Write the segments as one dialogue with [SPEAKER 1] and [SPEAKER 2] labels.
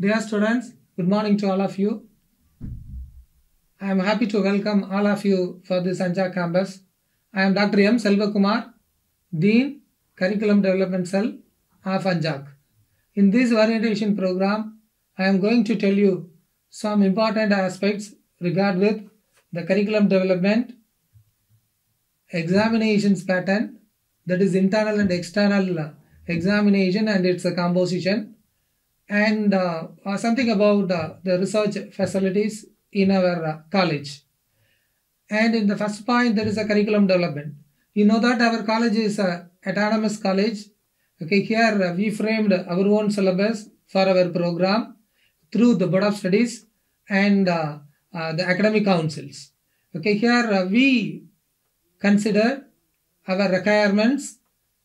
[SPEAKER 1] Dear students, good morning to all of you. I am happy to welcome all of you for this Anja campus. I am Dr. M. Selvakumar, Dean, Curriculum Development Cell of Anjak. In this orientation program, I am going to tell you some important aspects regard with the curriculum development, examinations pattern, that is internal and external uh, examination and its uh, composition, and uh, uh, something about uh, the research facilities in our uh, college. And in the first point, there is a curriculum development. You know that our college is a autonomous college. Okay, here uh, we framed our own syllabus for our program through the Board of Studies and uh, uh, the academic councils. Okay, here uh, we consider our requirements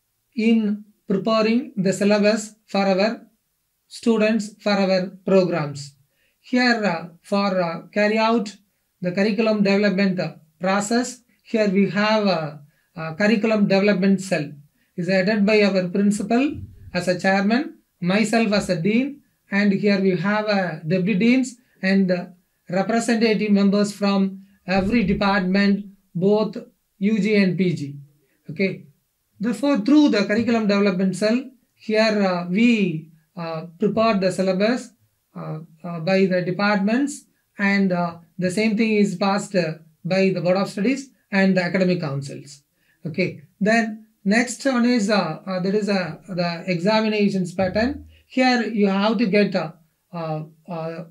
[SPEAKER 1] in preparing the syllabus for our students for our programs. Here, uh, for uh, carry out the curriculum development uh, process, here we have a, a curriculum development cell. is headed by our principal as a chairman, myself as a dean, and here we have a deputy deans and uh, representative members from every department, both UG and PG. Okay. Therefore, through the curriculum development cell, here uh, we uh, prepare the syllabus uh, uh, by the departments, and uh, the same thing is passed uh, by the board of studies and the academic councils. Okay. Then next one is uh, uh, there is a the examinations pattern. Here you have to get uh, uh, uh,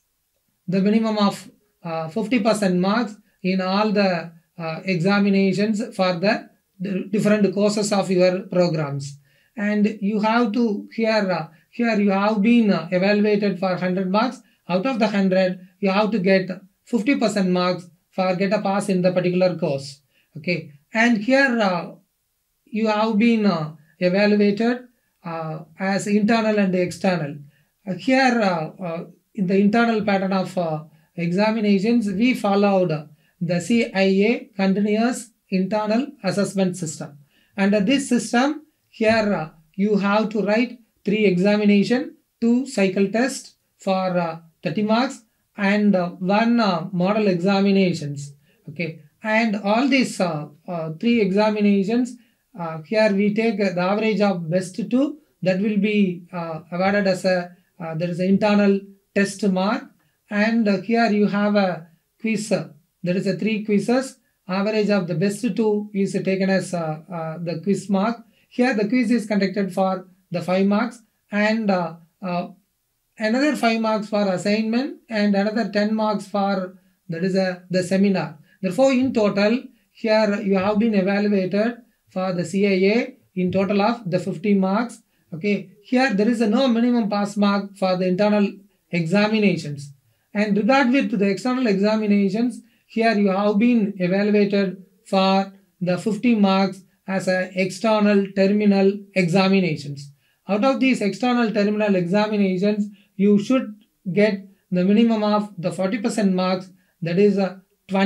[SPEAKER 1] the minimum of uh, 50% marks in all the uh, examinations for the the different courses of your programs and you have to here uh, here you have been uh, evaluated for 100 marks out of the 100 you have to get 50% marks for get a pass in the particular course okay and here uh, you have been uh, evaluated uh, as internal and external Uh, here uh, uh, in the internal pattern of uh, examinations we followed the cia continuous internal assessment system under this system here uh, you have to write three examination two cycle test for uh, 30 marks and uh, one uh, model examinations okay and all these uh, uh, three examinations uh, here we take uh, the average of best two that will be uh, awarded as a uh, there is an internal test mark and uh, here you have a quiz uh, there is a three quizzes average of the best two is taken as uh, uh, the quiz mark here the quiz is conducted for the five marks and uh, uh, another five marks for assignment and another 10 marks for that is a the seminar therefore in total here you have been evaluated for the cia in total of the 50 marks okay here there is a no minimum pass mark for the internal examinations and regard with the external examinations here you have been evaluated for the 50 marks as a external terminal examinations out of these external terminal examinations you should get the minimum of the 40% marks that is uh,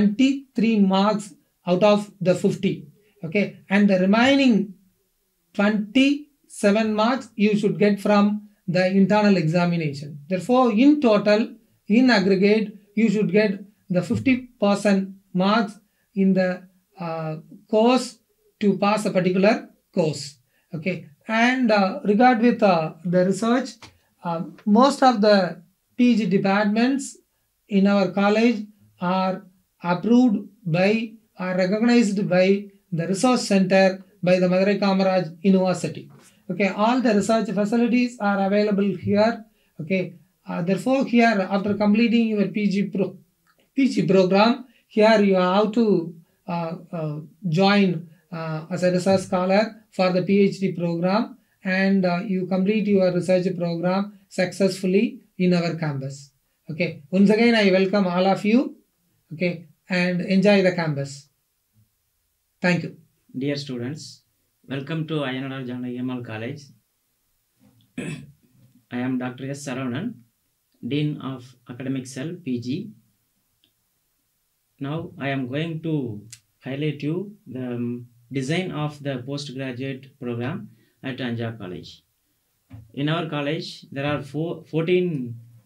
[SPEAKER 1] 23 marks out of the 50 okay and the remaining 27 marks you should get from the internal examination therefore in total in aggregate you should get the 50% marks in the uh, course to pass a particular course okay and uh, regard with uh, the research uh, most of the pg departments in our college are approved by are recognized by the research center by the Madurai Kamaraj University. Okay, all the research facilities are available here. Okay, uh, therefore here after completing your PG pro PG program, here you have to uh, uh, join uh, as a research scholar for the PhD program and uh, you complete your research program successfully in our campus. Okay, once again I welcome all of you. Okay, and enjoy the campus. Thank you.
[SPEAKER 2] Dear students, welcome to Ayanadar Janaki Ammal College. I am Dr. S. Saravanan, Dean of Academic Cell, PG. Now I am going to highlight you the um, design of the postgraduate program at Anja College. In our college, there are four, 14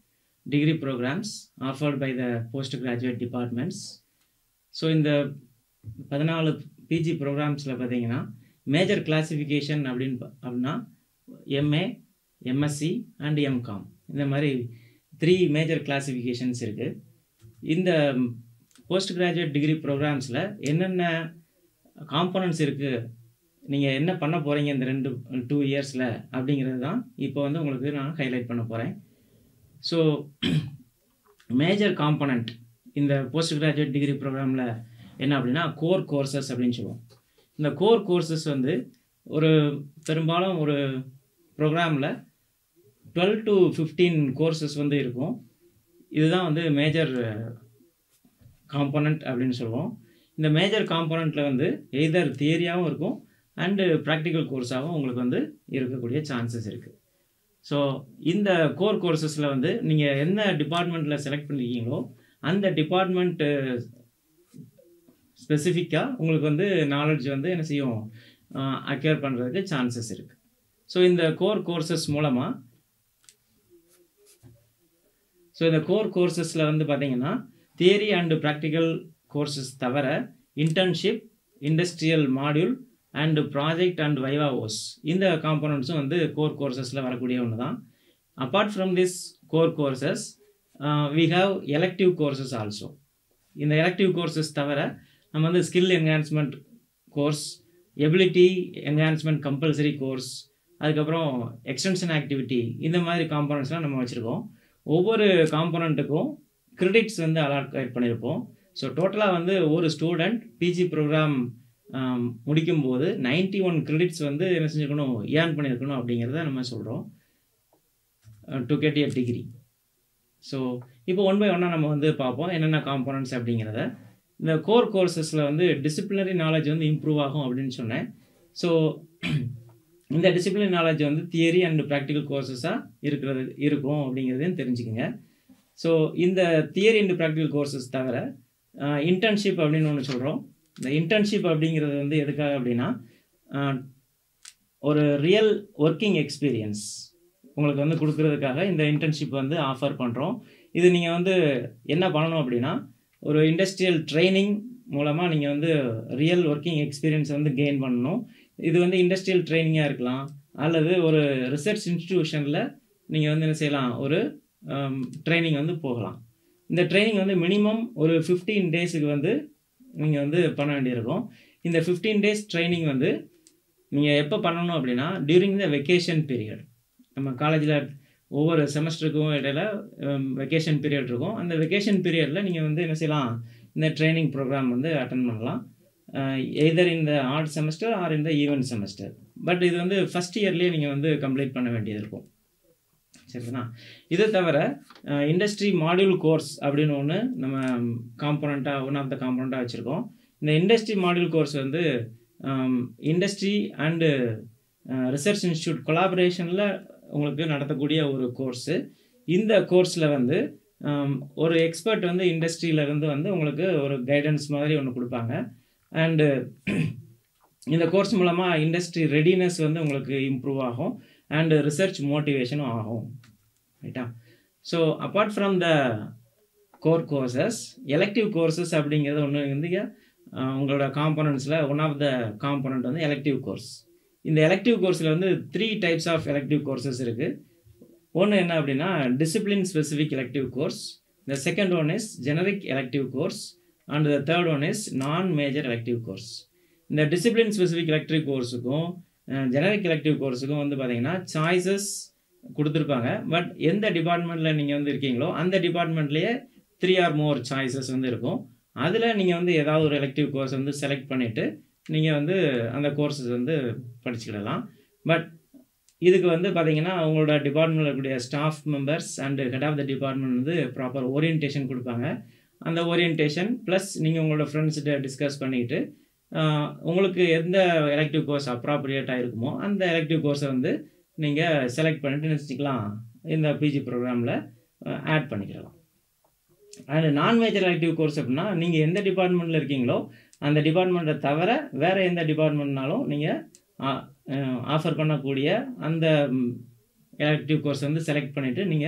[SPEAKER 2] degree programs offered by the postgraduate departments. So இந்த பதினாலு PG ப்ரோக்ராம்ஸில் பார்த்தீங்கன்னா major classification அப்படின்னு பா- அப்படின்னா MA MSc and M Com இந்த மாதிரி three major classifications இருக்குது இந்த போஸ்ட் கிராஜுவேட் டிகிரி ப்ரோக்ராம்ஸில் என்னென்ன காம்பனன்ட்ஸ் இருக்குது நீங்கள் என்ன பண்ண போகிறீங்க இந்த ரெண்டு டூ இயர்ஸில் அப்படிங்கிறது தான் இப்போ வந்து உங்களுக்கு நான் ஹைலைட் பண்ண போகிறேன் ஸோ மேஜர் காம்பனண்ட் இந்த போஸ்ட் கிராஜுவேட் டிகிரி ப்ரோக்ராமில் என்ன அப்படின்னா கோர் கோர்சஸ் அப்படின்னு சொல்லுவோம் இந்த கோர் கோர்சஸ் வந்து ஒரு பெரும்பாலும் ஒரு ப்ரோக்ராமில் டுவெல் டு ஃபிஃப்டீன் கோர்சஸ் வந்து இருக்கும் இதுதான் வந்து மேஜர் காம்பனண்ட் அப்படின்னு சொல்லுவோம் இந்த மேஜர் காம்பனண்ட்டில் வந்து எய்தர் தியரியாகவும் இருக்கும் அண்டு ப்ராக்டிக்கல் கோர்ஸாகவும் உங்களுக்கு வந்து இருக்கக்கூடிய சான்சஸ் இருக்குது ஸோ இந்த கோர் கோர்சஸில் வந்து நீங்கள் என்ன டிபார்ட்மெண்ட்டில் செலக்ட் பண்ணிருக்கீங்களோ அந்த டிபார்ட்மெண்ட்டு ஸ்பெசிஃபிக்காக உங்களுக்கு வந்து நாலேஜ் வந்து என்ன செய்யும் அக்யர் பண்ணுறதுக்கு சான்சஸ் இருக்குது ஸோ இந்த கோர் கோர்சஸ் மூலமாக ஸோ இந்த கோர் கோர்சஸில் வந்து பார்த்தீங்கன்னா தியரி அண்டு ப்ராக்டிக்கல் கோர்சஸ் தவிர internship industrial module and project and viva voce இந்த காம்போனன்ட்ஸும் வந்து கோர் கோர்சஸில் வரக்கூடிய ஒன்று தான் apart from this core courses we have elective courses also இந்த எலக்டிவ் கோர்சஸ் தவிர நம்ம வந்து skill enhancement course ability enhancement compulsory course அதுக்கப்புறம் எக்ஸ்டென்ஷன் ஆக்டிவிட்டி இந்த மாதிரி காம்போனன்ட்ஸ்லாம் நம்ம வச்சுருக்கோம் ஒவ்வொரு காம்போனண்ட்டுக்கும் கிரெடிட்ஸ் வந்து அலாட் பண்ணியிருப்போம் ஸோ டோட்டலாக வந்து ஒரு ஸ்டூடெண்ட் பிஜி ப்ரோக்ராம் முடிக்கும்போது நைன்டி ஒன் கிரெடிட்ஸ் வந்து என்ன செஞ்சுக்கணும் ஏர்ன் பண்ணியிருக்கணும் அப்படிங்கிறத நம்ம சொல்கிறோம் to get a degree so இப்போ ஒன் பை ஒன்னாக நம்ம வந்து பார்ப்போம் என்னென்ன காம்போனன்ட்ஸ் அப்படிங்கிறத இந்த கோர் கோர்சஸில் வந்து டிசிப்ளினரி நாலேஜ் வந்து இம்ப்ரூவ் ஆகும் அப்படின்னு சொன்னேன் ஸோ இந்த டிசிப்ளினரி நாலேஜ் வந்து தியரி அண்ட் ப்ராக்டிக்கல் கோர்சஸாக இருக்கிறது இருக்கும் அப்படிங்கிறதையும் தெரிஞ்சுக்கங்க ஸோ இந்த தியரி அண்ட் ப்ராக்டிக்கல் கோர்சஸ் தவிர இன்டர்ன்ஷிப் அப்படின்னு ஒன்று சொல்கிறோம் இந்த இன்டர்ன்ஷிப் அப்படிங்கிறது வந்து எதுக்காக அப்படின்னா அஹ், ஒரு ரியல் ஒர்க்கிங் எக்ஸ்பீரியன்ஸ் உங்களுக்கு வந்து கொடுக்கறதுக்காக இந்த இன்டர்ன்ஷிப் வந்து ஆஃபர் பண்ணுறோம் இது நீங்கள் வந்து என்ன பண்ணணும் அப்படின்னா ஒரு இண்டஸ்ட்ரியல் ட்ரைனிங் மூலமாக நீங்கள் வந்து ரியல் ஒர்க்கிங் எக்ஸ்பீரியன்ஸ் வந்து கெயின் பண்ணணும் இது வந்து இண்டஸ்ட்ரியல் ட்ரைனிங்காக இருக்கலாம் அல்லது ஒரு ரிசர்ச் இன்ஸ்டிடியூஷனில் நீங்கள் வந்து என்ன செய்யலாம் ஒரு ட்ரைனிங் வந்து போகலாம் இந்த ட்ரைனிங் வந்து மினிமம் ஒரு ஃபிஃப்டீன் டேஸுக்கு வந்து நீங்கள் வந்து பண்ண வேண்டியிருக்கும் இந்த ஃபிஃப்டீன் டேஸ் ட்ரைனிங் வந்து நீங்கள் எப்போ பண்ணணும் அப்படின்னா டியூரிங் த வெக்கேஷன் பீரியட் நம்ம காலேஜில் ஒவ்வொரு செமஸ்டருக்கும் இடையில வெக்கேஷன் பீரியட் இருக்கும் அந்த வெக்கேஷன் பீரியடில் நீங்கள் வந்து என்ன செய்யலாம் இந்த ட்ரைனிங் ப்ரோக்ராம் வந்து அட்டன் பண்ணலாம் எய்தர் இந்த ஆர்ட் செமஸ்டர் ஆர் இந்த ஈவென்ட் செமஸ்டர் பட் இது வந்து ஃபஸ்ட் இயர்லேயே நீங்கள் வந்து கம்ப்ளீட் பண்ண வேண்டியது இருக்கும் சரிங்களா இது தவிர இண்டஸ்ட்ரி மாடியூல் கோர்ஸ் அப்படின்னு ஒன்று நம்ம காம்போனண்ட்டாக ஒன் ஆஃப் த காம்போனண்ட்டாக வச்சுருக்கோம் இந்த இண்டஸ்ட்ரி மாடியூல் கோர்ஸ் வந்து இண்டஸ்ட்ரி அண்டு ரிசர்ச் இன்ஸ்டியூட் கொலாபரேஷனில் உங்களுக்கு நடத்தக்கூடிய ஒரு கோர்ஸு இந்த கோர்ஸில் வந்து um, ஒரு எக்ஸ்பர்ட் வந்து இண்டஸ்ட்ரியில இருந்து வந்து உங்களுக்கு ஒரு கைடன்ஸ் மாதிரி ஒன்று கொடுப்பாங்க அண்டு இந்த கோர்ஸ் மூலமாக இண்டஸ்ட்ரி ரெடினஸ் வந்து உங்களுக்கு இம்ப்ரூவ் ஆகும் அண்டு ரிசர்ச் மோட்டிவேஷனும் ஆகும் ரைட்டா so apart from the core courses elective courses அப்படிங்கிறது ஒன்று வந்து அஹ், உங்களோட காம்போனன்ட்ஸில் ஒன் ஆஃப் த காம்போனன்ட் வந்து எலெக்டிவ் கோர்ஸ் இந்த எலெக்டிவ் கோர்ஸில் வந்து three types of elective courses இருக்குது ஒன்று என்ன அப்படின்னா discipline specific elective course the second one is generic elective course and the third one is non major elective course இந்த discipline specific elective கோர்ஸுக்கும் generic elective கோர்ஸுக்கும் வந்து பார்த்தீங்கன்னா சாய்ஸஸ் கொடுத்துருப்பாங்க பட் எந்த டிபார்ட்மெண்ட்டில் நீங்கள் வந்து இருக்கீங்களோ அந்த டிபார்ட்மெண்ட்லேயே த்ரீ ஆர் மோர் சாய்ஸஸ் வந்து இருக்கும் அதில் நீங்கள் வந்து ஏதாவது ஒரு எலெக்டிவ் கோர்ஸ் வந்து செலக்ட் பண்ணிவிட்டு நீங்கள் வந்து அந்த கோர்ஸஸ் வந்து படிச்சுக்கிடலாம் பட் இதுக்கு வந்து பார்த்தீங்கன்னா உங்களோட டிபார்ட்மெண்ட்டில் இருக்கக்கூடிய staff members and head of the department வந்து ப்ராப்பர் ஓரியன்டேஷன் கொடுப்பாங்க அந்த ஓரியன்டேஷன் ப்ளஸ் நீங்கள் உங்களோட ஃப்ரெண்ட்ஸ்கிட்ட டிஸ்கஸ் பண்ணிக்கிட்டு ஆஹ், உங்களுக்கு எந்த எலெக்டிவ் கோர்ஸ் அப்ராப்ரியேட்டாக இருக்குமோ அந்த எலெக்டிவ் கோர்ஸை வந்து நீங்கள் செலக்ட் பண்ணிட்டு நினச்சிக்கலாம் இந்த பிஜி ப்ரோக்ராமில் ஆட் பண்ணிக்கலாம் அண்ட் நான் மேஜர் எலெக்டிவ் கோர்ஸ் அப்படின்னா நீங்கள் எந்த டிபார்ட்மெண்ட்டில் இருக்கீங்களோ அந்த டிபார்ட்மெண்ட்டை தவிர வேறு எந்த டிபார்ட்மெண்ட்னாலும் நீங்கள் ஆஃபர் பண்ணக்கூடிய அந்த எலெக்டிவ் கோர்ஸ் வந்து செலக்ட் பண்ணிவிட்டு நீங்கள்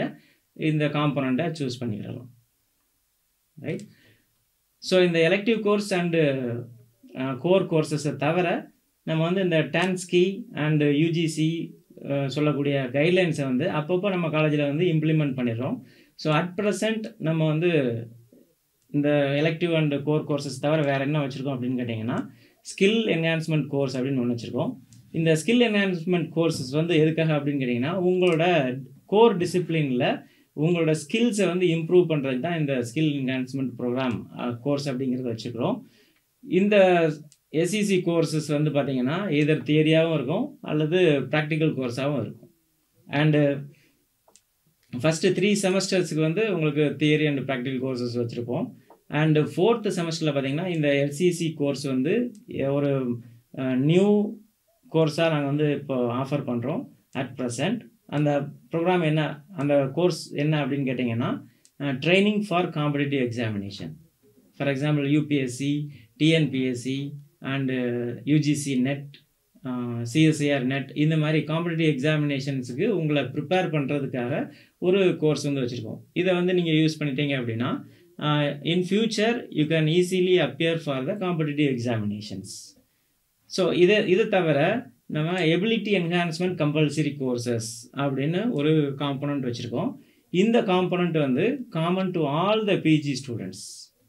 [SPEAKER 2] இந்த காம்பனண்ட்டை சூஸ் பண்ணிக்கிடலாம் ரைட் ஸோ இந்த எலெக்டிவ் கோர்ஸ் அண்டு கோர் கோர்சஸை தவிர நம்ம வந்து இந்த டான்ஸ்கி அண்டு யூஜிசி சொல்லக்கூடிய கைட்லைன்ஸை வந்து அப்பப்போ நம்ம காலேஜில் வந்து இம்ப்ளிமெண்ட் பண்ணிடுறோம் ஸோ அட் ப்ரெசண்ட் நம்ம வந்து இந்த எலெக்டிவ் அண்ட் கோர் கோர்சஸ் தவிர வேறு என்ன வச்சுருக்கோம் அப்படின்னு கேட்டிங்கன்னா ஸ்கில் என்ஹான்ஸ்மெண்ட் கோர்ஸ் அப்படின்னு ஒன்று வச்சுருக்கோம் இந்த ஸ்கில் என்ஹான்ஸ்மெண்ட் கோர்சஸ் வந்து எதுக்காக அப்படின்னு கேட்டிங்கன்னா உங்களோட கோர் டிசிப்ளினில் உங்களோட ஸ்கில்ஸை வந்து இம்ப்ரூவ் பண்ணுறதுக்கு தான் இந்த ஸ்கில் என்ஹான்ஸ்மெண்ட் ப்ரோக்ராம் கோர்ஸ் அப்படிங்கிறத வச்சுக்கிறோம் இந்த எஸ்இசி கோர்சஸ் வந்து பார்த்தீங்கன்னா எதர் தியரியாகவும் இருக்கும் அல்லது ப்ராக்டிக்கல் கோர்ஸாகவும் இருக்கும் அண்டு ஃபஸ்ட்டு த்ரீ செமஸ்டர்ஸுக்கு வந்து உங்களுக்கு தியரி அண்ட் ப்ராக்டிக்கல் கோர்சஸ் வச்சுருப்போம் அண்டு ஃபோர்த்து செமஸ்டரில் பார்த்தீங்கன்னா இந்த எல்சிசி கோர்ஸ் வந்து ஒரு நியூ கோர்ஸாக நாங்கள் வந்து இப்போ ஆஃபர் பண்ணுறோம் அட் ப்ரெசண்ட் அந்த ப்ரோக்ராம் என்ன அந்த கோர்ஸ் என்ன அப்படின்னு கேட்டிங்கன்னா training for competitive examination for example UPSC TNPSC and UGC NET CSIR NET இந்த மாதிரி காம்படிட்டிவ் எக்ஸாமினேஷன்ஸுக்கு உங்களை ப்ரிப்பேர் பண்ணுறதுக்காக ஒரு கோர்ஸ் வந்து வச்சுருக்கோம் இதை வந்து நீங்கள் யூஸ் பண்ணிட்டீங்க அப்படின்னா in future you can easily appear for the competitive examinations so இது இது தவிர நம்ம எபிலிட்டி என்ஹான்ஸ்மெண்ட் கம்பல்சரி கோர்சஸ் அப்படின்னு ஒரு காம்பனண்ட் வச்சுருக்கோம் இந்த காம்பனண்ட் வந்து common to all the PG students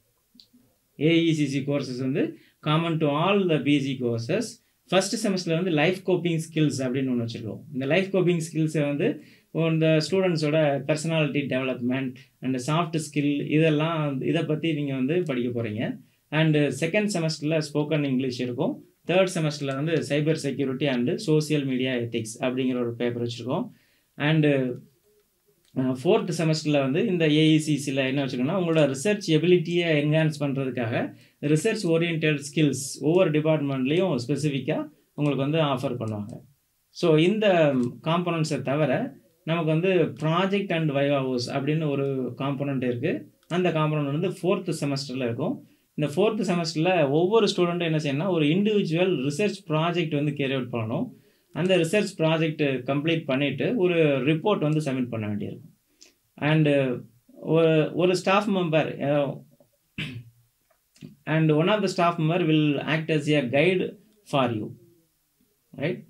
[SPEAKER 2] AECC courses வந்து common to all the PG courses first செமஸ்டரில் வந்து லைஃப் கோப்பிங் ஸ்கில்ஸ் அப்படின்னு ஒன்று வச்சுருக்கோம் இந்த லைஃப் கோப்பிங் ஸ்கில்ஸை வந்து இந்த ஸ்டூடெண்ட்ஸோட personality development and soft skill இதெல்லாம் இதை பற்றி நீங்கள் வந்து படிக்க போகிறீங்க அண்டு செகண்ட் செமஸ்டரில் ஸ்போக்கன் இங்கிலீஷ் இருக்கும் தேர்ட் செமஸ்டரில் வந்து cyber security and social media ethics அப்படிங்கிற ஒரு பேப்பர் வச்சுருக்கோம் அண்டு ஃபோர்த் செமஸ்டரில் வந்து இந்த ஏஇசிசியில் என்ன வச்சுருக்கோன்னா உங்களோட ரிசர்ச் எபிலிட்டியை என்ஹான்ஸ் பண்ணுறதுக்காக ரிசர்ச் ஓரியன்ட் ஸ்கில்ஸ் ஒவ்வொரு டிபார்ட்மெண்ட்லேயும் ஸ்பெசிஃபிக்காக உங்களுக்கு வந்து ஆஃபர் பண்ணுவாங்க ஸோ இந்த காம்பனண்ட்ஸை தவிர நமக்கு வந்து ப்ராஜெக்ட் அண்ட் வைவாவோஸ் அப்படின்னு ஒரு காம்பனண்ட் இருக்குது அந்த காம்பனண்ட் வந்து ஃபோர்த்து செமஸ்டரில் இருக்கும் இந்த ஃபோர்த்து செமஸ்டரில் ஒவ்வொரு ஸ்டூடெண்ட்டும் என்ன செய்யணும்னா ஒரு இண்டிவிஜுவல் ரிசர்ச் ப்ராஜெக்ட் வந்து கேரி அவுட் பண்ணணும் அந்த ரிசர்ச் ப்ராஜெக்ட் கம்ப்ளீட் பண்ணிவிட்டு ஒரு ரிப்போர்ட் வந்து சப்மிட் பண்ண வேண்டியிருக்கும் அண்டு ஒரு ஒரு staff member and one of the staff member will act as a guide for you right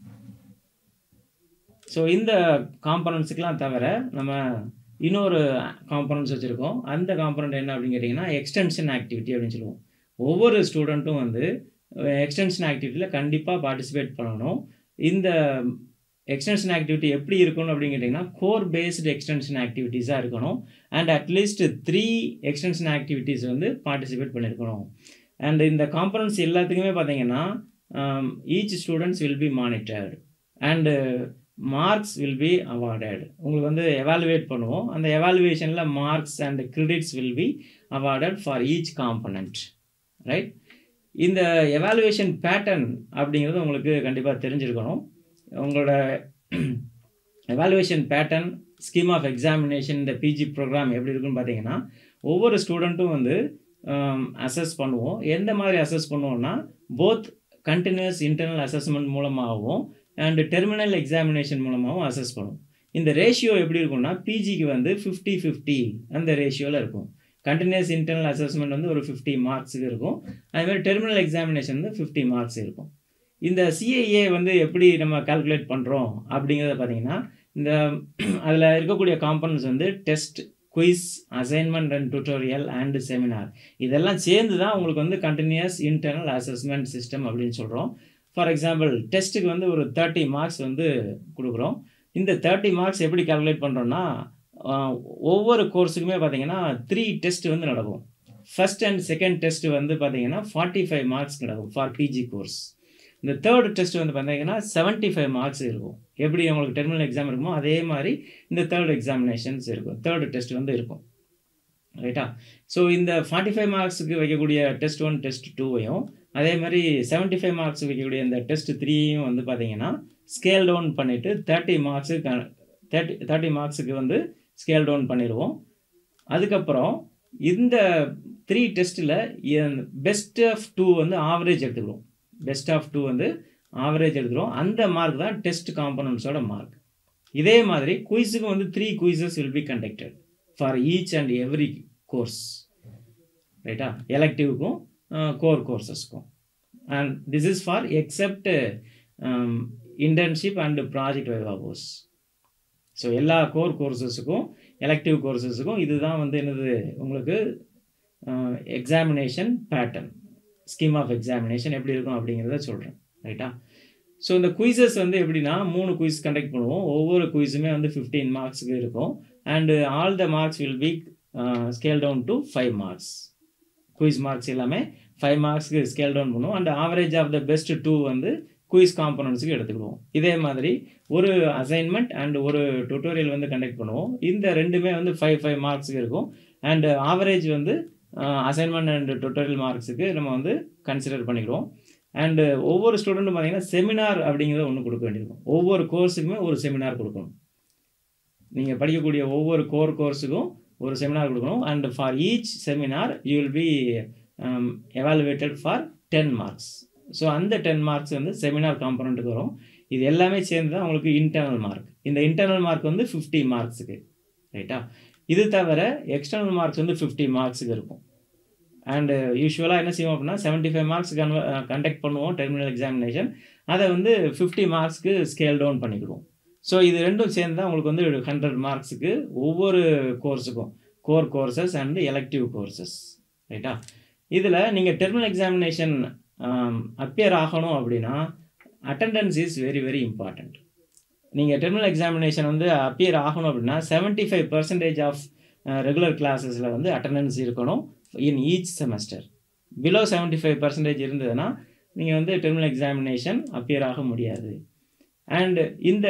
[SPEAKER 2] so இந்த காம்பனன்ஸுக்கெலாம் தவிர நம்ம இன்னொரு காம்பனன்ஸ் வச்சுருக்கோம் அந்த காம்பனண்ட் என்ன அப்படின்னு கேட்டிங்கன்னா எக்ஸ்டென்ஷன் ஆக்டிவிட்டி அப்படின்னு சொல்லுவோம் ஒவ்வொரு ஸ்டூடெண்ட்டும் வந்து எக்ஸ்டென்ஷன் ஆக்டிவிட்டியில் கண்டிப்பாக பார்ட்டிசிபேட் பண்ணணும் இந்த எக்ஸ்டென்ஷன் ஆக்டிவிட்டி எப்படி இருக்கணும் அப்படின்னு கேட்டிங்கன்னா கோர் பேஸ்டு எக்ஸ்டென்ஷன் ஆக்டிவிட்டீஸாக இருக்கணும் and at least three extension activities வந்து பார்ட்டிசிபேட் பண்ணியிருக்கணும் அண்ட் இந்த காம்பனன்ஸ் எல்லாத்துக்குமே பார்த்தீங்கன்னா each students will be monitored and marks will be awarded உங்களுக்கு வந்து எவாலுவேட் பண்ணுவோம் அந்த எவாலுவேஷனில் marks and credits will be awarded for each component right இந்த எவாலுவேஷன் பேட்டர்ன் அப்படிங்கிறது உங்களுக்கு கண்டிப்பாக தெரிஞ்சிருக்கணும் உங்களோட evaluation pattern scheme of examination இந்த பிஜி ப்ரோக்ராம் எப்படி இருக்குன்னு பார்த்தீங்கன்னா ஒவ்வொரு ஸ்டூடெண்ட்டும் வந்து அசஸ் பண்ணுவோம் எந்த மாதிரி அசஸ் பண்ணுவோம்னா போத் கண்டினியூஸ் இன்டர்னல் அசஸ்மெண்ட் மூலமாகவும் அண்டு டெர்மினல் எக்ஸாமினேஷன் மூலமாகவும் அசஸ் பண்ணுவோம் இந்த ரேஷியோ எப்படி இருக்கும்னா பிஜிக்கு வந்து ஃபிஃப்டி ஃபிஃப்டி அந்த ரேஷியோவில் இருக்கும் கண்டினியூஸ் இன்டர்னல் அசஸ்மெண்ட் வந்து ஒரு ஃபிஃப்டி மார்க்ஸுக்கு இருக்கும் அதுமாதிரி டெர்மினல் எக்ஸாமினேஷன் வந்து ஃபிஃப்டி மார்க்ஸ் இருக்கும் இந்த சிஏஏ வந்து எப்படி நம்ம கால்குலேட் பண்ணுறோம் அப்படிங்கிறத பார்த்தீங்கன்னா இந்த அதில் இருக்கக்கூடிய காம்பனன்ஸ் வந்து test quiz assignment and tutorial and seminar இதெல்லாம் சேர்ந்து தான் உங்களுக்கு வந்து கண்டினியூஸ் இன்டர்னல் அசஸ்மெண்ட் சிஸ்டம் அப்படின்னு சொல்கிறோம் ஃபார் எக்ஸாம்பிள் டெஸ்ட்டுக்கு வந்து ஒரு தேர்ட்டி மார்க்ஸ் வந்து கொடுக்குறோம் இந்த தேர்ட்டி மார்க்ஸ் எப்படி கால்குலேட் பண்ணுறோன்னா ஒவ்வொரு கோர்ஸுக்குமே பார்த்தீங்கன்னா த்ரீ டெஸ்ட் வந்து நடக்கும் ஃபஸ்ட் அண்ட் செகண்ட் டெஸ்ட் வந்து பார்த்தீங்கன்னா ஃபார்ட்டி ஃபைவ் மார்க்ஸ் நடக்கும் ஃபார் பிஜி கோர்ஸ் இந்த தேர்ட் டெஸ்ட் வந்து பார்த்தீங்கன்னா செவன்ட்டி ஃபைவ் மார்க்ஸ் இருக்கும் எப்படி உங்களுக்கு டெர்மினல் எக்ஸாம் இருக்குமோ அதே மாதிரி இந்த தேர்ட் எக்ஸாமினேஷன்ஸ் இருக்கும் தேர்ட் டெஸ்ட் வந்து இருக்கும் ரைட்டா ஸோ இந்த ஃபார்ட்டி ஃபைவ் மார்க்ஸுக்கு வைக்கக்கூடிய டெஸ்ட் ஒன் டெஸ்ட் டூவையும் அதே மாதிரி செவன்ட்டி ஃபைவ் மார்க்ஸ் வைக்கக்கூடிய இந்த டெஸ்ட் த்ரீயும் வந்து பார்த்தீங்கன்னா ஸ்கேல் டவுன் பண்ணிவிட்டு தேர்ட்டி மார்க்ஸுக்கு தேர்ட்டி தேர்ட்டி மார்க்ஸுக்கு வந்து ஸ்கேல் டவுன் பண்ணிடுவோம் அதுக்கப்புறம் இந்த த்ரீ டெஸ்ட்டில் பெஸ்ட் ஆஃப் டூ வந்து ஆவரேஜ் எடுத்துக்கிறோம் பெஸ்ட் ஆஃப் டூ வந்து ஆவரேஜ் எடுத்துக்கிறோம் அந்த மார்க் தான் டெஸ்ட் காம்பனன்ஸோட மார்க் இதே மாதிரி குயிஸுக்கும் வந்து three quizzes will be conducted for each and every course ரைட்டா எலக்டிவ்க்கும் கோர் கோர்சஸ்க்கும் and this is for except internship and project viva course so எல்லா கோர் கோர்சஸுக்கும் எலக்டிவ் கோர்சஸுக்கும் இதுதான் வந்து என்னது உங்களுக்கு examination pattern scheme of examination எப்படி இருக்கும் அப்படிங்கிறத சொல்கிறேன் ரைட்டா ஸோ இந்த குயிசஸ் வந்து எப்படின்னா மூணு குயிஸ் கண்டக்ட் பண்ணுவோம் ஒவ்வொரு குயிஸுமே வந்து ஃபிஃப்டீன் மார்க்ஸுக்கு இருக்கும் and all the marks will be scale down to five marks quiz marks எல்லாமே ஃபைவ் மார்க்ஸ்க்கு ஸ்கேல் டவுன் பண்ணுவோம் and average of the best two வந்து குயிஸ் காம்பனன்ட்ஸுக்கு எடுத்துக்கிடுவோம் இதே மாதிரி ஒரு அசைன்மெண்ட் அண்ட் ஒரு டுட்டோரியல் வந்து கண்டக்ட் பண்ணுவோம் இந்த ரெண்டுமே வந்து ஃபைவ் ஃபைவ் மார்க்ஸுக்கு இருக்கும் அண்ட் ஆவரேஜ் வந்து அசைன்மெண்ட் அண்ட் டுட்டோரியல் மார்க்ஸுக்கு நம்ம வந்து கன்சிடர் பண்ணிக்கிறோம் அண்டு ஒவ்வொரு ஸ்டூடெண்ட்டும் பார்த்தீங்கன்னா செமினார் அப்படிங்கிறத ஒன்று கொடுக்க வேண்டியிருக்கும் ஒவ்வொரு கோர்ஸுக்குமே ஒரு செமினார் கொடுக்கணும் நீங்கள் படிக்கக்கூடிய ஒவ்வொரு கோர் கோர்ஸுக்கும் ஒரு செமினார் கொடுக்கணும் and for each seminar you will be evaluated for ten marks so அந்த டென் மார்க்ஸ் வந்து செமினார் காம்பனண்ட்டுக்கு வரும் இது எல்லாமே சேர்ந்து தான் உங்களுக்கு இன்டர்னல் மார்க் இந்த இன்டர்னல் மார்க் வந்து ஃபிஃப்டி மார்க்ஸுக்கு ரைட்டா இது தவிர எக்ஸ்டர்னல் மார்க்ஸ் வந்து ஃபிஃப்டி மார்க்ஸுக்கு இருக்கும் அண்டு யூஸ்வலாக என்ன செய்வோம் அப்படின்னா செவன்ட்டி ஃபைவ் மார்க்ஸ் கன்வ கண்டக்ட் பண்ணுவோம் டெர்மினல் எக்ஸாமினேஷன் அதை வந்து ஃபிஃப்டி மார்க்ஸ்க்கு ஸ்கேல் டவுன் பண்ணிக்கிடுவோம் ஸோ இது ரெண்டும் சேர்ந்து தான் உங்களுக்கு வந்து ஹண்ட்ரட் மார்க்ஸுக்கு ஒவ்வொரு கோர்ஸுக்கும் core courses and elective courses ரைட்டா இதில் நீங்கள் டெர்மினல் எக்ஸாமினேஷன் அப்பியர் ஆகணும் அப்படின்னா attendance is very very important நீங்கள் டெர்மினல் எக்ஸாமினேஷன் வந்து அப்பியர் ஆகணும் அப்படின்னா seventy five percentage of regular கிளாஸஸில் வந்து அட்டண்டன்ஸ் இருக்கணும் in each semester below seventy five percentage இருந்ததுன்னா நீங்கள் வந்து டெர்மினல் எக்ஸாமினேஷன் அப்பியர் ஆக முடியாது அண்டு இந்த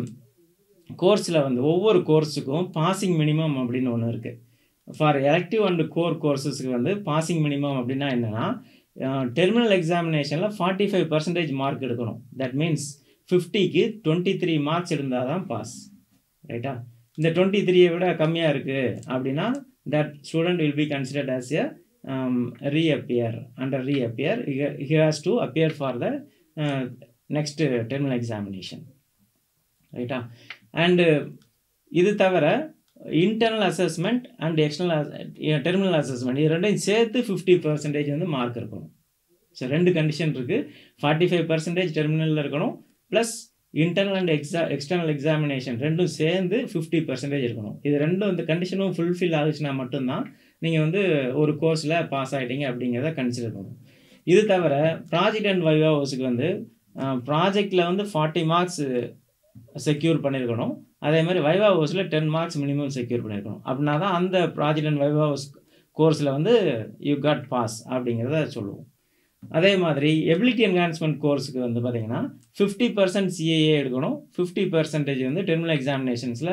[SPEAKER 2] கோர்ஸில் வந்து ஒவ்வொரு கோர்ஸுக்கும் பாசிங் மினிமம் அப்படின்னு ஒன்று இருக்குது ஃபார் எலக்டிவ் அண்ட் கோர் கோர்சஸ்க்கு வந்து பாசிங் மினிமம் அப்படின்னா என்னென்னா டெர்மினல் எக்ஸாமினேஷனில் ஃபார்ட்டி ஃபைவ் பர்சன்டேஜ் மார்க் எடுக்கணும் தட் மீன்ஸ் ஃபிஃப்டிக்கு டுவெண்ட்டி த்ரீ மார்க்ஸ் இருந்தால் தான் பாஸ் ரைட்டா இந்த டுவெண்ட்டி த்ரீயை விட கம்மியாக இருக்குது அப்படின்னா that student will be considered as a reappear under reappear he has to appear for the next terminal examination ரைட்டா அண்டு இது தவிர internal assessment and external terminal assessment இது ரெண்டையும் சேர்த்து ஃபிஃப்டி பர்சன்டேஜ் வந்து மார்க் இருக்கணும் ஸோ ரெண்டு கண்டிஷன் இருக்குது ஃபார்ட்டி ஃபைவ் பர்சன்டேஜ் டெர்மினலில் இருக்கணும் ப்ளஸ் இன்டர்னல் அண்ட் எக்ஸா எக்ஸ்டர்னல் எக்ஸாமினேஷன் ரெண்டும் சேர்ந்து ஃபிஃப்டி பர்சன்டேஜ் இருக்கணும் இது ரெண்டும் இந்த கண்டிஷனும் ஃபுல்ஃபில் ஆகுச்சுன்னா மட்டும்தான் நீங்கள் வந்து ஒரு கோர்ஸில் பாஸ் ஆகிட்டீங்க அப்படிங்கிறத கன்சிடர் பண்ணணும் இது தவிர ப்ராஜெக்ட் அண்ட் வைவா ஹவுஸுக்கு வந்து ப்ராஜெக்டில் வந்து ஃபார்ட்டி மார்க்ஸ் செக்யூர் பண்ணியிருக்கணும் அதே மாதிரி வைவா ஹவுஸில் டென் மார்க்ஸ் மினிமம் செக்யூர் பண்ணியிருக்கணும் அப்படின்னா தான் அந்த ப்ராஜெக்ட் அண்ட் வைவா ஹவுஸ் கோர்ஸில் வந்து யூ காட் பாஸ் அப்படிங்கிறத சொல்லுவோம் அதே மாதிரி எபிலிட்டி என்ஹான்ஸ்மெண்ட் கோர்ஸுக்கு வந்து பார்த்தீங்கன்னா ஃபிஃப்டி பர்சன்ட் சிஏஏ எடுக்கணும் ஃபிஃப்டி பர்சன்டேஜ் வந்து டெர்மினல் எக்ஸாமினேஷன்ஸில்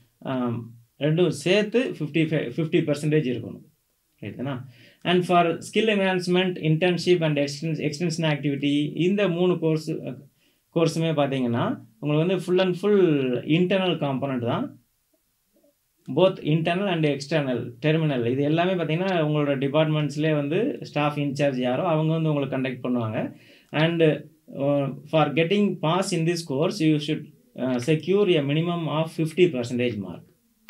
[SPEAKER 2] ரெண்டும் சேர்த்து ஃபிஃப்டி ஃபைவ் ஃபிஃப்டி பர்சன்டேஜ் இருக்கணும் ரைட்டுனா and for skill enhancement internship and எக்ஸ்டென்ஸ் எக்ஸ்டென்ஷன் ஆக்டிவிட்டி இந்த மூணு கோர்ஸ் கோர்ஸுமே பார்த்தீங்கன்னா உங்களுக்கு வந்து full and full internal component தான் both internal and external terminal இது எல்லாமே பார்த்தீங்கன்னா உங்களோட டிபார்ட்மெண்ட்ஸ்லேயே வந்து ஸ்டாஃப் இன்சார்ஜ் யாரோ அவங்க வந்து உங்களுக்கு கண்டக்ட் பண்ணுவாங்க and for getting pass in this course you should secure a minimum of fifty percentage mark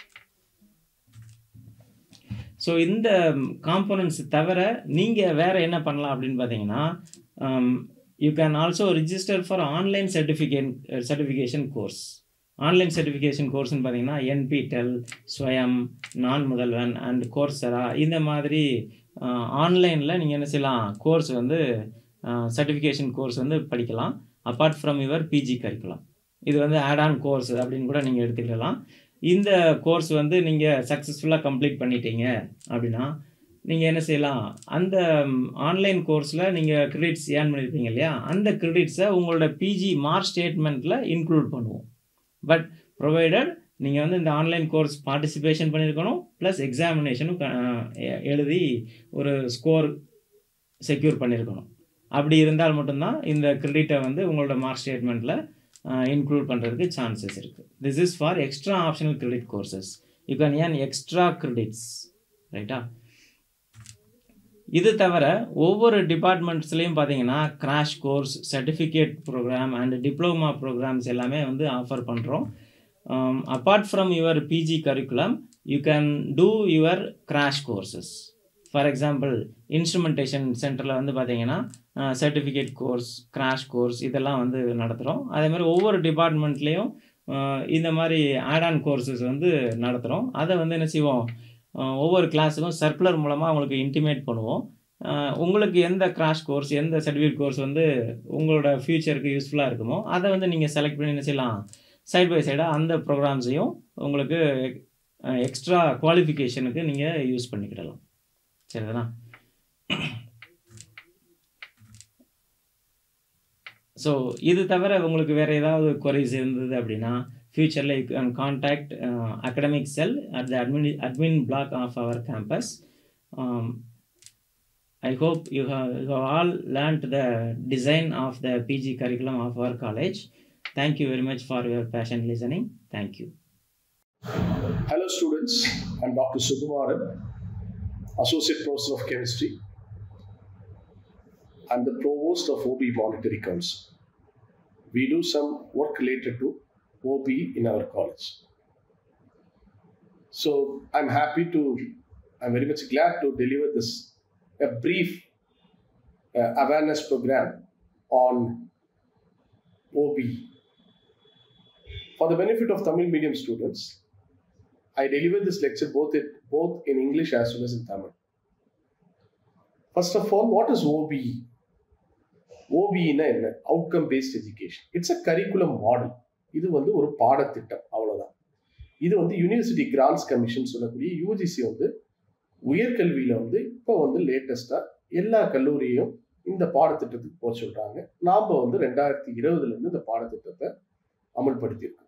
[SPEAKER 2] so இந்த காம்போனன்ட்ஸ் தவிர நீங்கள் வேறு என்ன பண்ணலாம் அப்படின்னு பார்த்தீங்கன்னா you can also register for online certificate certification course online certification கோர்ஸ்னு பார்த்தீங்கன்னா என்பிடெல் ஸ்வயம் நான் முதல்வன் அண்ட் கோர்ஸரா இந்த மாதிரி ஆன்லைனில் நீங்கள் என்ன செய்யலாம் கோர்ஸ் வந்து சர்டிஃபிகேஷன் கோர்ஸ் வந்து படிக்கலாம் apart from your PG curriculum இது வந்து ஆட் ஆன் கோர்ஸ் அப்படின்னு கூட நீங்கள் எடுத்துக்கலாம் இந்த கோர்ஸ் வந்து நீங்கள் சக்ஸஸ்ஃபுல்லாக கம்ப்ளீட் பண்ணிட்டீங்க அப்படின்னா நீங்கள் என்ன செய்யலாம் அந்த ஆன்லைன் கோர்ஸில் நீங்கள் கிரெடிட்ஸ் ஏர்ன் பண்ணியிருப்பீங்க இல்லையா அந்த கிரெடிட்ஸை உங்களோட பிஜி மார்க் ஸ்டேட்மெண்ட்டில் இன்க்ளூட் பண்ணுவோம் பட் ப்ரொவைடட் நீங்கள் வந்து இந்த ஆன்லைன் கோர்ஸ் பார்ட்டிசிபேஷன் பண்ணியிருக்கணும் ப்ளஸ் எக்ஸாமினேஷனும் எழுதி ஒரு ஸ்கோர் செக்யூர் பண்ணியிருக்கணும் அப்படி இருந்தால் மட்டும்தான் இந்த கிரெடிட்டை வந்து உங்களோட மார்க் ஸ்டேட்மெண்ட்டில் இன்க்ளூட் பண்ணுறதுக்கு சான்சஸ் இருக்குது this is for extra optional credit courses you can earn extra credits ரைட்டா இது தவிர ஒவ்வொரு டிபார்ட்மெண்ட்ஸ்லேயும் பார்த்தீங்கன்னா crash course certificate program and diploma programs எல்லாமே வந்து ஆஃபர் பண்ணுறோம் apart from your pg curriculum you can do your crash courses for example instrumentation சென்டரில் வந்து பார்த்தீங்கன்னா சர்டிஃபிகேட் கோர்ஸ் கிராஷ் கோர்ஸ் இதெல்லாம் வந்து நடத்துகிறோம் அதே மாதிரி ஒவ்வொரு டிபார்ட்மெண்ட்லேயும் இந்த மாதிரி ஆட் ஆன் கோர்சஸ் வந்து நடத்துகிறோம் அதை வந்து என்ன செய்வோம் அஹ், ஒவ்வொரு கிளாஸுக்கும் சர்க்குலர் மூலமாக அவங்களுக்கு இன்டிமேட் பண்ணுவோம் அஹ், உங்களுக்கு எந்த கிராஷ் கோர்ஸ் எந்த சர்டிஃபிகேட் கோர்ஸ் வந்து உங்களோட ஃப்யூச்சருக்கு யூஸ்ஃபுல்லாக இருக்குமோ அதை வந்து நீங்கள் செலக்ட் பண்ணி என்ன செய்யலாம் சைட் பை சைடாக அந்த ப்ரோக்ராம்ஸையும் உங்களுக்கு எக்ஸ்ட்ரா குவாலிஃபிகேஷனுக்கு நீங்கள் யூஸ் பண்ணிக்கிடலாம் சரிதானா ஸோ இது தவிர உங்களுக்கு வேறு ஏதாவது queries இருந்தது அப்படின்னா ஃப்யூச்சரில் you can contact academic cell at the admin admin block of our campus I hope you have you have all learnt the design of the PG curriculum of our college thank you very much for your patient listening thank you
[SPEAKER 3] Hello students, I'm Dr. Sukumaran, Associate Professor of Chemistry. I'm the Provost of OB Monetary Council. We do some work related to OB in our college. So I'm happy to, I'm very much glad to deliver this, a brief uh, awareness program on OB. For the benefit of Tamil medium students, I deliver this lecture both in, both in English as well as in Tamil. First of all, what is OBE? OBE னா என்ன outcome based education it's a curriculum model இது வந்து ஒரு பாடத்திட்டம் அவ்வளவுதான் இது வந்து university grants commission சொல்லக்கூடிய யூஜிசி வந்து உயர்கல்வியில வந்து இப்போ வந்து லேட்டஸ்டா எல்லா கல்லூரியையும் இந்த பாடத்திட்டத்துக்கு போக சொல்றாங்க நாம வந்து ரெண்டாயிரத்தி இருபதுல இருந்து இந்த பாடத்திட்டத்தை அமல்படுத்தியிருக்கோம்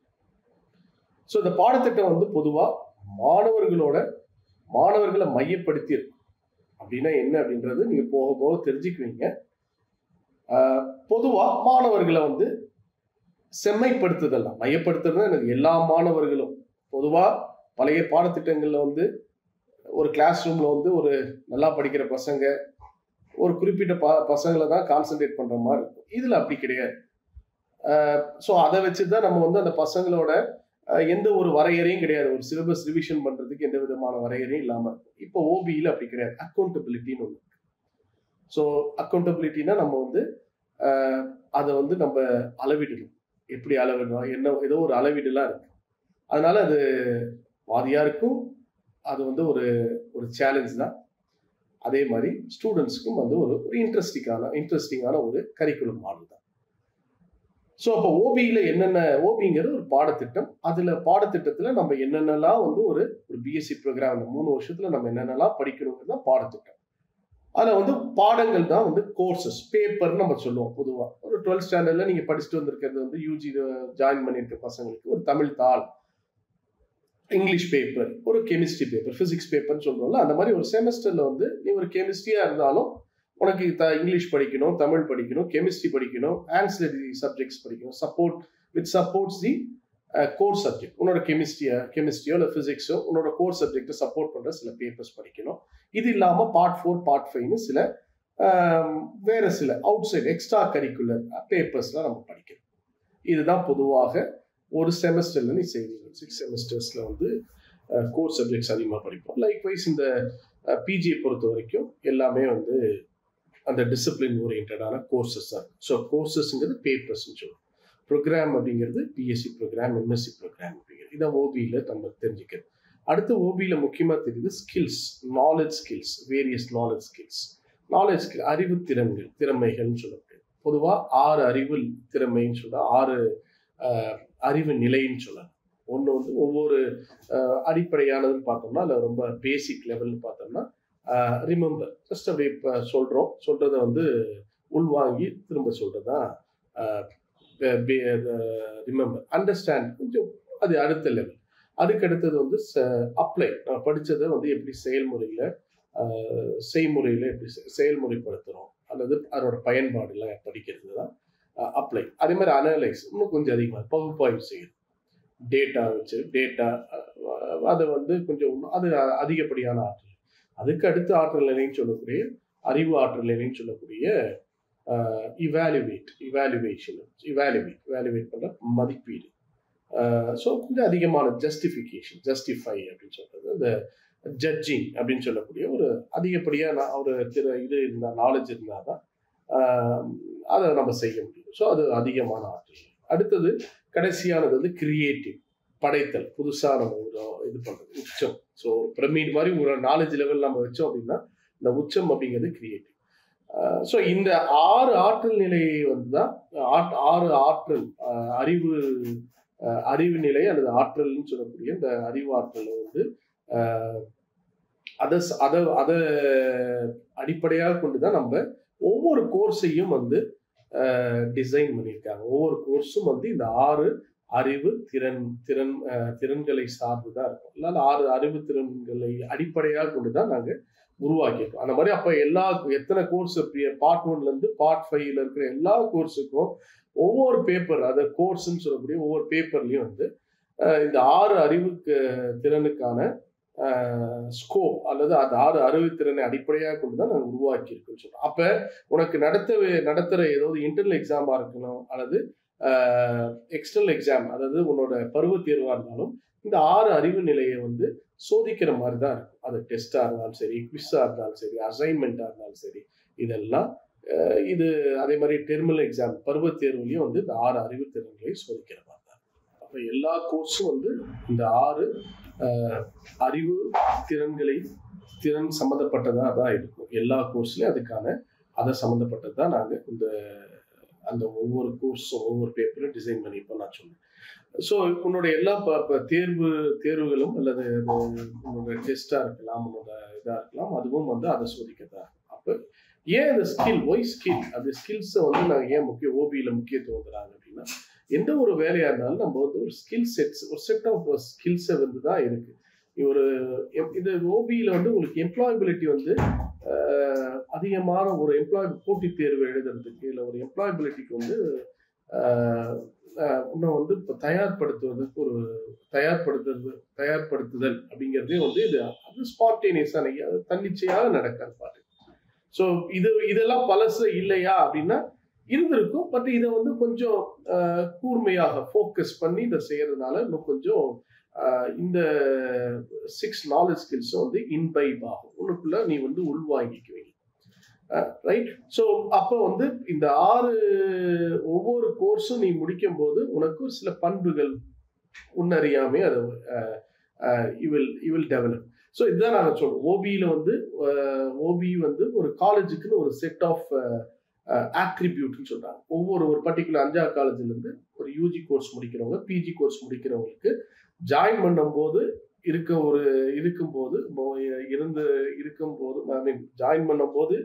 [SPEAKER 3] ஸோ இந்த பாடத்திட்டம் வந்து பொதுவாக மாணவர்களோட மாணவர்களை மையப்படுத்தி இருக்கும் அப்படின்னா என்ன அப்படின்றது நீங்கள் போக போக தெரிஞ்சுக்குவீங்க பொதுவாக மாணவர்களை வந்து செம்மைப்படுத்துதல் தான் மையப்படுத்துறது எனக்கு எல்லா மாணவர்களும் பொதுவாக பழைய பாடத்திட்டங்களில் வந்து ஒரு கிளாஸ் ரூமில் வந்து ஒரு நல்லா படிக்கிற பசங்க ஒரு குறிப்பிட்ட ப பசங்களை தான் கான்சென்ட்ரேட் பண்ணுற மாதிரி இருக்கும் இதில் அப்படி கிடையாது ஸோ அதை வச்சு தான் நம்ம வந்து அந்த பசங்களோட அஹ், எந்த ஒரு வரையறையும் கிடையாது ஒரு சிலபஸ் ரிவிஷன் பண்ணுறதுக்கு எந்த விதமான வரையறையும் இல்லாமல் இருக்கும் இப்போ ஓபியில் அப்படி கிடையாது அக்கௌண்டபிலிட்டின்னு ஒன்று ஸோ அக்கௌண்டபிலிட்டினா நம்ம வந்து அஹ், அதை வந்து நம்ம அளவிடணும் எப்படி அளவிடணும் என்ன ஏதோ ஒரு அளவீடுலாம் இருக்கு அதனால அது வாதியாருக்கும் அது வந்து ஒரு ஒரு சேலஞ்ச் தான் அதே மாதிரி ஸ்டூடெண்ட்ஸ்க்கும் வந்து ஒரு ஒரு இன்ட்ரெஸ்டிங்கான இன்ட்ரெஸ்டிங்கான ஒரு கரிக்குலம் மாடல் தான் ஸோ அப்போ ஓபியில் என்னென்ன ஓபிங்கிறது ஒரு பாடத்திட்டம் அதில் பாடத்திட்டத்தில் நம்ம என்னென்னலாம் வந்து ஒரு ஒரு பிஎஸ்சி ப்ரோக்ராம் அந்த மூணு வருஷத்தில் நம்ம என்னென்னலாம் படிக்கணுங்கிறது தான் பாடத்திட்டம் அதில் வந்து பாடங்கள் தான் வந்து கோர்சஸ் பேப்பர்னு நம்ம சொல்லுவோம் பொதுவாக ஒரு டுவெல்த் ஸ்டாண்டர்டில் நீங்கள் படிச்சுட்டு வந்திருக்கிறது வந்து யூஜி ஜாயின் பண்ணியிருக்க பசங்களுக்கு ஒரு தமிழ் தாள் இங்கிலீஷ் பேப்பர் ஒரு கெமிஸ்ட்ரி பேப்பர் ஃபிசிக்ஸ் பேப்பர்னு சொல்கிறோம்ல அந்த மாதிரி ஒரு செமஸ்டரில் வந்து நீ ஒரு கெமிஸ்ட்ரியாக இருந்தாலும் உனக்கு த இங்கிலீஷ் படிக்கணும் தமிழ் படிக்கணும் கெமிஸ்ட்ரி படிக்கணும் ஆன்சிலரி சப்ஜெக்ட்ஸ் படிக்கணும் support with supports the core subject உன்னோட கெமிஸ்ட்ரியா கெமிஸ்ட்ரியோ இல்லை ஃபிசிக்ஸோ உன்னோட கோர் சப்ஜெக்டை சப்போர்ட் பண்ணுற சில பேப்பர்ஸ் படிக்கணும் இது இல்லாமல் பார்ட் ஃபோர் பார்ட் ஃபைவ்னு சில ஆம், வேற சில அவுட் சைட் எக்ஸ்ட்ரா கரிக்குலர் பேப்பர்ஸ்லாம் நம்ம படிக்கணும் இதுதான் பொதுவாக ஒரு செமஸ்டர்ல நீ செய்வீங்க சிக்ஸ் செமஸ்டர்ஸ்ல வந்து கோர் சப்ஜெக்ட்ஸ் அதிகமாக படிப்போம் லைக் வைஸ் இந்த பிஜியை பொறுத்த வரைக்கும் எல்லாமே வந்து அந்த டிசிப்ளின் ஓரியன்டான கோர்சஸ் தான் ஸோ கோர்சஸ்ங்கிறது பேப்பர்ஸ்னு சொல்லுவோம் ப்ரோக்ராம் அப்படிங்கிறது பிஎஸ்சி ப்ரோக்ராம் எம்எஸ்சி ப்ரோக்ராம் அப்படிங்கிறது இதான் ஓபியில் நம்ம தெரிஞ்சுக்கிறது அடுத்து ஓபியில் முக்கியமாக தெரியுது skills knowledge skills various knowledge skills knowledge skill அறிவு திறன்கள் திறமைகள்னு சொல்லப்படுது பொதுவாக ஆறு அறிவு திறமைன்னு சொல்ல ஆறு ஆஹ், அறிவு நிலைன்னு சொல்லலாம் ஒன்று வந்து ஒவ்வொரு ஆஹ், அடிப்படையானதுன்னு பார்த்தோம்னா அதில் ரொம்ப பேசிக் லெவல்னு பார்த்தோம்னா ரிமெம்பர் ஜஸ்ட் அப்படியே இப்போ சொல்கிறோம் சொல்கிறத வந்து உள்வாங்கி திரும்ப சொல்கிறது தான் ரிமெம்பர் அண்டர்ஸ்டாண்ட் கொஞ்சம் அது அடுத்த லெவல் அதுக்கு அடுத்தது வந்து அப்ளை நான் படித்ததை வந்து எப்படி செயல்முறையில் செய்முறையில் எப்படி செ- செயல்முறைப்படுத்துகிறோம் அல்லது அதோட பயன்பாடுலாம் படிக்கிறது தான் அப்ளை அதே மாதிரி அனலைஸ் இன்னும் கொஞ்சம் அதிகமாக பகுப்பாய்வு செய்யுது டேட்டா வச்சு டேட்டா அதை வந்து கொஞ்சம் இன்னும் அது அதிகப்படியான ஆற்றல் அதுக்கு அடுத்த ஆற்றல் நிலைன்னு சொல்லக்கூடிய அறிவு ஆற்றல் நிலைன்னு சொல்லக்கூடிய இவாலுவேட் இவாலுவேஷன் இவாலுவேட் இவாலுவேட் பண்ணுற மதிப்பீடு ஸோ கொஞ்சம் அதிகமான ஜஸ்டிஃபிகேஷன் ஜஸ்டிஃபை அப்படின்னு சொல்றது அந்த ஜட்ஜிங் அப்படின்னு சொல்லக்கூடிய ஒரு அதிகப்படியாக ஒரு திரு இது இருந்தால் நாலேஜ் இருந்தால் தான் ஆஹ், அதை நம்ம செய்ய முடியும் ஸோ அது அதிகமான ஆற்றல் அடுத்தது கடைசியானது வந்து கிரியேட்டிவ் படைத்தல் புதுசாக நம்ம ஒரு இது பண்ணுறது உச்சம் ஸோ ஒரு பிரமிட் மாதிரி ஒரு நாலேஜ் லெவல் நம்ம வச்சோம் அப்படின்னா இந்த உச்சம் அப்படிங்கிறது கிரியேட்டிவ் ஸோ இந்த ஆறு ஆற்றல் நிலையை வந்து தான் ஆட்- ஆறு ஆற்றல் ஆஹ் அறிவு ஆஹ் அறிவு நிலை அல்லது ஆற்றல்னு சொல்லக்கூடிய இந்த அறிவாற்றலை வந்து ஆஹ் அதை ச- அதை அதை அடிப்படையாக கொண்டு தான் நம்ம ஒவ்வொரு கோர்ஸையும் வந்து டிசைன் பண்ணியிருக்காங்க ஒவ்வொரு கோர்ஸும் வந்து இந்த ஆறு அறிவு திறன் திறன் ஆஹ் திறன்களை சார்ந்து தான் இருக்கும் இல்லாத ஆறு அறிவு திறன்களை அடிப்படையாக கொண்டு தான் நாங்கள் உருவாக்கியிருக்கோம் அந்த மாதிரி அப்போ எல்லா எத்தனை கோர்ஸ் பார்ட் ஒன்ல இருந்து பார்ட் ஃபைவ்ல இருக்கிற எல்லா கோர்ஸுக்கும் ஒவ்வொரு பேப்பர் அதை கோர்ஸ்ன்னு சொல்லக்கூடிய ஒவ்வொரு பேப்பர்லயும் வந்து ஆஹ் இந்த ஆறு அறிவுக்கு திறனுக்கான ஸ்கோப் அல்லது அந்த ஆறு அறிவுத்திறனை அடிப்படையாக கொண்டு தான் நாங்கள் உருவாக்கியிருக்கோம்னு சொல்றோம் அப்ப உனக்கு நடத்த நடத்துற ஏதாவது இன்டர்னல் எக்ஸாமா இருக்கணும் அல்லது எக்ஸ்டர்னல் எக்ஸாம் அதாவது உன்னோட பருவத் தேர்வா இருந்தாலும் இந்த ஆறு அறிவு நிலையை வந்து சோதிக்கிற மாதிரி தான் இருக்கும் அது டெஸ்டா இருந்தாலும் சரி குவிஸா இருந்தாலும் சரி அசைன்மெண்ட்டா இருந்தாலும் சரி இதெல்லாம் அஹ், இது அதே மாதிரி டெர்மினல் எக்ஸாம் பருவத் தேர்வுலையும் வந்து இந்த ஆறு அறிவு திறன்களை சோதிக்கிற மாதிரி தான் அப்போ எல்லா கோர்ஸும் வந்து இந்த ஆறு அஹ், அறிவு திறன்களை திறன் சம்மந்தப்பட்டதாக தான் இருக்கும் எல்லா கோர்ஸ்லயும் அதுக்கான அதை சம்மந்தப்பட்டது தான் நாங்கள் இந்த அந்த ஒவ்வொரு கோர்ஸும் ஒவ்வொரு பேப்பரும் டிசைன் பண்ணியிருப்போம் நான் சொன்னேன் ஸோ உன்னோட எல்லா ப- ப- தேர்வு தேர்வுகளும் அல்லது அது உன்னோட டெஸ்ட்டாக இருக்கலாம் உன்னோட இதாக இருக்கலாம் அதுவும் வந்து அதை சோதிக்கதான் அப்போ ஏன் அந்த ஸ்கில் ஒய் ஸ்கில் அந்த ஸ்கில்ஸை வந்து நாங்கள் ஏன் முக்கிய ஓபியில் முக்கியத்துவம் தராங்க அப்படின்னா எந்த ஒரு வேலையாக இருந்தாலும் நம்ம வந்து ஒரு ஸ்கில் செட்ஸ் ஒரு செட் ஆஃப் ஸ்கில்ஸை வந்து தான் இருக்கு ஒரு எப்- இது ஓபியில் வந்து உங்களுக்கு எம்ப்ளாயபிலிட்டி வந்து ஆஹ், அதிகமான ஒரு எம்ப்ளாய் போட்டித் தேர்வு எழுதுறதுக்கு இல்லை ஒரு எம்ப்ளாயபிலிட்டிக்கு வந்து ஆஹ், ஆஹ், இன்னும் வந்து இப்போ தயார்படுத்துவதற்கு ஒரு தயார்படுத்துறது தயார்படுத்துதல் அப்படிங்கிறதே வந்து இது அது ஸ்பான்டேனியஸான அது தன்னிச்சையாக நடக்காது பாட்டு ஸோ இது இதெல்லாம் பழசு இல்லையா அப்படின்னா இருந்திருக்கும் பட் இதை வந்து கொஞ்சம் ஆஹ், கூர்மையாக ஃபோக்கஸ் பண்ணி இதை செய்யறதுனால இன்னும் கொஞ்சம் ஆஹ், இந்த சிக்ஸ் நாலேஜ் ஸ்கில்ஸும் வந்து இன்பைப் ஆகும் உனக்குள்ள நீ வந்து உள்வாங்கிக்குவீங்க ரைட் ஸோ அப்போ வந்து இந்த ஆறு ஒவ்வொரு கோர்ஸும் நீ முடிக்கும் போது உனக்கு சில பண்புகள் உன்னறியாமே அது இவில் இவில் டெவலப் ஸோ இதுதான் நாங்கள் சொல்றோம் ஓபியில் வந்து ஓபி வந்து ஒரு காலேஜுக்குன்னு ஒரு செட் ஆஃப் ஆட்ரிபியூட்னு சொல்றாங்க ஒவ்வொரு ஒரு பர்டிகுலர் அஞ்சா காலேஜ்ல இருந்து ஒரு யூஜி கோர்ஸ் முடிக்கிறவங்க பிஜி கோர்ஸ் முடிக்கிறவங்களுக்கு ஜாயின் பண்ணும்போது இருக்க ஒரு இருக்கும்போது மோ- இருந்து இருக்கும்போது ஐ மீன் ஜாயின் பண்ணும்போது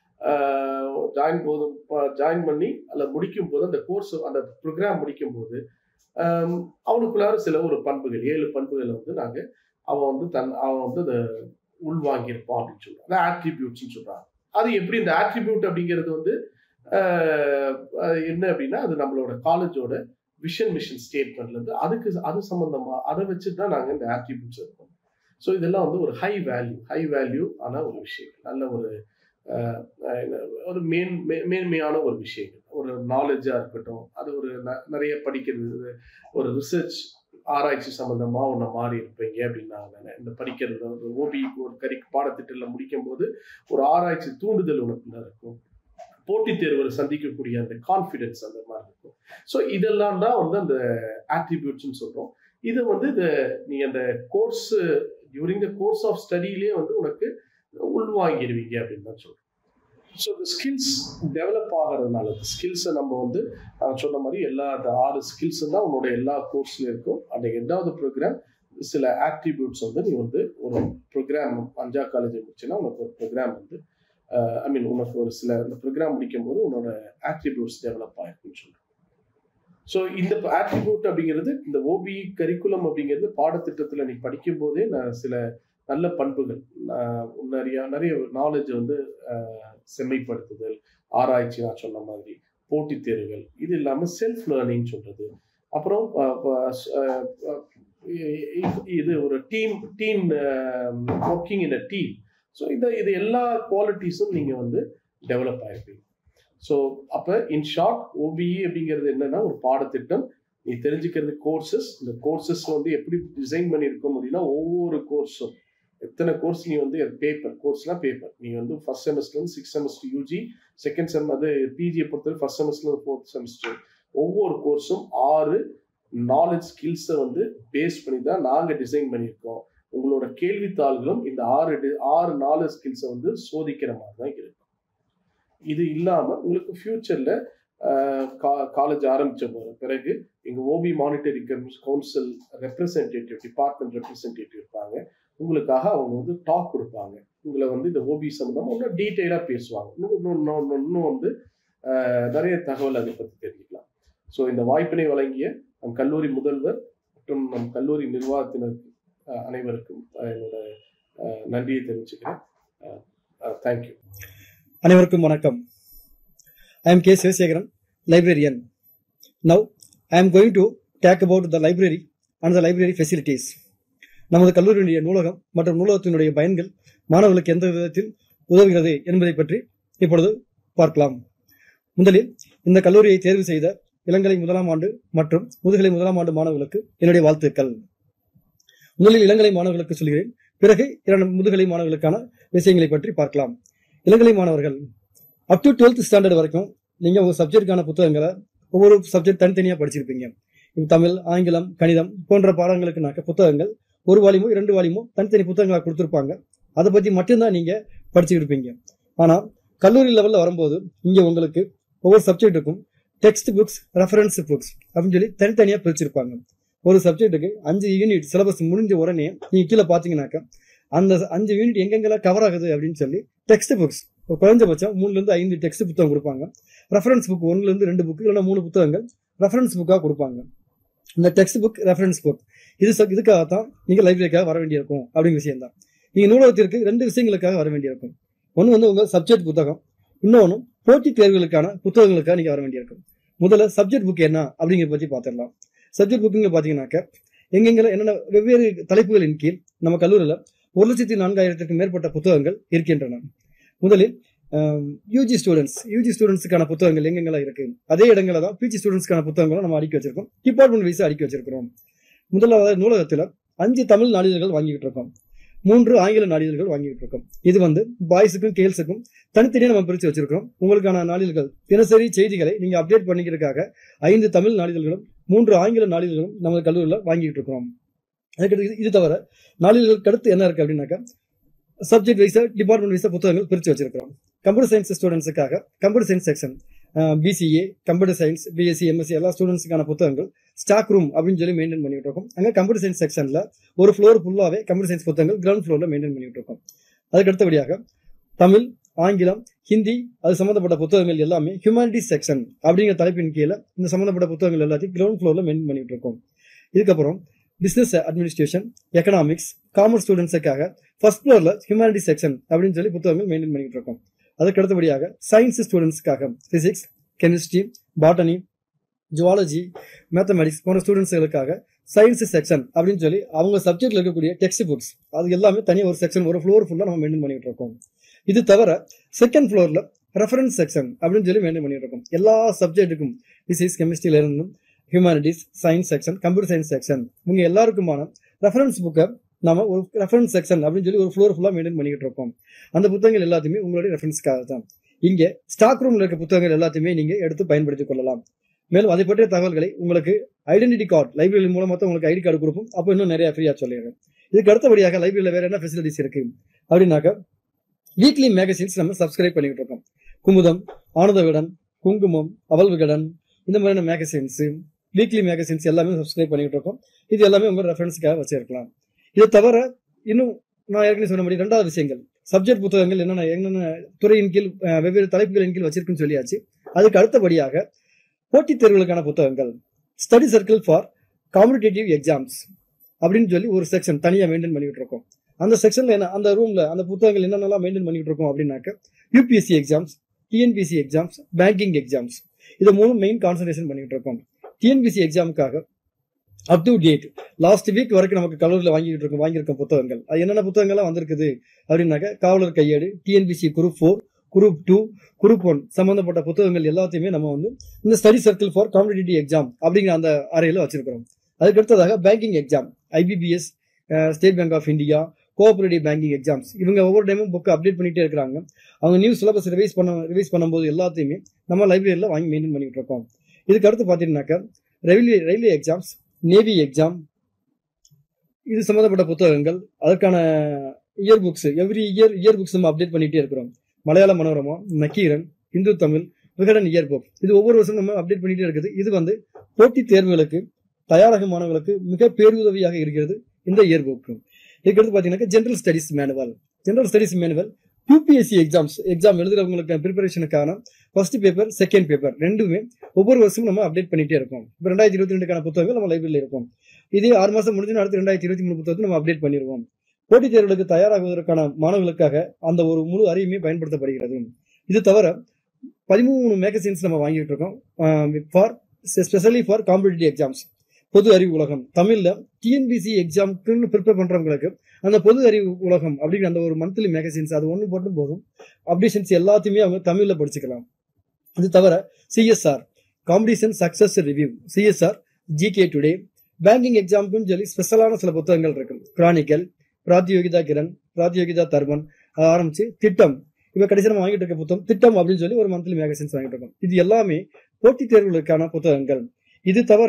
[SPEAKER 3] ஜாயின் போது ஜாயின் பண்ணி அல்ல முடிக்கும் போது அந்த கோர்ஸ் அந்த ப்ரோக்ராம் முடிக்கும் போது ஆம், அவனுக்குள்ளார சில ஒரு பண்புகள் ஏழு பண்புகளை வந்து நாங்க அவன் வந்து தன் அவன் வந்து அதை உள்வாங்கியிருப்பான் அப்படின்னு சொல்றான் அதான் ஆட்ரிபியூட்ஸ்னு சொல்றாங்க அது எப்படி இந்த ஆட்ரிபியூட் அப்படிங்கிறது வந்து ஆஹ், அது என்ன அப்படின்னா அது நம்மளோட காலேஜோட விஷன் மிஷன் ஸ்டேட்மெண்ட்ல இருந்து அதுக்கு அது சம்பந்தமா அதை வச்சு தான் நாங்க இந்த ஆட்ரிபியூட்ஸ் இருக்கோம் ஸோ இதெல்லாம் வந்து ஒரு ஹை வேல்யூ ஹை வேல்யூ ஆன ஒரு விஷயம் நல்ல ஒரு ஆஹ், ஆஹ், ஒரு மேன் மே- மேன்மையான ஒரு விஷயங்கள் ஒரு நாலேஜா இருக்கட்டும் அது ஒரு ந- நிறைய படிக்கிறது ஒரு ரிசர்ச் ஆராய்ச்சி சம்பந்தமா ஒன்று மாறி இருப்பீங்க அப்படின்னு நான் நினை- இந்த படிக்கிறது ஒரு ஓபி ஒரு கரி பாடத்திட்டத்தில் முடிக்கும் போது ஒரு ஆராய்ச்சி தூண்டுதல் உனக்குள்ள இருக்கும் போட்டித் தேர்வில் சந்திக்கக்கூடிய அந்த கான்ஃபிடென்ஸ் அந்த மாதிரி இருக்கும் ஸோ இதெல்லாம் தான் வந்து அந்த ஆட்ரிபியூட்ஸ்னு சொல்றோம் இது வந்து இந்த நீ அந்த course during the course of ஸ்டடியிலே வந்து உனக்கு உள்வாங்கிடுவீங்க அப்படின்னு தான் சொல்றோம் ஸோ இந்த ஸ்கில்ஸ் டெவலப் ஆகிறதுனால இந்த ஸ்கில்ஸை நம்ம வந்து நான் சொன்ன மாதிரி எல்லா அந்த ஆறு ஸ்கில்ஸ் தான் உன்னோட எல்லா கோர்ஸ்லையும் இருக்கும் அந்த எட்டாவது ப்ரோக்ராம் சில ஆட்ரிபியூட்ஸ் வந்து நீ வந்து ஒரு ப்ரோக்ராம் அஞ்சா காலேஜ் முடிச்சுன்னா உனக்கு ஒரு ப்ரோக்ராம் வந்து ஐ மீன் உனக்கு ஒரு சில இந்த ப்ரோக்ராம் முடிக்கும் போது உன்னோட ஆட்ரிபியூட்ஸ் டெவலப் ஆயிருக்குன்னு சொல்றேன் ஸோ இந்த ஆட்ரிபியூட் அப்படிங்கிறது இந்த ஓபி கரிக்குலம் அப்படிங்கிறது பாடத்திட்டத்தில் நீ படிக்கும் போதே நான் சில நல்ல பண்புகள் நான் நிறைய நிறைய நாலேஜ் வந்து ஆஹ், செம்மைப்படுத்துதல் ஆராய்ச்சி நான் சொன்ன மாதிரி போட்டித் தேர்வுகள் இது இல்லாமல் செல்ஃப் லேர்னிங் சொல்றது அப்புறம் ஆஹ், ஆஹ், ஆஹ், இ- இது ஒரு team team working in a team so இந்த இது எல்லா குவாலிட்டிஸும் நீங்கள் வந்து டெவலப் ஆயிருப்பீங்க ஸோ அப்போ இன் ஷார்ட் ஓபிஇ அப்படிங்கிறது என்னன்னா ஒரு பாடத்திட்டம் நீ தெரிஞ்சுக்கிறது கோர்சஸ் இந்த கோர்சஸ் வந்து எப்படி டிசைன் பண்ணியிருக்கோம் அப்படின்னா ஒவ்வொரு கோர்ஸும் எத்தனை கோர்ஸ் நீ வந்து பேப்பர் கோர்ஸ்னா பேப்பர் நீ வந்து ஃபர்ஸ்ட் செமஸ்டர்லேருந்து six semester UG second sem அது பிஜியை பொறுத்தவரை ஃபர்ஸ்ட் செமஸ்டர்லேருந்து ஃபோர்த் செமஸ்டர் ஒவ்வொரு கோர்ஸும் ஆறு நாலேஜ் ஸ்கில்ஸை வந்து பேஸ் பண்ணி தான் நாங்கள் டிசைன் பண்ணியிருக்கோம் உங்களோட கேள்வித்தாள்களும் இந்த ஆறு di- ஆறு நாலேஜ் ஸ்கில்ஸை வந்து சோதிக்கிற மாதிரி தான் இருக்கும் இது இல்லாமல் உங்களுக்கு ஃப்யூச்சரில் காலேஜ் ஆரம்பித்த பிறகு எங்கள் ஓபி monitory council representative department representative இருப்பாங்க உங்களுக்காக அவங்க வந்து டாக் கொடுப்பாங்க உங்களை வந்து இந்த ஓபி சம்மந்தமாக இன்னும் டீட்டெயிலாக பேசுவாங்க இன்னும் இன்னும் இன்னும் இன்னும் வந்து ஆஹ், நிறைய தகவல் அதை பற்றி தெரிஞ்சுக்கலாம் ஸோ இந்த வாய்ப்பினை வழங்கிய நம் கல்லூரி முதல்வர் மற்றும் நம் கல்லூரி நிர்வாகத்தினருக்கு ஆஹ், அனைவருக்கும் ஆஹ், என்னோட ஆஹ், நன்றியை தெரிவிச்சுக்கிறேன் தேங்க்யூ
[SPEAKER 4] அனைவருக்கும் வணக்கம் I am K Sivasekaran librarian now I am going to talk about the library and the library facilities நமது கல்லூரியினுடைய நூலகம் மற்றும் நூலகத்தினுடைய பயன்கள் மாணவர்களுக்கு எந்த விதத்தில் உதவுகிறது என்பதை பற்றி இப்பொழுது பார்க்கலாம் முதலில் இந்த கல்லூரியை தேர்வு செய்த இளங்கலை முதலாம் ஆண்டு மற்றும் முதுகலை முதலாம் ஆண்டு மாணவர்களுக்கு என்னுடைய வாழ்த்துக்கள் முதலில் இளங்கலை மாணவர்களுக்கு சொல்கிறேன் பிறகு இரண்டு முதுகலை மாணவர்களுக்கான விஷயங்களை பற்றி பார்க்கலாம் இளங்கலை மாணவர்கள் அப் டு டுவெல்த் ஸ்டாண்டர்ட் வரைக்கும் நீங்க உங்க சப்ஜெக்டுக்கான புத்தகங்களை ஒவ்வொரு சப்ஜெக்ட் தனித்தனியா படிச்சிருப்பீங்க இப்ப தமிழ் ஆங்கிலம் கணிதம் போன்ற பாடங்களுக்குனாக்க புத்தகங்கள் ஒரு வாலியமோ இரண்டு வாலியமோ தனித்தனி புத்தகங்களா கொடுத்துருப்பாங்க அதை பத்தி மட்டும்தான் நீங்க படிச்சுட்டு இருப்பீங்க ஆனா கல்லூரி லெவல்ல வரும்போது இங்க உங்களுக்கு ஒவ்வொரு சப்ஜெக்ட்டுக்கும் டெக்ஸ்ட் புக்ஸ் ரெஃபரன்ஸ் புக்ஸ் அப்படின்னு சொல்லி தனித்தனியா பிரிச்சிருப்பாங்க ஒரு சப்ஜெக்ட்டுக்கு அஞ்சு யூனிட் சிலபஸ் முடிஞ்ச உடனே நீங்க கீழே பாத்தீங்கன்னாக்கா அந்த அஞ்சு யூனிட் எங்கெங்கெல்லாம் கவர் ஆகுது அப்படின்னு சொல்லி டெக்ஸ்ட் புக்ஸ் இப்போ குறைஞ்சபட்சம் மூணுல இருந்து ஐந்து டெக்ஸ்ட் புத்தகம் கொடுப்பாங்க ரெஃபரன்ஸ் புக் ஒன்னுல இருந்து ரெண்டு புக் இல்லைன்னா மூணு புத்தகங்கள் ரெஃபரன்ஸ் புக்காக கொடுப்பாங்க இந்த டெக்ஸ்ட் புக் ரெஃபரன்ஸ் புக் இது ச- இதுக்காகத்தான் நீங்க லைப்ரரிக்காக வர வேண்டியிருக்கும் அப்படிங்கிற விஷயம் தான் நீங்க நூலகத்திற்கு ரெண்டு விஷயங்களுக்காக வர வேண்டியிருக்கும் ஒன்று வந்து உங்க சப்ஜெக்ட் புத்தகம் இன்னொன்று போட்டித் தேர்வுகளுக்கான புத்தகங்களுக்காக நீங்க வர வேண்டியிருக்கும் முதல்ல சப்ஜெக்ட் புக் என்ன அப்படிங்கிறத பத்தி பார்த்துடலாம் சப்ஜெக்ட் புக்குங்க பாத்தீங்கன்னாக்க எங்கெங்க என்னென்ன வெவ்வேறு தலைப்புகளின் கீழ் நம்ம கல்லூரியில் ஒரு லட்சத்தி நான்காயிரத்திற்கும் மேற்பட்ட புத்தகங்கள் இருக்கின்றன முதலில் யூஜி ஸ்டூடெண்ட்ஸ் யூஜி ஸ்டூடெண்ட்ஸுக்கான புத்தகங்கள் எங்கெங்கெல்லாம் இருக்கு அதே இடங்கள தான் பிஜி ஸ்டூடெண்ட்ஸ்க்கான புத்தகங்களும் நம்ம அடுக்கி வச்சிருக்கோம் டிபார்ட்மெண்ட் வைஸ் அடுக்கி வச்சிருக்கிறோம் முதலாவது நூலகத்தில் அஞ்சு தமிழ் நாளிதழ்கள் வாங்கிட்டு இருக்கோம் மூன்று ஆங்கில நாளிதழ்கள் வாங்கிட்டு இருக்கோம் இது வந்து பாய்ஸுக்கும் கேர்ள்ஸுக்கும் தனித்தனியாக நம்ம பிரித்து வச்சிருக்கிறோம் உங்களுக்கான நாளிதழ்கள் தினசரி செய்திகளை நீங்க அப்டேட் பண்ணிக்கிறதுக்காக ஐந்து தமிழ் நாளிதழ்களும் மூன்று ஆங்கில நாளிதழ்களும் நமது கல்லூரியில் வாங்கிட்டு இருக்கிறோம் அதுக்கடுத்து இது- இது தவிர நாளிதழ்களுக்கு அடுத்து என்ன இருக்கு அப்படின்னாக்கா சப்ஜெக்ட் வைஸா டிபார்ட்மெண்ட் வைஸா புத்தகங்கள் பிரித்து வச்சிருக்கிறோம் கம்ப்யூட்டர் சயின்ஸ் ஸ்டூடெண்ட்ஸுக்காக computer science section BCA computer science BSc MSc எல்லா ஸ்டூடெண்ட்ஸுக்கான புத்தகங்கள் ஸ்டாக் ரூம் அப்படின்னு சொல்லி மெயின்டைன் பண்ணிட்டு இருக்கோம் அங்கே கம்ப்யூட்டர் சயின்ஸ் செக்ஷன்ல ஒரு ஃப்ளோர் ஃபுல்லாவே கம்ப்யூட்டர் சயின்ஸ் புத்தகங்கள் கிரவுண்ட் ஃப்ளோர்ல மெயின்டைன் பண்ணிட்டு இருக்கோம் அதுக்கு அடுத்தபடியாக தமிழ் ஆங்கிலம் ஹிந்தி அது சம்பந்தப்பட்ட புத்தகங்கள் எல்லாமே ஹியூமானிட்டிஸ் செக்ஷன் அப்படிங்கிற தலைப்பின் கீழே இந்த சம்பந்தப்பட்ட புத்தகங்கள் எல்லாத்தையும் கிரவுண்ட் ஃப்ளோர்ல மெயின்டைன் பண்ணிட்டு இருக்கோம் இதுக்கப்புறம் பிசினஸ் அட்மினிஸ்ட்ரேஷன் எக்கனாமிக்ஸ் காமர்ஸ் ஸ்டூடெண்ட்ஸுக்காக ஃபர்ஸ்ட் ஃப்ளோர்ல ஹியூமானிட்டி செக்ஷன் அப்படின்னு சொல்லி புத்தகங்கள் மெயின்டைன் பண்ணிட்டு இருக்கோம் அதுக்கு அடுத்தபடியாக சயின்ஸ் ஸ்டூடெண்ட்ஸ்க்காக physics chemistry botany zoology mathematics போன்ற ஸ்டூடெண்ட்ஸ்களுக்காக சயின்ஸ் செக்ஷன் அப்படின்னு சொல்லி அவங்க சப்ஜெக்ட்ல இருக்கக்கூடிய டெக்ஸ்ட் புக்ஸ் அது எல்லாமே தனியாக ஒரு செக்ஷன் ஒரு ஃப்ளோர் ஃபுல்லாக நம்ம மெயின்டைன் பண்ணிட்டு இருக்கோம் இது தவிர செகண்ட் ஃப்ளோர்ல ரெஃபரன்ஸ் செக்ஷன் அப்படின்னு சொல்லி மெயின்டைன் பண்ணிட்டு இருக்கோம் எல்லா சப்ஜெக்ட்டுக்கும் பிசிக்ஸ் கெமிஸ்ட்ரியில இருந்தும் humanities science section computer science section இவங்க எல்லாருக்குமான ரெஃபரன்ஸ் புக்கை நாம ஒரு ரெஃபரன்ஸ் செக்ஷன் அப்படின்னு சொல்லி ஒரு ஃப்ளோர் ஃபுல்லாக மெயின்டைன் பண்ணிட்டு இருக்கோம் அந்த புத்தகங்கள் எல்லாத்தையுமே உங்களுடைய ரெஃபரன்ஸ்க்காக தான் இங்கே ஸ்டாக் ரூம்ல இருக்க புத்தகங்கள் எல்லாத்தையுமே நீங்க எடுத்து பயன்படுத்திக் கொள்ளலாம் மேலும் அதை பற்றிய தகவல்களை உங்களுக்கு ஐடென்டிட்டி கார்டு லைப்ரரி மூலமா தான் உங்களுக்கு ஐடி கார்டு கொடுப்போம் அப்போ இன்னும் நிறைய ஃப்ரீயா சொல்லிடுறேன் இதுக்கு அடுத்தபடியாக லைப்ரரியில் வேற என்ன ஃபெசிலிட்டிஸ் இருக்கு அப்படின்னாக்கா வீக்லி மேகசின்ஸ் நம்ம சப்ஸ்கிரைப் பண்ணிட்டு இருக்கோம் குமுதம் ஆனந்த விகடன் குங்குமம் அவல் விகடன் இந்த மாதிரியான மேகசின்ஸ் வீக்லி மேகசின்ஸ் எல்லாமே சப்ஸ்கிரைப் பண்ணிட்டு இருக்கோம் இது எல்லாமே உங்க ரெஃபரன்ஸ்க்காக வச்சிருக்கலாம் இது தவிர இன்னும் நான் ஏற்கனவே சொன்ன மாதிரி ரெண்டாவது விஷயங்கள் சப்ஜெக்ட் புத்தகங்கள் என்னென்ன என்னென்ன துறையின் கீழ் அஹ், வெவ்வேறு தலைப்புகளின் கீழ் வச்சிருக்குன்னு சொல்லியாச்சு அதுக்கு அடுத்தபடியாக போட்டித் தேர்வுகளுக்கான புத்தகங்கள் study circle for competitive exams அப்படின்னு சொல்லி ஒரு செக்ஷன் தனியாக மெயின்டைன் பண்ணிட்டு இருக்கோம் அந்த செக்ஷன்ல என்ன அந்த ரூம்ல அந்த புத்தகங்கள் என்னென்னலாம் மெயின்டைன் பண்ணிட்டு இருக்கோம் அப்படின்னாக்க UPSC exams TNPSC exams banking exams இது மூணு மெயின் கான்சன்ட்ரேஷன் பண்ணிட்டு இருக்கோம் டிஎன்பிசி எக்ஸாமுக்காக up to date last week வரைக்கும் நமக்கு கல்லூரியில் வாங்கிட்டு இருக்கோம் வாங்கியிருக்க புத்தகங்கள் அது என்னென்ன புத்தகங்கள்லாம் வந்திருக்குது அப்படின்னாக்க காவலர் கையேடு TNPSC group four group two group one சம்பந்தப்பட்ட புத்தகங்கள் எல்லாத்தையுமே நம்ம வந்து இந்த study circle for competitive exam அப்படிங்கிற அந்த அறையில வச்சிருக்கிறோம் அதுக்கு அடுத்ததாக banking exam IBPS State Bank of India cooperative banking exams இவங்க ஒவ்வொரு டைமும் புக் அப்டேட் பண்ணிட்டே இருக்கிறாங்க அவங்க நியூ சிலபஸ் ரிவைஸ் பண்ண ரிவைஸ் பண்ணும்போது எல்லாத்தையுமே நம்ம லைப்ரரியில் வாங்கி மெயின்டைன் பண்ணிட்டு இருக்கோம் இதுக்கு அடுத்து பார்த்தீங்கன்னாக்கா railway railway exams navy exam இது சம்மந்தப்பட்ட புத்தகங்கள் அதற்கான year books every year year books நம்ம அப்டேட் பண்ணிட்டே இருக்கிறோம் மலையாள மனோரமா நக்கீரன் இந்து தமிழ் விகடன் இயர் புக் இது ஒவ்வொரு வருஷம் நம்ம அப்டேட் பண்ணிட்டே இருக்குது இது வந்து போட்டித் தேர்வுகளுக்கு தயாராகும் மாணவர்களுக்கு மிக பேருதவியாக இருக்கிறது இந்த இயர் புக் இதுக்கடுத்து பார்த்தீங்கன்னா general studies manual general studies manual UPSC exams exam எழுதுறவங்களுக்கு ப்ரிப்பரேஷனுக்கான ஃபர்ஸ்ட் பேப்பர் செகண்ட் பேப்பர் ரெண்டுமே ஒவ்வொரு வருஷமும் நம்ம அப்டேட் பண்ணிட்டே இருக்கோம் இப்போ ரெண்டாயிரத்தி இருபத்தி ரெண்டுக்கான புத்தகங்கள் நம்ம லைப்ரரியில் இருக்கும் இதே ஆறு மாசம் முடிஞ்சு அடுத்து ரெண்டாயிரத்தி இருபத்தி மூணு புத்தகத்தை நம்ம அப்டேட் பண்ணிடுவோம் போட்டித் தேர்வுகளுக்கு தயாராகுவதற்கான மாணவர்களுக்காக அந்த ஒரு முழு அறிவுமே பயன்படுத்தப்படுகிறது இது தவிர பதிமூணு மேகசின்ஸ் நம்ம வாங்கிட்டு இருக்கோம் for specially for competitive exams பொது அறிவு உலகம் தமிழ்ல டிஎன்பிசி எக்ஸாம்க்குன்னு ப்ரிப்பேர் பண்றவங்களுக்கு அந்த பொது அறிவு உலகம் அப்படிங்கிற அந்த ஒரு மந்த்லி மேகசின்ஸ் அது ஒன்று மட்டும் போதும் அப்டேஷன்ஸ் எல்லாத்தையுமே அவங்க தமிழ்ல படிச்சுக்கலாம் அது தவிர CSR competition success review CSR GK today banking எக்ஸாம்க்குன்னு சொல்லி ஸ்பெஷலான சில புத்தகங்கள் இருக்கு கிரானிக்கல் பிராத்தியோகிதா கிரண் பிராத்தியோகிதா தர்மன் அதை ஆரம்பிச்சு திட்டம் இப்ப கடைசி நம்ம வாங்கிட்டு இருக்க புத்தகம் திட்டம் அப்படின்னு சொல்லி ஒரு மந்த்லி மேகசின்ஸ் வாங்கிட்டு இருக்கோம் இது எல்லாமே போட்டித் தேர்வுகளுக்கான புத்தகங்கள் இது தவிர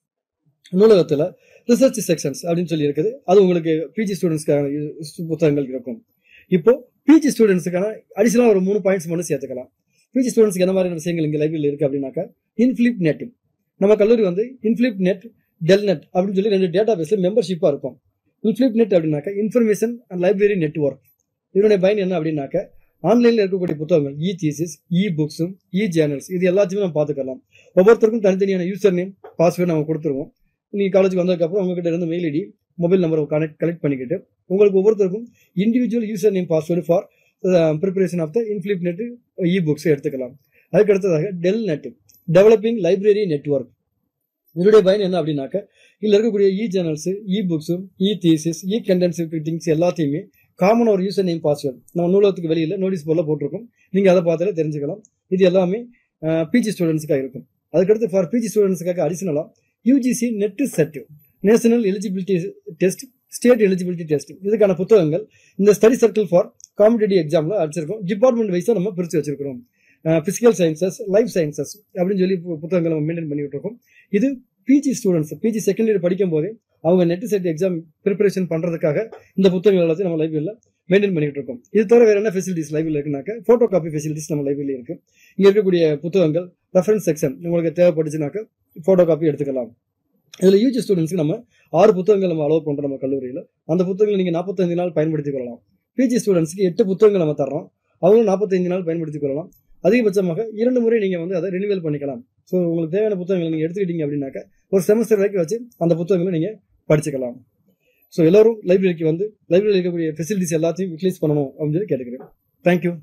[SPEAKER 4] நூலகத்துல ரிசர்ச் செக்ஷன்ஸ் அப்படின்னு சொல்லி இருக்குது அது உங்களுக்கு பிஜி ஸ்டூடெண்ட்ஸ்க்கான புத்தகங்கள் இருக்கும் இப்போ பிஜி ஸ்டூடெண்ட்ஸுக்கான அடிஷனலா ஒரு மூணு பாயிண்ட்ஸ் மட்டும் சேர்த்துக்கலாம் பிஜி ஸ்டூடெண்ட்ஸ்க்கு என்ன மாதிரியான விஷயங்கள் இங்க லைப்ரரியில் இருக்கு அப்படின்னாக்கா இன்ஃபிளிப் நெட் நம்ம கல்லூரி வந்து இன்ஃபிளிப் நெட் டெல் நெட் அப்படின்னு சொல்லி ரெண்டு டேட்டா பேஸ்ல மெம்பர்ஷிப்பா இருக்கும் இன்ஃபிளிப் நெட் அப்படின்னாக்கா இன்ஃபர்மேஷன் அண்ட் லைப்ரரி நெட்ஒர்க் இதனுடைய பயன் என்ன அப்படின்னாக்கா ஆன்லைன்ல இருக்கக்கூடிய புத்தகங்கள் இ தீசிஸ் இ புக்ஸும் இ ஜேர்னல்ஸ் இது எல்லாத்தையுமே நம்ம பார்த்துக்கலாம் ஒவ்வொருத்தருக்கும் தனித்தனியான யூசர் நேம் பாஸ்வேர்டு நம்ம கொடுத்துருவோம் நீங்க காலேஜுக்கு வந்ததுக்கப்புறம் உங்ககிட்ட இருந்து மெயில் ஐடி மொபைல் நம்பரை கனெக்ட் கலெக்ட் பண்ணிக்கிட்டு உங்களுக்கு ஒவ்வொருத்தருக்கும் individual user name password for preparation of the INFLIBNET e books எடுத்துக்கலாம் அதுக்கு அடுத்ததாக DELNET developing library network இதனுடைய பயன் என்ன அப்படின்னாக்க இதுல இருக்கக்கூடிய இ ஜேர்னல்ஸ் இ புக்ஸும் இ தீசிஸ் இ கண்டென்சிவ் திங்ஸ் எல்லாத்தையுமே காமன் ஒரு யூசர் நேம் பாஸ்வேர்டு நம்ம நூலகத்துக்கு வெளியில நோட்டீஸ் போர்டில் போட்டிருக்கோம் நீங்க அதை பார்த்தாலே தெரிஞ்சுக்கலாம் இது எல்லாமே பிஜி ஸ்டூடெண்ட்ஸுக்காக இருக்கும் அதுக்கடுத்து ஃபார் பிஜி ஸ்டூடெண்ட்ஸுக்காக அடிஷனலா UGC NET SET national eligibility test state eligibility test இதுக்கான புத்தகங்கள் இந்த ஸ்டடி சர்க்கிள் ஃபார் காம்படிட்டிவ் எக்ஸாம்ல அடிச்சிருக்கோம் டிபார்ட்மெண்ட் வைஸா நம்ம பிரிச்சு வச்சிருக்கிறோம் பிசிக்கல் சயின்சஸ் லைஃப் சயின்சஸ் அப்படின்னு சொல்லி பு- புத்தகங்களை நம்ம மெயின்டைன் பண்ணிட்டு இருக்கோம் இது PG students PG second year படிக்கும் போதே அவங்க நெட் செட் எக்ஸாம் ப்ரிப்பரேஷன் பண்றதுக்காக இந்த புத்தகங்கள் எல்லாத்தையும் நம்ம லைப்ரரியில் மெயின்டைன் பண்ணிட்டு இருக்கோம் இது தவிர வேற என்ன ஃபெசிலிட்டிஸ் லைப்ரரியில் இருக்குனாக்க போட்டோ காப்பி ஃபெசிலிட்டிஸ் நம்ம லைப்ரரியில் இருக்கு இங்க இருக்கக்கூடிய புத்தகங்கள் ரெஃபரன்ஸ் செக்ஷன் உங்களுக்கு தேவைப்பட்டுச்சுனாக்க போட்டோ காப்பி எடுத்துக்கலாம் இதுல யூஜி ஸ்டூடெண்ட்ஸ்க்கு நம்ம ஆறு புத்தகங்கள் நம்ம அலோவ் பண்றோம் நம்ம கல்லூரியில் அந்த புத்தகங்களை நீங்க நாற்பத்தஞ்சு நாள் பயன்படுத்திக் கொள்ளலாம் பிஜி ஸ்டூடெண்ட்ஸ்க்கு எட்டு புத்தகங்கள் நம்ம தர்றோம் அவங்களும் நாற்பத்தஞ்சு நாள் பயன்படுத்திக் கொள்ளலாம் அதிகபட்சமாக இரண்டு முறை நீங்க வந்து அதை ரினிவல் பண்ணிக்கலாம் ஸோ உங்களுக்கு தேவையான புத்தகங்களை நீங்க எடுத்துக்கிட்டீங்க அப்படின்னாக்க ஒரு செமஸ்டர் வரைக்கும் வச்சு அந்த புத்தகங்களை நீங்க படிச்சுக்கலாம் ஸோ எல்லாரும் லைப்ரரிக்கு வந்து லைப்ரரியில் இருக்கக்கூடிய ஃபெசிலிட்டிஸ் எல்லாத்தையும் யூட்டிலைஸ் பண்ணணும் அப்படின்னு சொல்லி கேட்டுக்கிறேன் தேங்க்யூ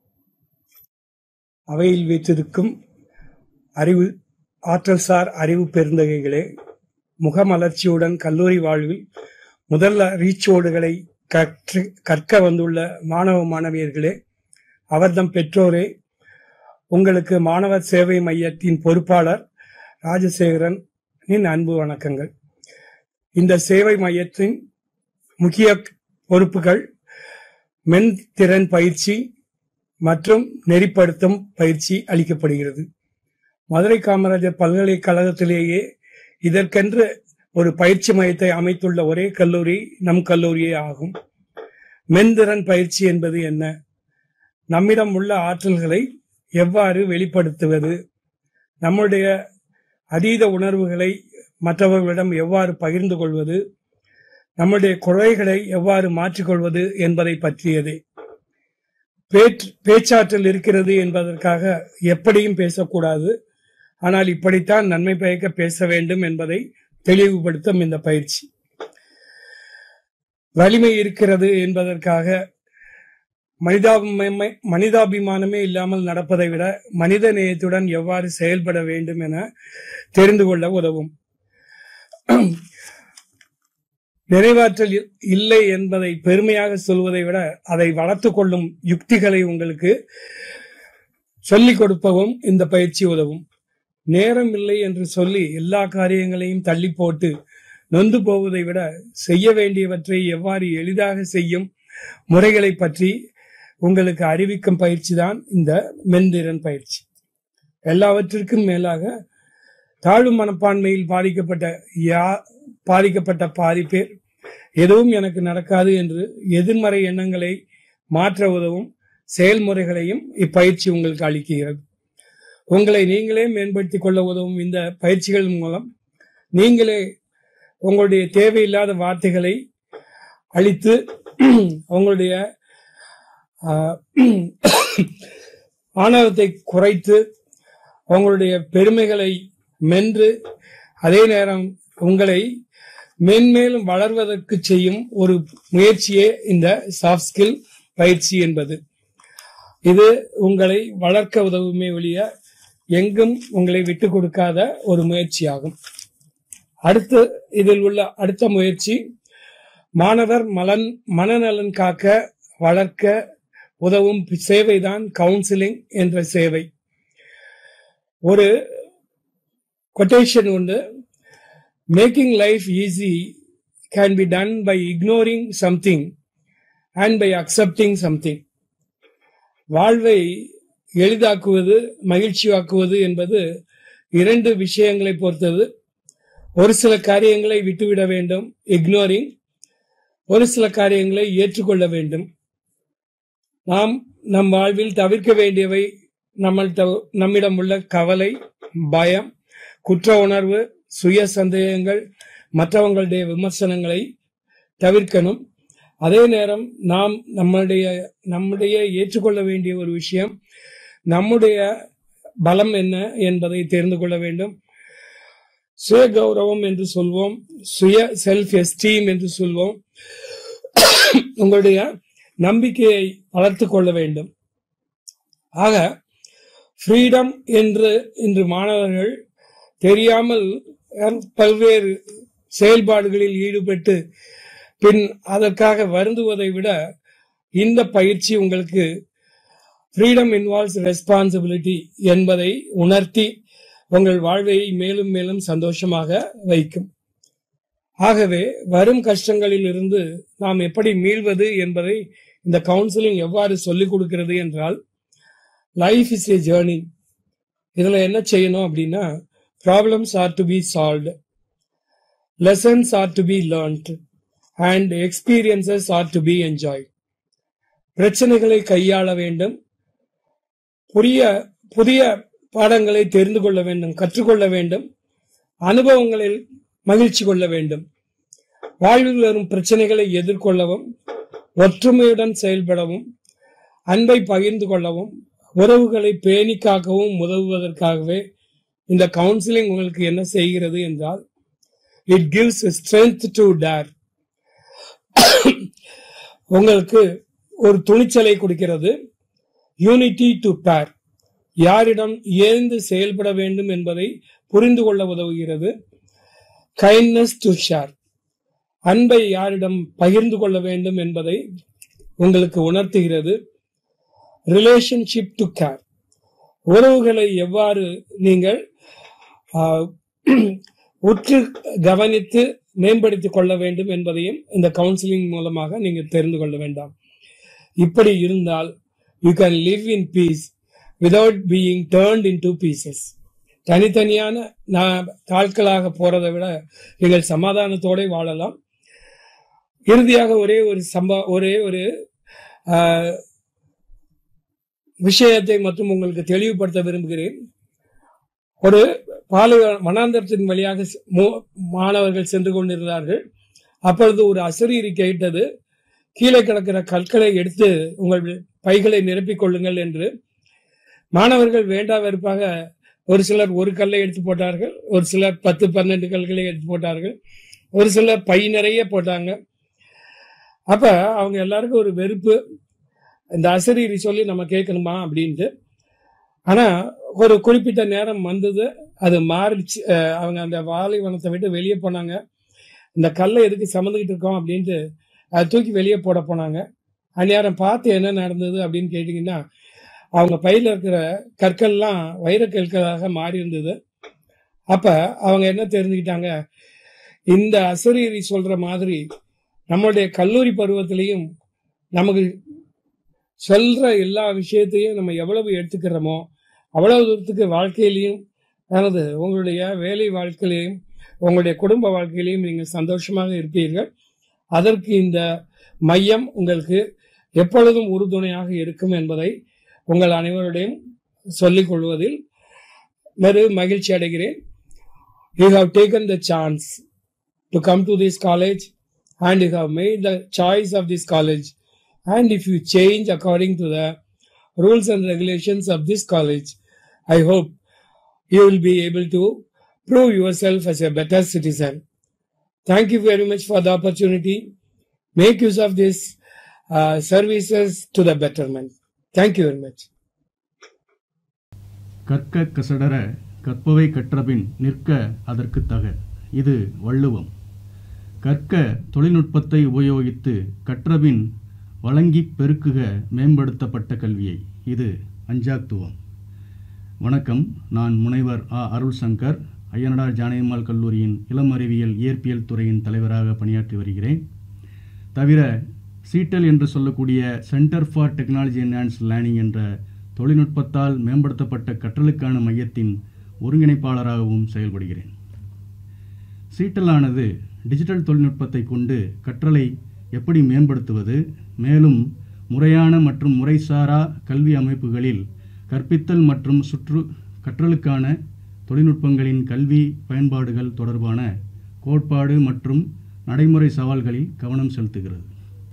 [SPEAKER 5] அவையில் வீற்றிருக்கும் அறிவு ஆற்றல்சார் அறிவு பெருந்தகைகளே முகமலர்ச்சியுடன் கல்லூரி வாழ்வில் முதல் ரீச்சோடுகளை கற்று கற்க வந்துள்ள மாணவ மாணவியர்களே அவர்தம் பெற்றோரே உங்களுக்கு மாணவர் சேவை மையத்தின் பொறுப்பாளர் ராஜசேகரனின் அன்பு வணக்கங்கள் இந்த சேவை மையத்தின் முக்கிய பொறுப்புகள் மென் திறன் பயிற்சி மற்றும் நெறிப்படுத்தும் பயிற்சி அளிக்கப்படுகிறது மதுரை காமராஜர் பல்கலைக்கழகத்திலேயே இதற்கென்று ஒரு பயிற்சி மையத்தை அமைத்துள்ள ஒரே கல்லூரி நம் கல்லூரியே ஆகும் மென்திறன் பயிற்சி என்பது என்ன நம்மிடம் உள்ள ஆற்றல்களை எவ்வாறு வெளிப்படுத்துவது நம்முடைய அதீத உணர்வுகளை மற்றவர்களிடம் எவ்வாறு பகிர்ந்து கொள்வது நம்முடைய குறைகளை எவ்வாறு மாற்றிக்கொள்வது என்பதை பற்றியதே பேச்சு பேச்சாற்றல் இருக்கிறது என்பதற்காக எப்படியும் பேசக்கூடாது ஆனால் இப்படித்தான் நன்மை பயக்க பேச வேண்டும் என்பதை தெளிவுபடுத்தும் இந்த பயிற்சி வலிமை இருக்கிறது என்பதற்காக மனிதாபிமை மனிதாபிமானமே இல்லாமல் நடப்பதை விட மனித நேயத்துடன் எவ்வாறு செயல்பட வேண்டும் என தெரிந்து கொள்ள உதவும் நிறைவாற்றல் இ- இல்லை என்பதை பெருமையாக சொல்வதை விட அதை வளர்த்துக் கொள்ளும் யுக்திகளை உங்களுக்கு சொல்லிக் கொடுப்பவும் இந்த பயிற்சி உதவும் நேரம் இல்லை என்று சொல்லி எல்லா காரியங்களையும் தள்ளி போட்டு நொந்து போவதை விட செய்ய வேண்டியவற்றை எவ்வாறு எளிதாக செய்யும் முறைகளை பற்றி உங்களுக்கு அறிவிக்கும் பயிற்சி தான் இந்த மென்திறன் பயிற்சி எல்லாவற்றிற்கும் மேலாக தாழ்வு மனப்பான்மையில் பாதிக்கப்பட்ட யா பாதிக்கப்பட்ட பாதி பேர் எதுவும் எனக்கு நடக்காது என்று எதிர்மறை எண்ணங்களை மாற்ற உதவும் செயல்முறைகளையும் இப்பயிற்சி உங்களுக்கு அளிக்கிறது உங்களை நீங்களே மேம்படுத்திக் கொள்ள உதவும் இந்த பயிற்சிகள் மூலம் நீங்களே உங்களுடைய தேவையில்லாத வார்த்தைகளை அழித்து உங்களுடைய ஆஹ், ஆணவத்தை குறைத்து உங்களுடைய பெருமைகளை மென்று அதே நேரம் உங்களை மென்மேலும் வளர்வதற்கு செய்யும் ஒரு முயற்சியே இந்த சாஃப்ட் ஸ்கில் பயிற்சி என்பது இது உங்களை வளர்க்க உதவுமே ஒழிய எங்கும் உங்களை விட்டு கொடுக்காத ஒரு முயற்சியாகும் அடுத்து இதில் உள்ள அடுத்த முயற்சி மாணவர் மலன் மனநலன் காக்க வளர்க்க உதவும் சேவைதான் கவுன்சிலிங் என்ற சேவை ஒரு கொட்டேஷன் உண்டு making life easy can be done by ignoring something and by accepting something வாழ்வை எளிதாக்குவது மகிழ்ச்சியாக்குவது என்பது இரண்டு விஷயங்களை பொறுத்தது ஒரு சில காரியங்களை விட்டுவிட வேண்டும் இக்னோரிங் ஒரு சில காரியங்களை ஏற்றுக்கொள்ள வேண்டும் நாம் நம் வாழ்வில் தவிர்க்க வேண்டியவை நம்மள்ட்ட நம்மிடம் உள்ள கவலை பயம் குற்ற உணர்வு சுய சந்தேகங்கள் மற்றவங்களுடைய விமர்சனங்களை தவிர்க்கணும் அதே நேரம் நாம் நம்முடைய நம்முடைய ஏற்றுக்கொள்ள வேண்டிய ஒரு விஷயம் நம்முடைய பலம் என்ன என்பதை தெரிந்து கொள்ள வேண்டும் சுய கௌரவம் என்று சொல்வோம் சுய செல்ஃப் எஸ்டீம் என்று சொல்வோம் உங்களுடைய நம்பிக்கையை வளர்த்துக் கொள்ள வேண்டும் ஆக ஃப்ரீடம் என்று இன்று மாணவர்கள் தெரியாமல் அஹ், பல்வேறு செயல்பாடுகளில் ஈடுபட்டு பின் அதற்காக வருந்துவதை விட இந்த பயிற்சி உங்களுக்கு ஃப்ரீடம் இன்வால்வ்ஸ் ரெஸ்பான்சிபிலிட்டி என்பதை உணர்த்தி உங்கள் வாழ்வை மேலும் மேலும் சந்தோஷமாக வைக்கும் ஆகவே வரும் கஷ்டங்களில் இருந்து நாம் எப்படி மீள்வது என்பதை இந்த கவுன்சிலிங் எவ்வாறு சொல்லிக் கொடுக்கிறது என்றால் லைஃப் இஸ் ஏ ஜேர்னி இதுல என்ன செய்யணும் அப்படின்னா problems are to be solved lessons are to be learnt and experiences are to be enjoy பிரச்சனைகளை கையாள வேண்டும் புதிய புதிய பாடங்களை தெரிந்து கொள்ள வேண்டும் கற்றுக்கொள்ள வேண்டும் அனுபவங்களில் மகிழ்ச்சி கொள்ள வேண்டும் வாழ்வில் வரும் பிரச்சனைகளை எதிர்கொள்ளவும் ஒற்றுமையுடன் செயல்படவும் அன்பை பகிர்ந்து கொள்ளவும் உறவுகளை பேணி காக்கவும் உதவுவதற்காகவே இந்த கவுன்சிலிங் உங்களுக்கு என்ன செய்கிறது என்றால் it gives strength to dare உங்களுக்கு ஒரு துணிச்சலை கொடுக்கிறது யூனிட்டி டு பேர் யாரிடம் ஏந்து செயல்பட வேண்டும் என்பதை புரிந்து கொள்ள உதவுகிறது கைண்ட்னஸ் டு ஷேர் அன்பை யாரிடம் பகிர்ந்து கொள்ள வேண்டும் என்பதை உங்களுக்கு உணர்த்துகிறது ரிலேஷன்ஷிப் டு கேர் உறவுகளை எவ்வாறு நீங்கள் ஆஹ், உற்று கவனித்து மேம்படுத்திக் கொள்ள வேண்டும் என்பதையும் இந்த கவுன்சிலிங் மூலமாக நீங்கள் தெரிந்து கொள்ள வேண்டாம் இப்படி இருந்தால் you can live in peace without being torn in two pieces தனித்தனியான நான் தாட்களாக போறதை விட நீங்கள் சமாதானத்தோட வாழலாம் இறுதியாக ஒரே ஒரு சம்பா ஒரே ஒரு ஆஹ், விஷயத்தை மற்றும் உங்களுக்கு தெளிவுபடுத்த விரும்புகிறேன் ஒரு பாலை வனாந்தரத்தின் வழியாக செ- மு- மாணவர்கள் சென்று கொண்டிருந்தார்கள் அப்பொழுது ஒரு அசரீரி கேட்டது கீழே கிடக்கிற கற்களை எடுத்து உங்கள் பைகளை நிரப்பிக் கொள்ளுங்கள் என்று மாணவர்கள் வேண்டா வெறுப்பாக ஒரு சிலர் ஒரு கல்லை எடுத்து போட்டார்கள் ஒரு சிலர் பத்து பன்னெண்டு கல்களை எடுத்து போட்டார்கள் ஒரு சிலர் பை நிறைய போட்டாங்க அப்ப அவங்க எல்லாருக்கும் ஒரு வெறுப்பு இந்த அசரீரி சொல்லி நம்ம கேட்கணுமா அப்படின்ட்டு ஆனா ஒரு குறிப்பிட்ட நேரம் வந்தது அது மாறிடுச்சு அஹ் அவங்க அந்த வாலிவனத்தை விட்டு வெளியே போனாங்க இந்த கல்லை எதுக்கு சுமந்துக்கிட்டு இருக்கோம் அப்படின்ட்டு அதை தூக்கி வெளியே போட போனாங்க அந்நேரம் பார்த்து என்ன நடந்தது அப்படின்னு கேட்டிங்கன்னா அவங்க பையில இருக்கிற கற்கள்லாம் வைரக்கற்களாக மாறி இருந்தது அப்ப அவங்க என்ன தெரிஞ்சுக்கிட்டாங்க இந்த அசரீரி சொல்ற மாதிரி நம்மளுடைய கல்லூரி பருவத்திலையும் நமக்கு சொல்ற எல்லா விஷயத்தையும் நம்ம எவ்வளவு எடுத்துக்கிறோமோ அவ்வளவு தூரத்துக்கு வாழ்க்கையிலையும் அதாவது உங்களுடைய வேலை வாழ்க்கையிலையும் உங்களுடைய குடும்ப வாழ்க்கையிலையும் நீங்கள் சந்தோஷமாக இருப்பீர்கள் அதற்கு இந்த மையம் உங்களுக்கு எப்பொழுதும் உறுதுணையாக இருக்கும் என்பதை உங்கள் அனைவருடையும் சொல்லிக் கொள்வதில் வெறு மகிழ்ச்சி அடைகிறேன் you have taken the chance to come to this college and you have made the choice of this college and if you change according to the rules and regulations of this college, I hope you will be able to prove yourself as a better citizen. Thank you very much for the opportunity. Make use of these uh, services to the betterment. Thank you very much.
[SPEAKER 6] கற்க கசடர கற்பவை கற்றபின் நிற்க அதற்கு தக இது வள்ளுவம் கற்க தொழில்நுட்பத்தை உபயோகித்து கற்றபின் வழங்கிப் பெருக்குக மேம்படுத்தப்பட்ட கல்வியை இது அஞ்சாத்துவம் வணக்கம் நான் முனைவர் ஆ அருள் சங்கர் ஐயனடார் ஜானகிமால் கல்லூரியின் இளம் அறிவியல் இயற்பியல் துறையின் தலைவராக பணியாற்றி வருகிறேன் தவிர சீட்டல் என்று சொல்லக்கூடிய centre for technology enhance learning என்ற தொழில்நுட்பத்தால் மேம்படுத்தப்பட்ட கற்றலுக்கான மையத்தின் ஒருங்கிணைப்பாளராகவும் செயல்படுகிறேன் சீட்டலானது டிஜிட்டல் தொழில்நுட்பத்தை கொண்டு கற்றலை எப்படி மேம்படுத்துவது மேலும் முறையான மற்றும் முறைசாரா கல்வி அமைப்புகளில் கற்பித்தல் மற்றும் சுற்று கற்றலுக்கான தொழில்நுட்பங்களின் கல்வி பயன்பாடுகள் தொடர்பான கோட்பாடு மற்றும் நடைமுறை சவால்களில் கவனம் செலுத்துகிறது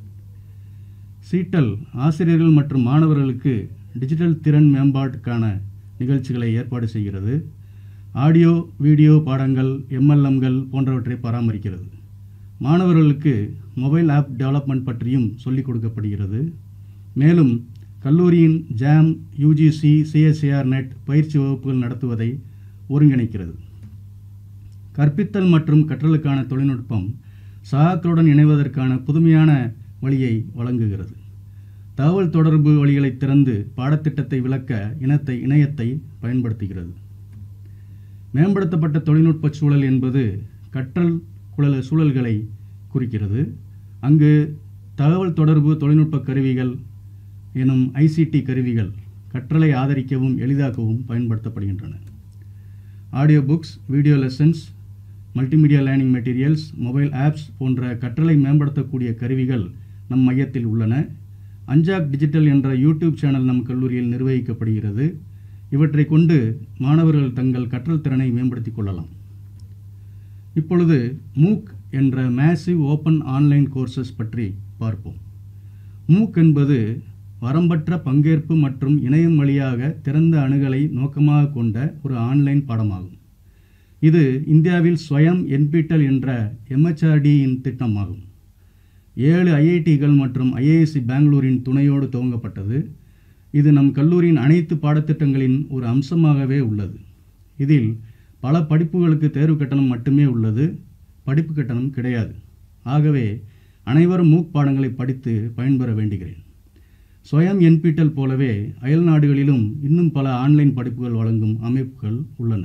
[SPEAKER 6] சீட்டல் ஆசிரியர்கள் மற்றும் மாணவர்களுக்கு டிஜிட்டல் திறன் மேம்பாட்டுக்கான நிகழ்ச்சிகளை ஏற்பாடு செய்கிறது ஆடியோ வீடியோ பாடங்கள் எம்எல்எம்கள் போன்றவற்றை பராமரிக்கிறது மாணவர்களுக்கு மொபைல் ஆப் டெவலப்மெண்ட் பற்றியும் சொல்லிக் கொடுக்கப்படுகிறது மேலும் கல்லூரியின் ஜாம் யூஜிசி சிஎஸ்ஏஆர் நெட் பயிற்சி வகுப்புகள் நடத்துவதை ஒருங்கிணைக்கிறது கற்பித்தல் மற்றும் கற்றலுக்கான தொழில்நுட்பம் சகாக்களுடன் இணைவதற்கான புதுமையான வழியை வழங்குகிறது தகவல் தொடர்பு வழிகளை திறந்து பாடத்திட்டத்தை விளக்க இனத்தை இணையத்தை பயன்படுத்துகிறது மேம்படுத்தப்பட்ட தொழில்நுட்ப சூழல் என்பது கற்றல் குழல் சூழல்களை குறிக்கிறது அங்கு தகவல் தொடர்பு தொழில்நுட்ப கருவிகள் எனும் ஐசிடி கருவிகள் கற்றலை ஆதரிக்கவும் எளிதாக்கவும் பயன்படுத்தப்படுகின்றன audio books video lessons multimedia learning materials mobile apps போன்ற கற்றலை மேம்படுத்தக்கூடிய கருவிகள் நம் மையத்தில் உள்ளன அஞ்சாக் டிஜிட்டல் என்ற யூடியூப் சேனல் நம் கல்லூரியில் நிர்வகிக்கப்படுகிறது இவற்றை கொண்டு மாணவர்கள் தங்கள் கற்றல் திறனை மேம்படுத்திக் கொள்ளலாம் இப்பொழுது மூக் என்ற மேசிவ் ஓப்பன் ஆன்லைன் கோர்சஸ் பற்றி பார்ப்போம் மூக் என்பது வரம்பற்ற பங்கேற்பு மற்றும் இணையம் வழியாக திறந்த அணுகலை நோக்கமாக கொண்ட ஒரு ஆன்லைன் பாடமாகும் இது இந்தியாவில் ஸ்வயம் என்பிட்டல் என்ற எம்ஹெச்ஆர்டியின் திட்டமாகும் ஏழு ஐஐடிகள் மற்றும் ஐஏஎஸ்சி பெங்களூரின் துணையோடு துவங்கப்பட்டது இது நம் கல்லூரியின் அனைத்து பாடத்திட்டங்களின் ஒரு அம்சமாகவே உள்ளது இதில் பல படிப்புகளுக்கு தேர்வு கட்டணம் மட்டுமே உள்ளது படிப்பு கட்டணம் கிடையாது ஆகவே அனைவரும் மூக் பாடங்களை படித்து பயன்பெற வேண்டுகிறேன் ஸ்வயம் என்பிட்டல் போலவே அயல் நாடுகளிலும் இன்னும் பல ஆன்லைன் படிப்புகள் வழங்கும் அமைப்புகள் உள்ளன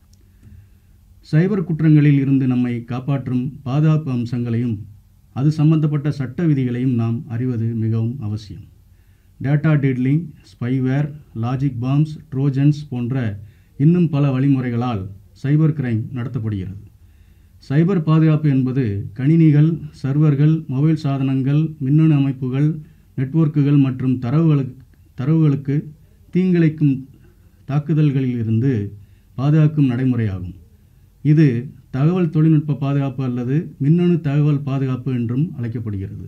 [SPEAKER 6] சைபர் குற்றங்களில் இருந்து நம்மை காப்பாற்றும் பாதுகாப்பு அம்சங்களையும் அது சம்பந்தப்பட்ட சட்ட விதிகளையும் நாம் அறிவது மிகவும் அவசியம் data diddling spyware logic bombs Trojans போன்ற இன்னும் பல வழிமுறைகளால் சைபர் கிரைம் நடத்தப்படுகிறது சைபர் பாதுகாப்பு என்பது கணினிகள் சர்வர்கள் மொபைல் சாதனங்கள் மின்னணு அமைப்புகள் நெட்வொர்க்குகள் மற்றும் தரவுகளுக்கு தரவுகளுக்கு தீங்கிழைக்கும் தாக்குதல்களில் இருந்து பாதுகாக்கும் நடைமுறையாகும் இது தகவல் தொழில்நுட்ப பாதுகாப்பு அல்லது மின்னணு தகவல் பாதுகாப்பு என்றும் அழைக்கப்படுகிறது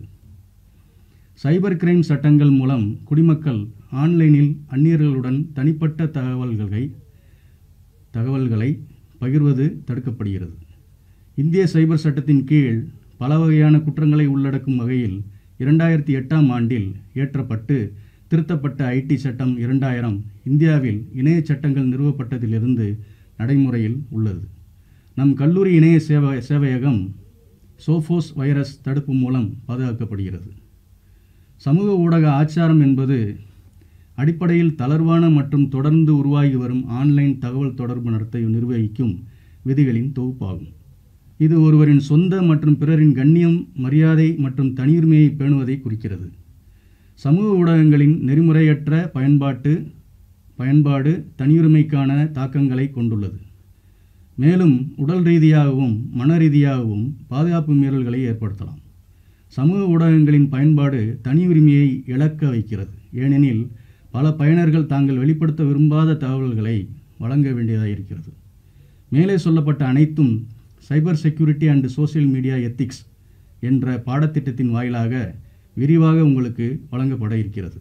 [SPEAKER 6] சைபர் கிரைம் சட்டங்கள் மூலம் குடிமக்கள் ஆன்லைனில் அந்நியர்களுடன் தனிப்பட்ட தகவல்களை தகவல்களை பகிர்வது தடுக்கப்படுகிறது இந்திய சைபர் சட்டத்தின் கீழ் பல வகையான குற்றங்களை உள்ளடக்கும் வகையில் இரண்டாயிரத்தி எட்டாம் ஆண்டில் இயற்றப்பட்டு திருத்தப்பட்ட ஐடி சட்டம் இரண்டாயிரம் இந்தியாவில் இணைய சட்டங்கள் நிறுவப்பட்டதிலிருந்து நடைமுறையில் உள்ளது நம் கல்லூரி இணைய சேவ சேவையகம் சோஃபோஸ் வைரஸ் தடுப்பு மூலம் பாதுகாக்கப்படுகிறது சமூக ஊடக ஆச்சாரம் என்பது அடிப்படையில் தளர்வான மற்றும் தொடர்ந்து உருவாகி வரும் ஆன்லைன் தகவல் தொடர்பு நடத்தை நிர்வகிக்கும் விதிகளின் தொகுப்பாகும் இது ஒருவரின் சொந்த மற்றும் பிறரின் கண்ணியம் மரியாதை மற்றும் தனியுரிமையை பேணுவதை குறிக்கிறது சமூக ஊடகங்களின் நெறிமுறையற்ற பயன்பாட்டு பயன்பாடு தனியுரிமைக்கான தாக்கங்களை கொண்டுள்ளது மேலும் உடல் ரீதியாகவும் மன ரீதியாகவும் பாதுகாப்பு மீறல்களை ஏற்படுத்தலாம் சமூக ஊடகங்களின் பயன்பாடு தனி உரிமையை இழக்க வைக்கிறது ஏனெனில் பல பயனர்கள் தாங்கள் வெளிப்படுத்த விரும்பாத தகவல்களை வழங்க வேண்டியதாக இருக்கிறது மேலே சொல்லப்பட்ட அனைத்தும் cyber security and social media ethics என்ற பாடத்திட்டத்தின் வாயிலாக விரிவாக உங்களுக்கு வழங்கப்பட இருக்கிறது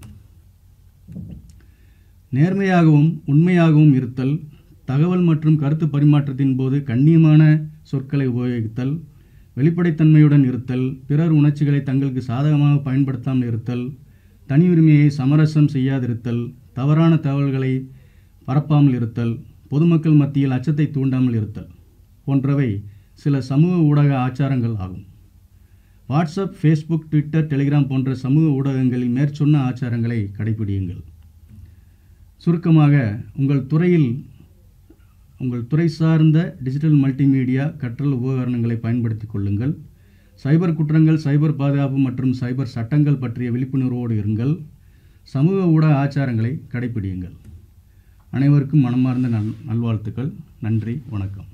[SPEAKER 6] நேர்மையாகவும் உண்மையாகவும் இருத்தல் தகவல் மற்றும் கருத்து பரிமாற்றத்தின் போது கண்ணியமான சொற்களை உபயோகித்தல் வெளிப்படைத்தன்மையுடன் இருத்தல் பிறர் உணர்ச்சிகளை தங்களுக்கு சாதகமாக பயன்படுத்தாமல் இருத்தல் தனி உரிமையை சமரசம் செய்யாதிருத்தல் தவறான தகவல்களை பரப்பாமல் இருத்தல் பொதுமக்கள் மத்தியில் அச்சத்தை தூண்டாமல் இருத்தல் போன்றவை சில சமூக ஊடக ஆச்சாரங்கள் ஆகும் வாட்ஸ்அப் ஃபேஸ்புக் ட்விட்டர் டெலிகிராம் போன்ற சமூக ஊடகங்களில் மேற்சொன்ன ஆச்சாரங்களை கடைபிடியுங்கள் சுருக்கமாக உங்கள் துறையில் உங்கள் துறை சார்ந்த டிஜிட்டல் மல்டிமீடியா கற்றல் உபகரணங்களை பயன்படுத்திக் கொள்ளுங்கள் சைபர் குற்றங்கள் சைபர் பாதுகாப்பு மற்றும் சைபர் சட்டங்கள் பற்றிய விழிப்புணர்வோடு இருங்கள் சமூக ஊடக ஆச்சாரங்களை கடைபிடியுங்கள் அனைவருக்கும் மனமார்ந்த நல் நல்வாழ்த்துக்கள் நன்றி வணக்கம்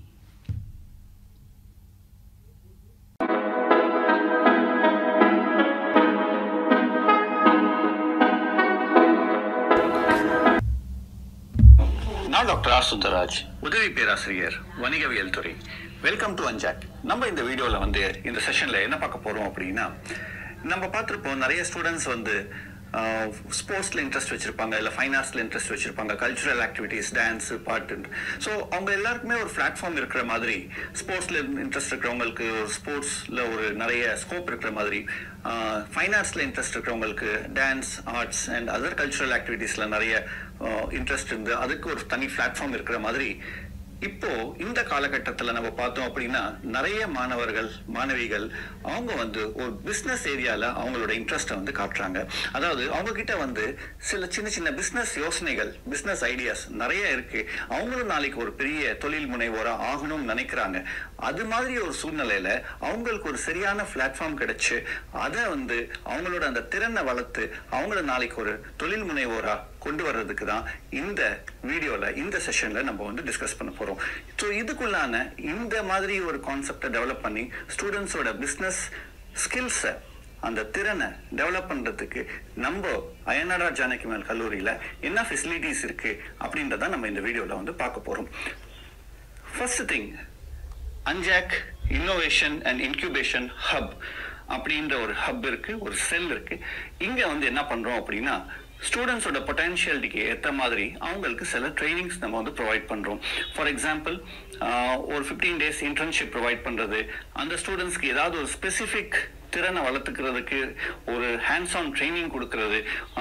[SPEAKER 7] நான் டாக்டர் ஆர் சுந்தரராஜ் உதவி பேராசிரியர் வணிகவியல் துறை வெல்கம் டு அஞ்சாக் நம்ம இந்த வீடியோவில் வந்து இந்த செஷனில் என்ன பார்க்க போகிறோம் அப்படின்னா நம்ம பார்த்துருப்போம் நிறைய ஸ்டூடெண்ட்ஸ் வந்து ஸ்போர்ட்ஸில் இன்ட்ரெஸ்ட் வச்சுருப்பாங்க இல்லை ஃபைன் ஆர்ட்ஸில் இன்ட்ரெஸ்ட் வச்சுருப்பாங்க கல்ச்சுரல் ஆக்டிவிட்டீஸ் டான்ஸு பாட்டு ஸோ அவங்க எல்லாருக்குமே ஒரு பிளாட்ஃபார்ம் இருக்கிற மாதிரி ஸ்போர்ட்ஸில் இன்ட்ரெஸ்ட் இருக்கிறவங்களுக்கு ஒரு ஸ்போர்ட்ஸில் ஒரு நிறைய ஸ்கோப் இருக்கிற மாதிரி ஃபைன் ஆர்ட்ஸில் இன்ட்ரெஸ்ட் இருக்கிறவங்களுக்கு dance arts and other cultural ஆக்டிவிட்டீஸில் நிறைய இன்ட்ரெஸ்ட் இருந்து அதுக்கு ஒரு தனி பிளாட்ஃபார்ம் இருக்கிற மாதிரி இப்போ இந்த காலகட்டத்தில் நம்ம பார்த்தோம் அப்படின்னா நிறைய மாணவர்கள் மாணவிகள் அவங்க வந்து ஒரு பிஸ்னஸ் ஏரியால அவங்களோட இன்ட்ரெஸ்ட்டை வந்து காட்டுறாங்க அதாவது அவங்க கிட்ட வந்து சில சின்ன சின்ன பிஸ்னஸ் யோசனைகள் பிஸ்னஸ் ஐடியாஸ் நிறைய இருக்கு அவங்களும் நாளைக்கு ஒரு பெரிய தொழில் முனைவோரா ஆகணும்னு நினைக்கிறாங்க அது மாதிரி ஒரு சூழ்நிலையில அவங்களுக்கு ஒரு சரியான பிளாட்ஃபார்ம் கிடைச்சு அதை வந்து அவங்களோட அந்த திறனை வளர்த்து அவங்கள நாளைக்கு ஒரு தொழில் முனைவோரா கொண்டு வர்றதுக்கு தான் இந்த வீடியோல இந்த செஷன்ல நம்ம வந்து டிஸ்கஸ் பண்ண போறோம் ஸோ இதுக்குள்ளான இந்த மாதிரி ஒரு கான்செப்டை டெவலப் பண்ணி ஸ்டூடெண்ட்ஸோட பிஸ்னஸ் ஸ்கில்ஸை அந்த திறனை டெவலப் பண்றதுக்கு நம்ம அயனாடா ஜானகி மேல் கல்லூரியில என்ன ஃபெசிலிட்டிஸ் இருக்கு அப்படின்றத நம்ம இந்த வீடியோல வந்து பார்க்க போறோம் first thing ANJAC innovation and incubation hub அப்படின்ற ஒரு ஹப் இருக்கு ஒரு செல் இருக்கு இங்க வந்து என்ன பண்றோம் அப்படின்னா ஸ்டூடெண்ட்ஸோட பொட்டன்ஷியலிட்டிக்கு ஏற்ற மாதிரி அவங்களுக்கு சில ட்ரைனிங்ஸ் நம்ம வந்து ப்ரொவைட் பண்ணுறோம் ஃபார் எக்ஸாம்பிள் ஒரு ஃபிஃப்டீன் டேஸ் இன்டர்ன்ஷிப் ப்ரொவைட் பண்ணுறது அந்த ஸ்டூடெண்ட்ஸ்க்கு ஏதாவது ஒரு ஸ்பெசிஃபிக் திறனை வளர்த்துக்கிறதுக்கு ஒரு ஹேண்ட்ஸ் ஆன் ட்ரைனிங் கொடுக்கறது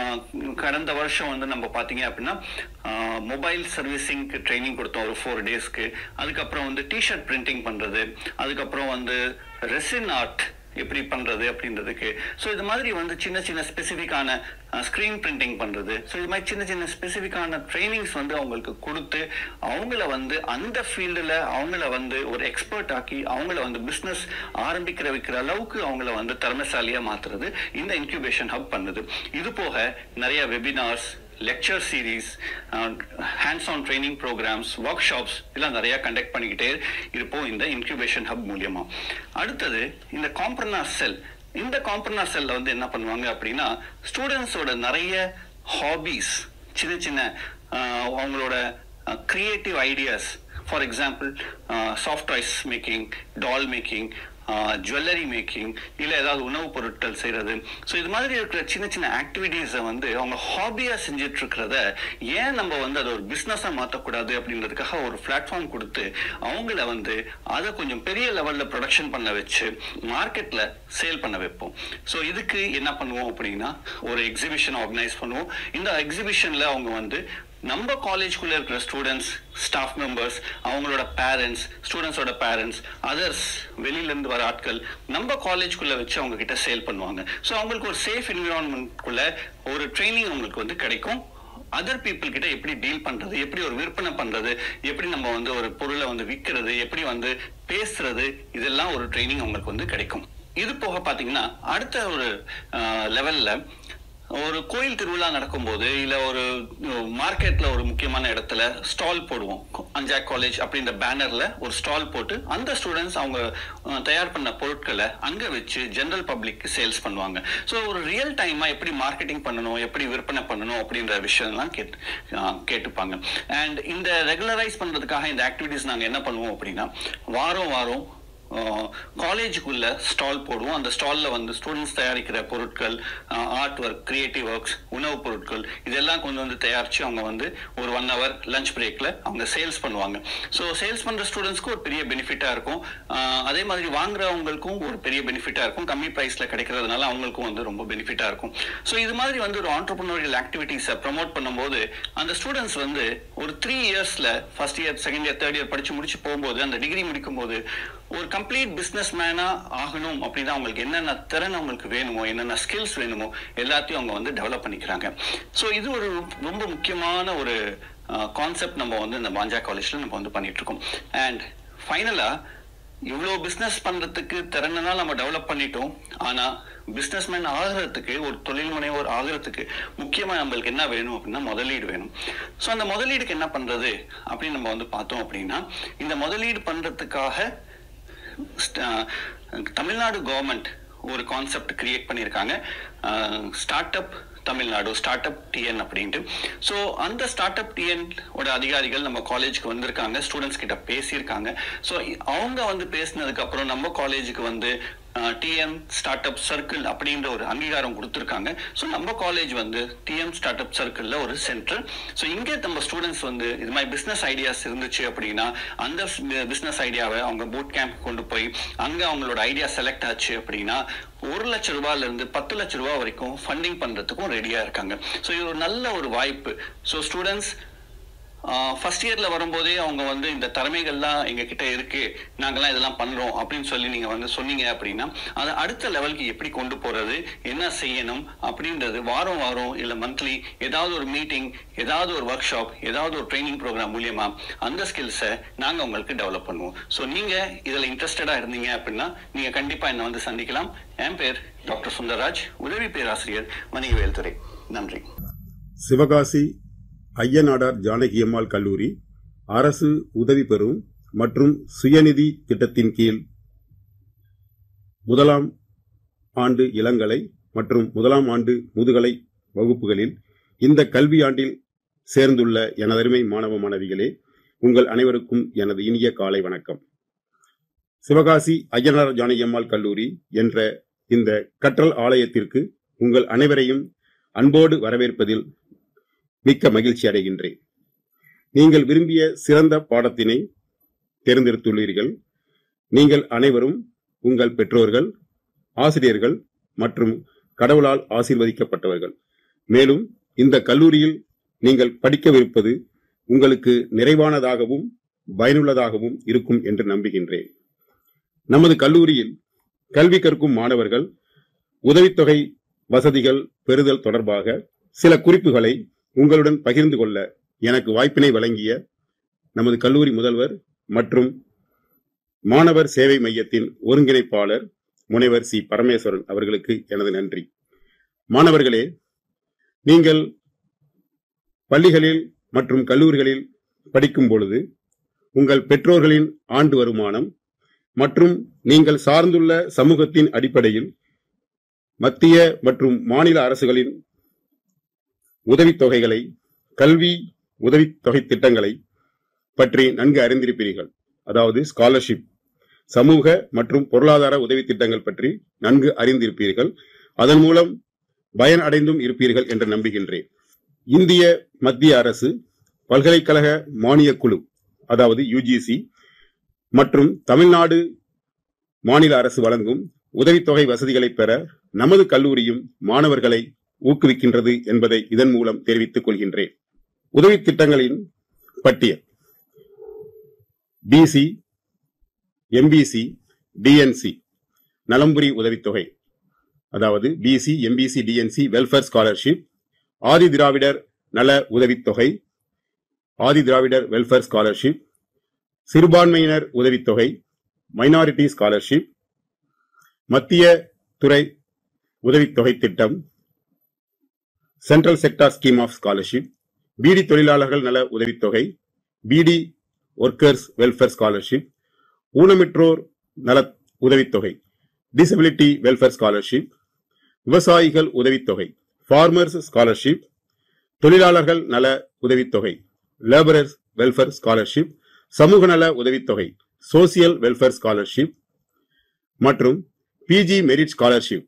[SPEAKER 7] கடந்த வருஷம் வந்து நம்ம பார்த்தீங்க அப்படின்னா மொபைல் சர்வீசிங்க்கு ட்ரைனிங் கொடுத்தோம் ஒரு ஃபோர் டேஸ்க்கு அதுக்கப்புறம் வந்து டிஷர்ட் பிரிண்டிங் பண்ணுறது அதுக்கப்புறம் வந்து ரெசின் ஆர்ட் எப்படி பண்றது அப்படின்றதுக்கு ஸோ இது மாதிரி வந்து சின்ன சின்ன ஸ்பெசிஃபிக்கான ஸ்க்ரீன் பிரிண்டிங் பண்றது ஸோ இது மாதிரி சின்ன சின்ன ஸ்பெசிஃபிக்கான ட்ரைனிங்ஸ் வந்து அவங்களுக்கு கொடுத்து அவங்கள வந்து அந்த ஃபீல்டில் அவங்கள வந்து ஒரு எக்ஸ்பர்ட் ஆக்கி அவங்கள வந்து பிஸ்னஸ் ஆரம்பிக்கிற வைக்கிற அளவுக்கு அவங்கள வந்து திறமைசாலியாக மாத்துறது இந்த இன்குபேஷன் ஹப் பண்ணுது இது போக நிறைய webinars lecture series hands on training programmes workshops இதெல்லாம் நிறைய கண்டக்ட் பண்ணிக்கிட்டே இருப்போம் இந்த இன்குபேஷன் ஹப் மூலியமா அடுத்தது இந்த காம்ப்ரனார் செல் இந்த காம்ப்ரனார் செல்ல வந்து என்ன பண்ணுவாங்க அப்படின்னா ஸ்டூடெண்ட்ஸோட நிறைய ஹாபீஸ் சின்ன சின்ன அவங்களோட creative ideas for example soft toys making doll making jewellery making இல்லை ஏதாவது உணவுப் பொருட்கள் செய்கிறது ஸோ இது மாதிரி இருக்கிற சின்ன சின்ன ஆக்டிவிட்டீஸை வந்து அவங்க ஹாபியாக செஞ்சுட்டு இருக்கிறத ஏன் நம்ம வந்து அதை ஒரு பிஸ்னஸாக மாற்றக்கூடாது அப்படின்றதுக்காக ஒரு பிளாட்ஃபார்ம் கொடுத்து அவங்கள வந்து அதை கொஞ்சம் பெரிய லெவலில் ப்ரொடக்ஷன் பண்ண வச்சு மார்க்கெட்டில் சேல் பண்ண வைப்போம் ஸோ இதுக்கு என்ன பண்ணுவோம் அப்படின்னா ஒரு எக்ஸிபிஷன் ஆர்கனைஸ் பண்ணுவோம் இந்த எக்ஸிபிஷனில் அவங்க வந்து நம்ம காலேஜ்குள்ள இருக்கிற ஸ்டூடெண்ட்ஸ் ஸ்டாஃப் மெம்பர்ஸ் அவங்களோட பேரண்ட்ஸ் ஸ்டூடெண்ட்ஸோட பேரண்ட்ஸ் அதர்ஸ் வெளியில இருந்து வர ஆட்கள் நம்ம காலேஜ்குள்ள வச்சு அவங்க கிட்ட சேல் பண்ணுவாங்க ஸோ அவங்களுக்கு ஒரு சேஃப் என்விரான்மெண்ட்குள்ள ஒரு ட்ரைனிங் அவங்களுக்கு வந்து கிடைக்கும் அதர் பீப்புள் கிட்ட எப்படி டீல் பண்றது எப்படி ஒரு விற்பனை பண்றது எப்படி நம்ம வந்து ஒரு பொருளை வந்து விற்கிறது எப்படி வந்து பேசுறது இதெல்லாம் ஒரு ட்ரைனிங் அவங்களுக்கு வந்து கிடைக்கும் இது போக பாத்தீங்கன்னா அடுத்த ஒரு லெவல்ல ஒரு கோயில் திருவிழா நடக்கும்போது இல்ல ஒரு மார்க்கெட்ல ஒரு முக்கியமான இடத்துல ஸ்டால் போடுவோம் அஞ்சாக் காலேஜ் அப்படின்ற பேனர்ல ஒரு ஸ்டால் போட்டு அந்த ஸ்டூடெண்ட்ஸ் அவங்க அஹ், தயார் பண்ண பொருட்களை அங்க வச்சு ஜெனரல் பப்ளிக் சேல்ஸ் பண்ணுவாங்க ஸோ ஒரு ரியல் டைமா எப்படி மார்க்கெட்டிங் பண்ணணும் எப்படி விற்பனை பண்ணணும் அப்படின்ற விஷயம்லாம் கேட்டு அஹ், கேட்டுப்பாங்க அண்ட் இந்த ரெகுலரைஸ் பண்றதுக்காக இந்த ஆக்டிவிட்டிஸ் நாங்க என்ன பண்ணுவோம் அப்படின்னா வாரம் வாரம் காலேஜுக்குள்ள ஸ்டால் போடுவோம் அந்த ஸ்டால்ல வந்து ஸ்டூடெண்ட்ஸ் தயாரிக்கிற பொருட்கள் ஆர்ட் ஒர்க் கிரியேட்டிவ் ஒர்க்ஸ் உணவுப் பொருட்கள் இதெல்லாம் கொண்டு வந்து தயாரிச்சு அவங்க வந்து ஒரு ஒன் ஹவர் லஞ்ச் பிரேக்ல அவங்க சேல்ஸ் பண்ணுவாங்க ஸோ சேல்ஸ் பண்ற ஸ்டூடெண்ட்ஸ்க்கு ஒரு பெரிய பெனிஃபிட்டா இருக்கும் ஆஹ் அதே மாதிரி வாங்குறவங்களுக்கும் ஒரு பெரிய பெனிஃபிட்டா இருக்கும் கம்மி பிரைஸ்ல கிடைக்கிறதுனால அவங்களுக்கும் வந்து ரொம்ப பெனிஃபிட்டா இருக்கும் ஸோ இது மாதிரி வந்து ஒரு ஆண்டர்பிரினோரியல் ஆக்டிவிட்டிஸை ப்ரமோட் பண்ணும்போது அந்த ஸ்டூடெண்ட்ஸ் வந்து ஒரு த்ரீ இயர்ஸ்ல first year second year third year படிச்சு முடிச்சு போகும்போது அந்த டிகிரி முடிக்கும் போது ஒரு கம்ப்ளீட் பிசினஸ் மேனா ஆகணும் அப்படின்னா அவங்களுக்கு என்னென்ன திறன் அவங்களுக்கு வேணுமோ என்னென்ன ஸ்கில்ஸ் வேணுமோ எல்லாத்தையும் அவங்க வந்து டெவலப் பண்ணிக்கிறாங்க ஸோ இது ஒரு ரொம்ப முக்கியமான ஒரு கான்செப்ட் நம்ம வந்து இந்த மாஞ்சா காலேஜ்ல நம்ம வந்து பண்ணிட்டு இருக்கோம் அண்ட் ஃபைனலா இவ்வளோ பிஸ்னஸ் பண்றதுக்கு திறனெல்லாம் நம்ம டெவலப் பண்ணிட்டோம் ஆனா பிஸ்னஸ் மேன் ஆகிறதுக்கு ஒரு தொழில் முனைவோர் ஆகிறதுக்கு முக்கியமா நம்மளுக்கு என்ன வேணும் அப்படின்னா முதலீடு வேணும் ஸோ அந்த முதலீடுக்கு என்ன பண்றது அப்படின்னு நம்ம வந்து பார்த்தோம் அப்படின்னா இந்த முதலீடு பண்றதுக்காக ஸ்ட- தமிழ்நாடு கவர்மெண்ட் ஒரு கான்செப்ட் கிரியேட் பண்ணியிருக்காங்க startup Tamil Nadu startup TN அப்படின்ட்டு ஸோ அந்த ஸ்டார்ட் அப் டிஎன் ஓட அதிகாரிகள் நம்ம காலேஜுக்கு வந்திருக்காங்க ஸ்டூடெண்ட்ஸ் கிட்ட பேசியிருக்காங்க ஸோ அவங்க வந்து பேசினதுக்கு அப்புறம் நம்ம காலேஜுக்கு வந்து டிஎம் ஸ்டார்ட் அப் சர்க்கிள் அப்படின்ற ஒரு அங்கீகாரம் கொடுத்துருக்காங்க ஸோ நம்ம காலேஜ் வந்து டிஎம் ஸ்டார்ட் அப் சர்க்கிளில் ஒரு சென்டர் ஸோ இங்கே நம்ம ஸ்டூடெண்ட்ஸ் வந்து இது மாதிரி பிஸ்னஸ் ஐடியாஸ் இருந்துச்சு அப்படின்னா அந்த பிஸ்னஸ் ஐடியாவை அவங்க பூட் கேம்ப் கொண்டு போய் அங்கே அவங்களோட ஐடியா செலக்ட் ஆச்சு அப்படின்னா ஒரு லட்ச ரூபாயில இருந்து பத்து லட்ச ரூபாய் வரைக்கும் ஃபண்டிங் பண்றதுக்கும் ரெடியா இருக்காங்க ஸோ இது ஒரு நல்ல ஒரு வாய்ப்பு ஸோ ஸ்டூடெண்ட்ஸ் ஃபர்ஸ்ட் இயர்ல வரும்போதே அவங்க வந்து இந்த திறமைகள்லாம் எங்க கிட்ட இருக்கு நாங்கெல்லாம் இதெல்லாம் பண்றோம் அப்படின்னு சொல்லி நீங்க வந்து சொன்னீங்க அப்படின்னா அதை அடுத்த லெவலுக்கு எப்படி கொண்டு போறது என்ன செய்யணும் அப்படின்றது வாரம் வாரம் இல்ல மந்த்லி ஏதாவது ஒரு மீட்டிங் ஏதாவது ஒரு ஒர்க் ஷாப் ஏதாவது ஒரு ட்ரைனிங் ப்ரோக்ராம் மூலியமா அந்த ஸ்கில்ஸை நாங்க உங்களுக்கு டெவலப் பண்ணுவோம் ஸோ நீங்க இதுல இன்ட்ரெஸ்டடா இருந்தீங்க அப்படின்னா நீங்க கண்டிப்பா என்ன வந்து சந்திக்கலாம் என் பேர் டாக்டர் சுந்தரராஜ் உதவி பேராசிரியர் வணிகவியல் துறை நன்றி
[SPEAKER 8] சிவகாசி ஐயனாடார் ஜானகி அம்மாள் கல்லூரி அரசு உதவி பெறும் மற்றும் சுயநிதி திட்டத்தின் கீழ் முதலாம் ஆண்டு இளங்கலை மற்றும் முதலாம் ஆண்டு முதுகலை வகுப்புகளில் இந்த கல்வியாண்டில் சேர்ந்துள்ள எனதருமை மாணவ மாணவிகளே உங்கள் அனைவருக்கும் எனது இனிய காலை வணக்கம் சிவகாசி ஐயனார் ஜானகி அம்மாள் கல்லூரி என்ற இந்த கற்றல் ஆலயத்திற்கு உங்கள் அனைவரையும் அன்போடு வரவேற்பதில் மிக்க மகிழ்ச்சி அடைகின்றேன் நீங்கள் விரும்பிய சிறந்த பாடத்தினை தேர்ந்தெடுத்துள்ளீர்கள் நீங்கள் அனைவரும் உங்கள் பெற்றோர்கள் ஆசிரியர்கள் மற்றும் கடவுளால் ஆசீர்வதிக்கப்பட்டவர்கள் மேலும் இந்த கல்லூரியில் நீங்கள் படிக்கவிருப்பது உங்களுக்கு நிறைவானதாகவும் பயனுள்ளதாகவும் இருக்கும் என்று நம்புகின்றேன் நமது கல்லூரியில் கல்வி கற்கும் மாணவர்கள் உதவித்தொகை வசதிகள் பெறுதல் தொடர்பாக சில குறிப்புகளை உங்களுடன் பகிர்ந்து கொள்ள எனக்கு வாய்ப்பினை வழங்கிய நமது கல்லூரி முதல்வர் மற்றும் மாணவர் சேவை மையத்தின் ஒருங்கிணைப்பாளர் முனைவர் சி பரமேஸ்வரன் அவர்களுக்கு எனது நன்றி மாணவர்களே நீங்கள் பள்ளிகளில் மற்றும் கல்லூரிகளில் படிக்கும் பொழுது உங்கள் பெற்றோர்களின் ஆண்டு வருமானம் மற்றும் நீங்கள் சார்ந்துள்ள சமூகத்தின் அடிப்படையில் மத்திய மற்றும் மாநில அரசுகளின் உதவித்தொகைகளை கல்வி உதவித்தொகை திட்டங்களை பற்றி நன்கு அறிந்திருப்பீர்கள் அதாவது ஸ்காலர்ஷிப் சமூக மற்றும் பொருளாதார உதவி திட்டங்கள் பற்றி நன்கு அறிந்திருப்பீர்கள் அதன் மூலம் பயன் அடைந்தும் இருப்பீர்கள் என்று நம்புகின்றேன் இந்திய மத்திய அரசு பல்கலைக்கழக மானியக் குழு அதாவது யுஜிசி மற்றும் தமிழ்நாடு மாநில அரசு வழங்கும் உதவித்தொகை வசதிகளை பெற நமது கல்லூரியும் மாணவர்களை ஊக்குவிக்கின்றது என்பதை இதன் மூலம் தெரிவித்துக் கொள்கின்றேன் உதவி திட்டங்களின் பட்டியல் பிசி எம்பிசி டிஎன்சி நலம்புரி உதவித்தொகை அதாவது BC MBC DNC welfare scholarship Adi Dravidar நல உதவித்தொகை ஆதி திராவிடர் வெல்ஃபேர் ஸ்காலர்ஷிப் சிறுபான்மையினர் உதவித்தொகை மைனாரிட்டி ஸ்காலர்ஷிப் மத்திய துறை உதவித்தொகை திட்டம் central sector scheme of scholarship பிடி தொழிலாளர்கள் நல உதவித்தொகை பிடி ஒர்க்கர்ஸ் வெல்ஃபேர் ஸ்காலர்ஷிப் ஊனமிற்றோர் நல உதவித்தொகை டிசபிலிட்டி வெல்ஃபேர் ஸ்காலர்ஷிப் விவசாயிகள் உதவித்தொகை ஃபார்மர்ஸ் ஸ்காலர்ஷிப் தொழிலாளர்கள் நல உதவித்தொகை லேபரர்ஸ் வெல்ஃபேர் ஸ்காலர்ஷிப் சமூக நல உதவித்தொகை சோசியல் வெல்ஃபேர் ஸ்காலர்ஷிப் மற்றும் பிஜி மெரிட் ஸ்காலர்ஷிப்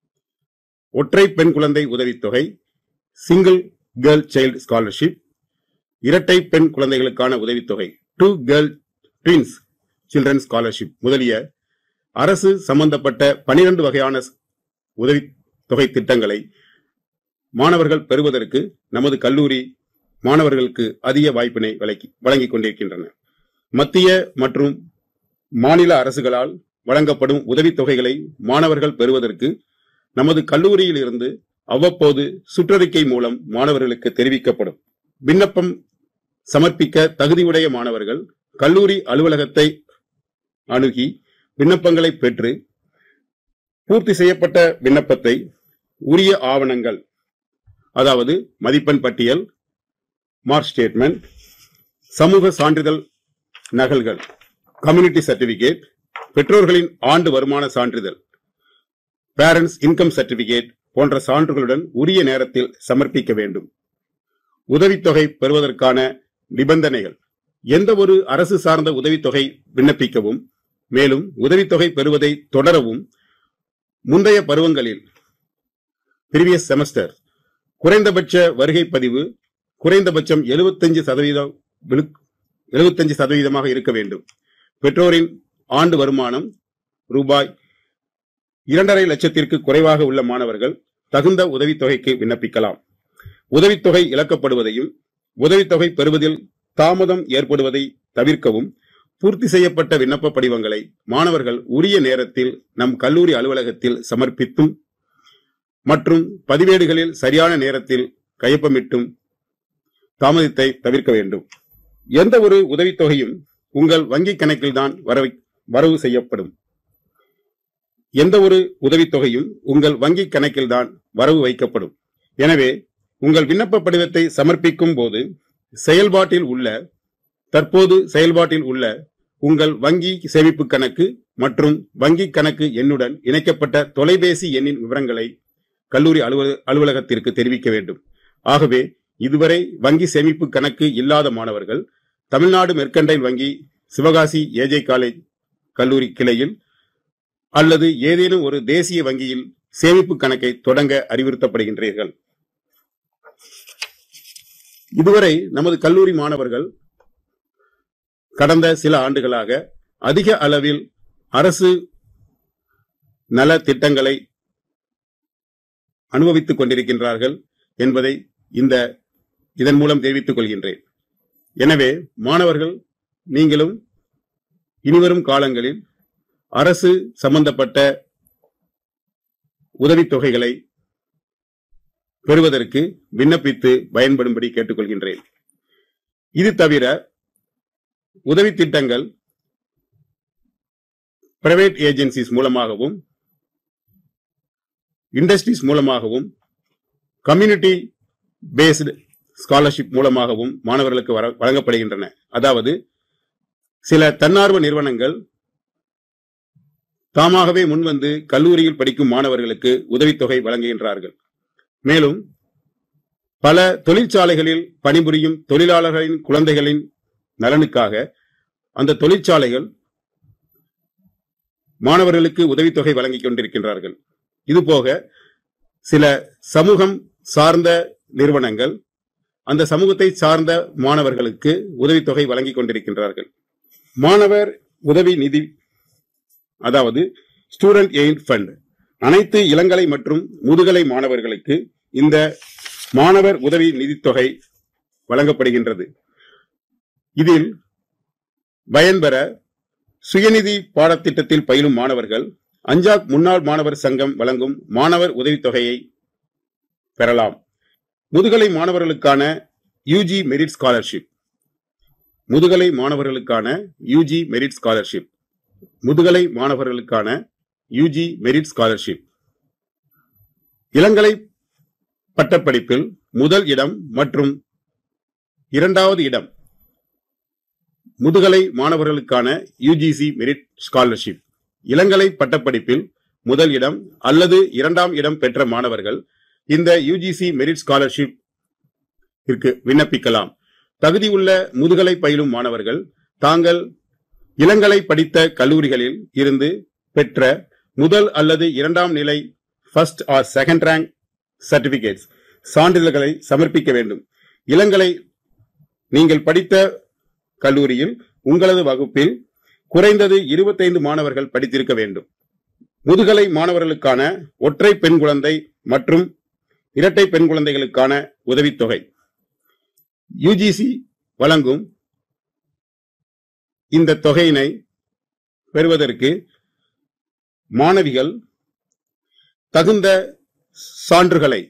[SPEAKER 8] ஒற்றை பெண் குழந்தை உதவித்தொகை சிங்கிள் கேர்ள் சைல்டு ஸ்காலர்ஷிப் இரட்டை பெண் குழந்தைகளுக்கான உதவித்தொகை two girl twins children scholarship முதலிய அரசு சம்பந்தப்பட்ட பனிரெண்டு வகையான உதவித்தொகை திட்டங்களை மாணவர்கள் பெறுவதற்கு நமது கல்லூரி மாணவர்களுக்கு அதிக வாய்ப்பினை வழங்கி- வழங்கிக் கொண்டிருக்கின்றன மத்திய மற்றும் மாநில அரசுகளால் வழங்கப்படும் உதவித்தொகைகளை மாணவர்கள் பெறுவதற்கு நமது கல்லூரியில் இருந்து அவ்வப்போது சுற்றறிக்கை மூலம் மாணவர்களுக்கு தெரிவிக்கப்படும் விண்ணப்பம் சமர்ப்பிக்க தகுதியுடைய மாணவர்கள் கல்லூரி அலுவலகத்தை அணுகி விண்ணப்பங்களை பெற்று பூர்த்தி செய்யப்பட்ட விண்ணப்பத்தை உரிய ஆவணங்கள் அதாவது மதிப்பெண் பட்டியல் மார்க் ஸ்டேட்மெண்ட் சமூக சான்றிதழ் நகல்கள் கம்யூனிட்டி சர்டிபிகேட் பெற்றோர்களின் ஆண்டு வருமான சான்றிதழ் பேரண்ட்ஸ் இன்கம் சர்டிபிகேட் போன்ற சான்றுகளுடன் உரிய நேரத்தில் சமர்ப்பிக்க வேண்டும் உதவித்தொகை பெறுவதற்கான நிபந்தனைகள் எந்த ஒரு அரசு சார்ந்த உதவித்தொகை விண்ணப்பிக்கவும் மேலும் உதவித்தொகை பெறுவதை தொடரவும் முந்தைய பருவங்களில் previous செமஸ்டர் குறைந்தபட்ச வருகை பதிவு குறைந்தபட்சம் 75% சதவீதம் எழுபத்தஞ்சு சதவீதமாக இருக்க வேண்டும் பெற்றோரின் ஆண்டு வருமானம் ரூபாய் இரண்டரை லட்சத்திற்கு குறைவாக உள்ள மாணவர்கள் தகுந்த உதவித்தொகைக்கு விண்ணப்பிக்கலாம் உதவித்தொகை இழக்கப்படுவதையும் உதவித்தொகை பெறுவதில் தாமதம் ஏற்படுவதை தவிர்க்கவும் பூர்த்தி செய்யப்பட்ட விண்ணப்ப படிவங்களை மாணவர்கள் உரிய நேரத்தில் நம் கல்லூரி அலுவலகத்தில் சமர்ப்பித்தும் மற்றும் பதிவேடுகளில் சரியான நேரத்தில் கையொப்பமிட்டும் தாமதத்தை தவிர்க்க வேண்டும் எந்த ஒரு உதவித்தொகையும் உங்கள் வங்கி கணக்கில்தான் வரவை- வரவு செய்யப்படும் எந்த ஒரு உதவித்தொகையும் உங்கள் வங்கி கணக்கில்தான் வரவு வைக்கப்படும் எனவே உங்கள் விண்ணப்ப படிவத்தை சமர்ப்பிக்கும் போது செயல்பாட்டில் உள்ள தற்போது செயல்பாட்டில் உள்ள உங்கள் வங்கி சேமிப்பு கணக்கு மற்றும் வங்கி கணக்கு எண்ணுடன் இணைக்கப்பட்ட தொலைபேசி எண்ணின் விவரங்களை கல்லூரி அலுவல- அலுவலகத்திற்கு தெரிவிக்க வேண்டும் ஆகவே இதுவரை வங்கி சேமிப்பு கணக்கு இல்லாத மாணவர்கள் தமிழ்நாடு மெர்கண்டைல் வங்கி சிவகாசி ஏஜே காலேஜ் கல்லூரி கிளையில் அல்லது ஏதேனும் ஒரு தேசிய வங்கியில் சேமிப்பு கணக்கை தொடங்க அறிவுறுத்தப்படுகின்றீர்கள் இதுவரை நமது கல்லூரி மாணவர்கள் கடந்த சில ஆண்டுகளாக அதிக அளவில் அரசு நல திட்டங்களை அனுபவித்துக் கொண்டிருக்கின்றார்கள் என்பதை இந்த இதன் மூலம் தெரிவித்துக் கொள்கின்றேன் எனவே மாணவர்கள் நீங்களும் இனிவரும் காலங்களில் அரசு சம்பந்தப்பட்ட உதவித்தொகைகளை பெறுவதற்கு விண்ணப்பித்து பயன்படும்படி கேட்டுக்கொள்கின்றேன் இது தவிர உதவி திட்டங்கள் பிரைவேட் ஏஜென்சிஸ் மூலமாகவும் இண்டஸ்ட்ரீஸ் மூலமாகவும் கம்யூனிட்டி பேஸ்டு ஸ்காலர்ஷிப் மூலமாகவும் மாணவர்களுக்கு வர- வழங்கப்படுகின்றன அதாவது சில தன்னார்வ நிறுவனங்கள் தாமாகவே முன்வந்து கல்லூரியில் படிக்கும் மாணவர்களுக்கு உதவித்தொகை வழங்குகின்றார்கள் மேலும் பல தொழிற்சாலைகளில் பணிபுரியும் தொழிலாளர்களின் குழந்தைகளின் நலனுக்காக அந்த தொழிற்சாலைகள் மாணவர்களுக்கு உதவித்தொகை வழங்கிக் கொண்டிருக்கின்றார்கள் இதுபோக சில சமூகம் சார்ந்த நிறுவனங்கள் அந்த சமூகத்தை சார்ந்த மாணவர்களுக்கு உதவித்தொகை வழங்கிக் கொண்டிருக்கின்றார்கள் மாணவர் உதவி நிதி அதாவது ஸ்டூடெண்ட் எய்ட் ஃபண்ட் அனைத்து இளங்கலை மற்றும் முதுகலை மாணவர்களுக்கு இந்த மாணவர் உதவி நிதித்தொகை வழங்கப்படுகின்றது இதில் பயன்பெற சுயநிதி பாடத்திட்டத்தில் பயிலும் மாணவர்கள் அஞ்சாக் முன்னாள் மாணவர் சங்கம் வழங்கும் மாணவர் உதவித்தொகையை பெறலாம் முதுகலை மாணவர்களுக்கான யூஜி மெரிட் ஸ்காலர்ஷிப் முதுகலை மாணவர்களுக்கான யூஜி மெரிட் ஸ்காலர்ஷிப் முதுகலை மாணவர்களுக்கான யூஜி மெரிட் ஸ்காலர்ஷிப் இளங்கலை பட்டப்படிப்பில் முதல் இடம் மற்றும் இரண்டாவது இடம் முதுகலை மாணவர்களுக்கான யுஜிசி மெரிட் ஸ்காலர்ஷிப் இளங்கலை பட்டப்படிப்பில் முதல் இடம் அல்லது இரண்டாம் இடம் பெற்ற மாணவர்கள் இந்த யுஜிசி மெரிட் ஸ்காலர்ஷிப் விண்ணப்பிக்கலாம் தகுதியுள்ள முதுகலை பயிலும் மாணவர்கள் தாங்கள் இளங்கலை படித்த கல்லூரிகளில் இருந்து பெற்ற முதல் அல்லது இரண்டாம் நிலை first or second rank certificates சான்றிதழ்களை சமர்ப்பிக்க வேண்டும் இளங்கலை நீங்கள் படித்த கல்லூரியில் உங்களது வகுப்பில் குறைந்தது இருபத்தைந்து மாணவர்கள் படித்திருக்க வேண்டும் முதுகலை மாணவர்களுக்கான ஒற்றை பெண் குழந்தை மற்றும் இரட்டை பெண் குழந்தைகளுக்கான உதவித்தொகை யுஜிசி வழங்கும் இந்த தொகையினை பெறுவதற்கு மாணவிகள் தகுந்த சான்றுகளை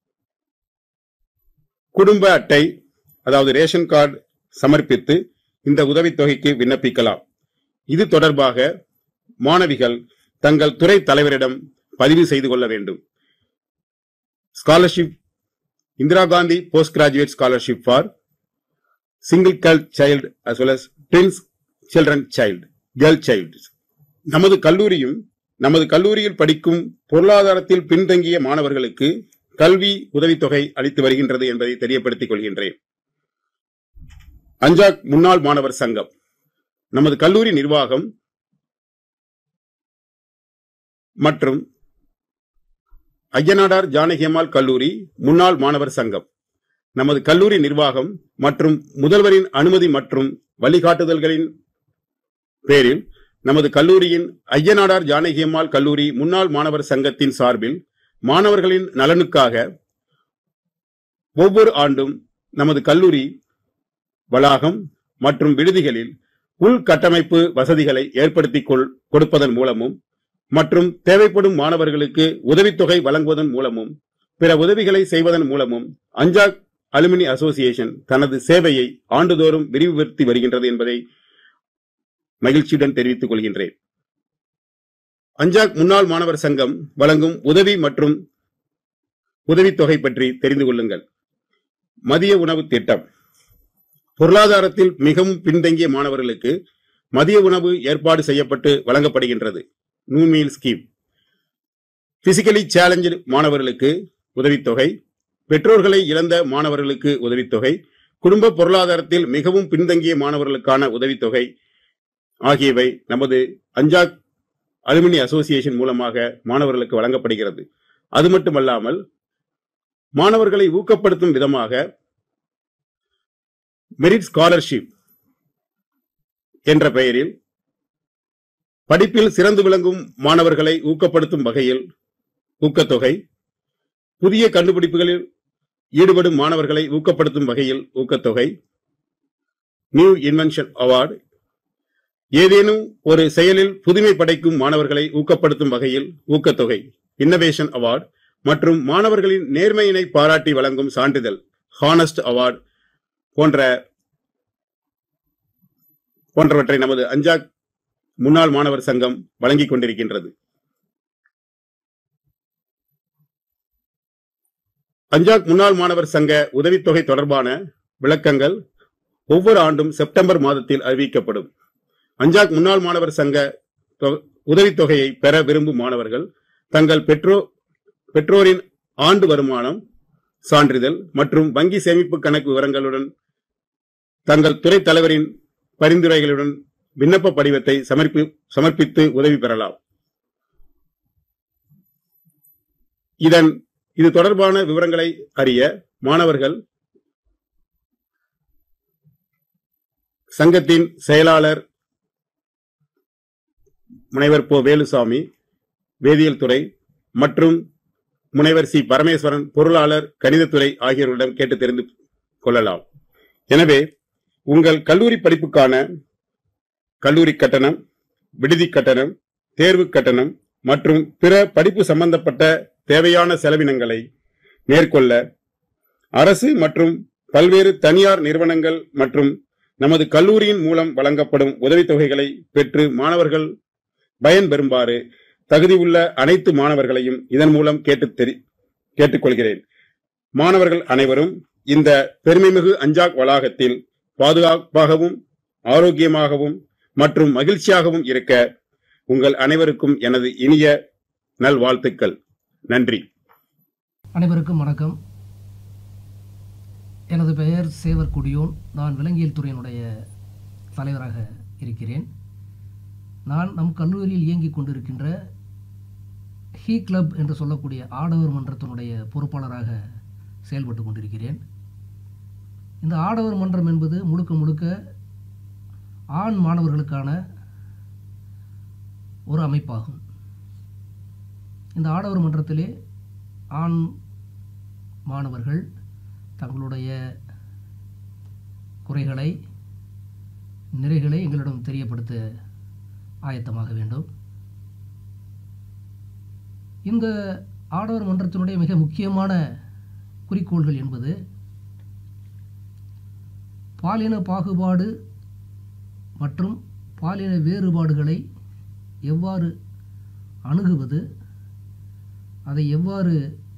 [SPEAKER 8] குடும்ப அட்டை அதாவது ரேஷன் கார்டு சமர்ப்பித்து இந்த உதவித்தொகைக்கு விண்ணப்பிக்கலாம் இது தொடர்பாக மாணவிகள் தங்கள் துறை தலைவரிடம் பதிவு செய்து கொள்ள வேண்டும் scholarship Indira Gandhi post graduate scholarship for single girl child as well as twins children child girl child நமது கல்லூரியும் நமது கல்லூரியில் படிக்கும் பொருளாதாரத்தில் பின்தங்கிய மாணவர்களுக்கு கல்வி உதவித்தொகை அளித்து வருகின்றது என்பதை தெரியப்படுத்திக் கொள்கின்றேன் அஞ்சாக் முன்னாள் மாணவர் சங்கம் நமது கல்லூரி நிர்வாகம் மற்றும் ஐயனாடார் ஜானகியம்மாள் கல்லூரி முன்னாள் மாணவர் சங்கம் நமது கல்லூரி நிர்வாகம் மற்றும் முதல்வரின் அனுமதி மற்றும் வழிகாட்டுதல்களின் பேரில் நமது கல்லூரியின் ஐயனாடார் ஜானகியம்மாள் கல்லூரி முன்னாள் மாணவர் சங்கத்தின் சார்பில் மாணவர்களின் நலனுக்காக ஒவ்வொரு ஆண்டும் நமது கல்லூரி வளாகம் மற்றும் விடுதிகளில் உள்கட்டமைப்பு வசதிகளை ஏற்படுத்தி கொடுப்பதன் மூலமும் மற்றும் தேவைப்படும் மாணவர்களுக்கு உதவித்தொகை வழங்குவதன் மூலமும் பிற உதவிகளை செய்வதன் மூலமும் அஞ்சாக் அலுமினி அசோசியேஷன் தனது சேவையை ஆண்டுதோறும் விரிவுபடுத்தி வருகின்றது என்பதை மகிழ்ச்சியுடன் தெரிவித்துக் கொள்கின்றேன் அஞ்சாக் முன்னாள் மாணவர் சங்கம் வழங்கும் உதவி மற்றும் உதவித்தொகை பற்றி தெரிந்து கொள்ளுங்கள் மதிய உணவு திட்டம் பொருளாதாரத்தில் மிகவும் பின்தங்கிய மாணவர்களுக்கு மதிய உணவு ஏற்பாடு செய்யப்பட்டு வழங்கப்படுகின்றது நூ மீல் ஸ்கீம் பிசிக்கலி சேலஞ்சு மாணவர்களுக்கு உதவித்தொகை பெற்றோர்களை இழந்த மாணவர்களுக்கு உதவித்தொகை குடும்ப பொருளாதாரத்தில் மிகவும் பின்தங்கிய மாணவர்களுக்கான உதவித்தொகை ஆகியவை நமது அஞ்சாக் அலுமினி அசோசியேஷன் மூலமாக மாணவர்களுக்கு வழங்கப்படுகிறது அது மட்டுமல்லாமல் மாணவர்களை ஊக்கப்படுத்தும் விதமாக மெரிட் ஸ்காலர்ஷிப் என்ற பெயரில் படிப்பில் சிறந்து விளங்கும் மாணவர்களை ஊக்கப்படுத்தும் வகையில் ஊக்கத்தொகை புதிய கண்டுபிடிப்புகளில் ஈடுபடும் மாணவர்களை ஊக்கப்படுத்தும் வகையில் ஊக்கத்தொகை நியூ இன்வென்ஷன் அவார்டு ஏதேனும் ஒரு செயலில் புதுமை படைக்கும் மாணவர்களை ஊக்கப்படுத்தும் வகையில் ஊக்கத்தொகை இன்னோவேஷன் அவார்டு மற்றும் மாணவர்களின் நேர்மையினை பாராட்டி வழங்கும் சான்றிதழ் ஹானஸ்ட் அவார்டு போன்ற போன்றவற்றை நமது அஞ்சாக் முன்னாள் மாணவர் சங்கம் வழங்கிக் கொண்டிருக்கின்றது அஞ்சாக் முன்னாள் மாணவர் சங்க உதவித்தொகை தொடர்பான விளக்கங்கள் ஒவ்வொரு ஆண்டும் செப்டம்பர் மாதத்தில் அறிவிக்கப்படும் அஞ்சாக் முன்னாள் மாணவர் சங்க உதவித்தொகையை பெற விரும்பும் மாணவர்கள் தங்கள் பெற்றோ பெற்றோரின் ஆண்டு வருமானம் சான்றிதழ் மற்றும் வங்கி சேமிப்பு கணக்கு விவரங்களுடன் தங்கள் துறை தலைவரின் பரிந்துரைகளுடன் விண்ணப்ப படிவத்தை சமர்ப்பி சமர்ப்பித்து உதவி பெறலாம் இதன் இது தொடர்பான விவரங்களை அறிய மாணவர்கள் சங்கத்தின் செயலாளர் முனைவர் போ வேலுசாமி வேதியியல் துறை மற்றும் முனைவர் சி பரமேஸ்வரன் பொருளாளர் கணிதத்துறை ஆகியோரிடம் கேட்டு தெரிந்து கொள்ளலாம் எனவே உங்கள் கல்லூரி படிப்புக்கான கல்லூரி கட்டணம் விடுதி கட்டணம் தேர்வு கட்டணம் மற்றும் பிற படிப்பு சம்பந்தப்பட்ட தேவையான செலவினங்களை மேற்கொள்ள அரசு மற்றும் பல்வேறு தனியார் நிறுவனங்கள் மற்றும் நமது கல்லூரியின் மூலம் வழங்கப்படும் உதவித்தொகைகளை பெற்று மாணவர்கள் பயன்பெறுமாறு தகுதி உள்ள அனைத்து மாணவர்களையும் இதன் மூலம் கேட்டு தெரி கேட்டுக்கொள்கிறேன் மாணவர்கள் அனைவரும் இந்த பெருமைமிகு அஞ்சாக் வளாகத்தில் பாதுகாப்பாகவும் ஆரோக்கியமாகவும் மற்றும் மகிழ்ச்சியாகவும் இருக்க உங்கள் அனைவருக்கும் எனது இனிய நல்வாழ்த்துக்கள் நன்றி
[SPEAKER 9] அனைவருக்கும் வணக்கம் எனது பெயர் சேவர் குடியோன் நான் விலங்கியல் துறையினுடைய தலைவராக இருக்கிறேன் நான் நம் கல்லூரியில் இயங்கிக் கொண்டிருக்கின்ற ஹீ கிளப் என்று சொல்லக்கூடிய ஆடவர் மன்றத்தினுடைய பொறுப்பாளராக செயல்பட்டு கொண்டிருக்கிறேன் இந்த ஆடவர் மன்றம் என்பது முழுக்க முழுக்க ஆண் மாணவர்களுக்கான ஒரு அமைப்பாகும் இந்த ஆடவர் மன்றத்திலே ஆண் மாணவர்கள் தங்களுடைய குறைகளை நிறைகளை எங்களிடம் தெரியப்படுத்த ஆயத்தமாக வேண்டும் இந்த ஆடவர் மன்றத்தினுடைய மிக முக்கியமான குறிக்கோள்கள் என்பது பாலின பாகுபாடு மற்றும் பாலின வேறுபாடுகளை எவ்வாறு அணுகுவது அதை எவ்வாறு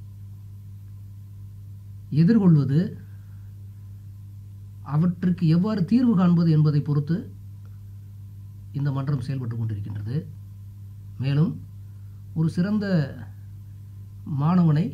[SPEAKER 9] எதிர்கொள்வது அவற்றுக்கு எவ்வாறு தீர்வு காண்பது என்பதை பொறுத்து இந்த மன்றம் செயல்பட்டு கொண்டிருக்கின்றது மேலும் ஒரு சிறந்த மாணவனை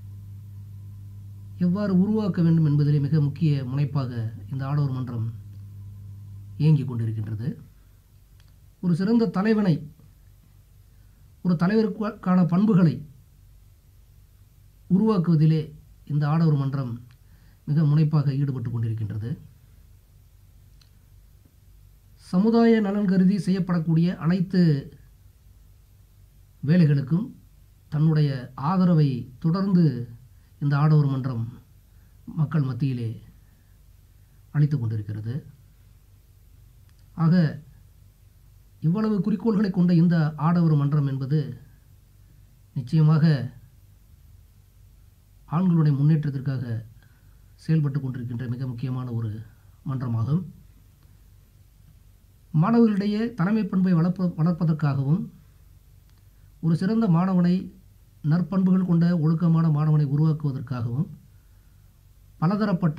[SPEAKER 9] எவ்வாறு உருவாக்க வேண்டும் என்பதிலே மிக முக்கிய முனைப்பாக இந்த ஆடவர் மன்றம் இயங்கிக் கொண்டிருக்கின்றது ஒரு சிறந்த தலைவனை ஒரு தலைவருக்கான பண்புகளை உருவாக்குவதிலே இந்த ஆடவர் மன்றம் மிக முனைப்பாக ஈடுபட்டு கொண்டிருக்கின்றது சமுதாய நலன் கருதி செய்யப்படக்கூடிய அனைத்து வேலைகளுக்கும் தன்னுடைய ஆதரவை தொடர்ந்து இந்த ஆடவர் மன்றம் மக்கள் மத்தியிலே அளித்து கொண்டிருக்கிறது ஆக இவ்வளவு குறிக்கோள்களை கொண்ட இந்த ஆடவர் மன்றம் என்பது நிச்சயமாக ஆண்களுடைய முன்னேற்றத்திற்காக செயல்பட்டு கொண்டிருக்கின்ற மிக முக்கியமான ஒரு மன்றமாகும் மாணவர்களிடையே தலைமை பண்பை வளர்ப்ப வளர்ப்பதற்காகவும் ஒரு சிறந்த மாணவனை நற்பண்புகள் கொண்ட ஒழுக்கமான மாணவனை உருவாக்குவதற்காகவும் பலதரப்பட்ட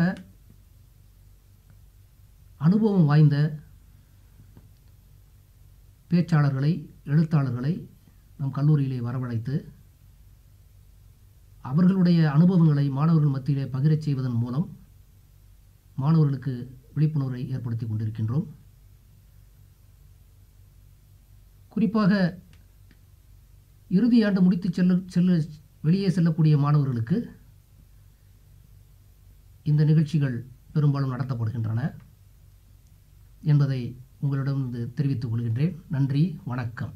[SPEAKER 9] அனுபவம் வாய்ந்த பேச்சாளர்களை எழுத்தாளர்களை நம் கல்லூரியிலே வரவழைத்து அவர்களுடைய அனுபவங்களை மாணவர்கள் மத்தியிலே பகிரச் செய்வதன் மூலம் மாணவர்களுக்கு விழிப்புணர்வை ஏற்படுத்தி கொண்டிருக்கின்றோம் குறிப்பாக இறுதி ஆண்டு முடித்து செல்ல செல்ல வெளியே செல்லக்கூடிய மாணவர்களுக்கு இந்த நிகழ்ச்சிகள் பெரும்பாலும் நடத்தப்படுகின்றன என்பதை உங்களிடம் தெரிவித்துக் கொள்கின்றேன் நன்றி வணக்கம்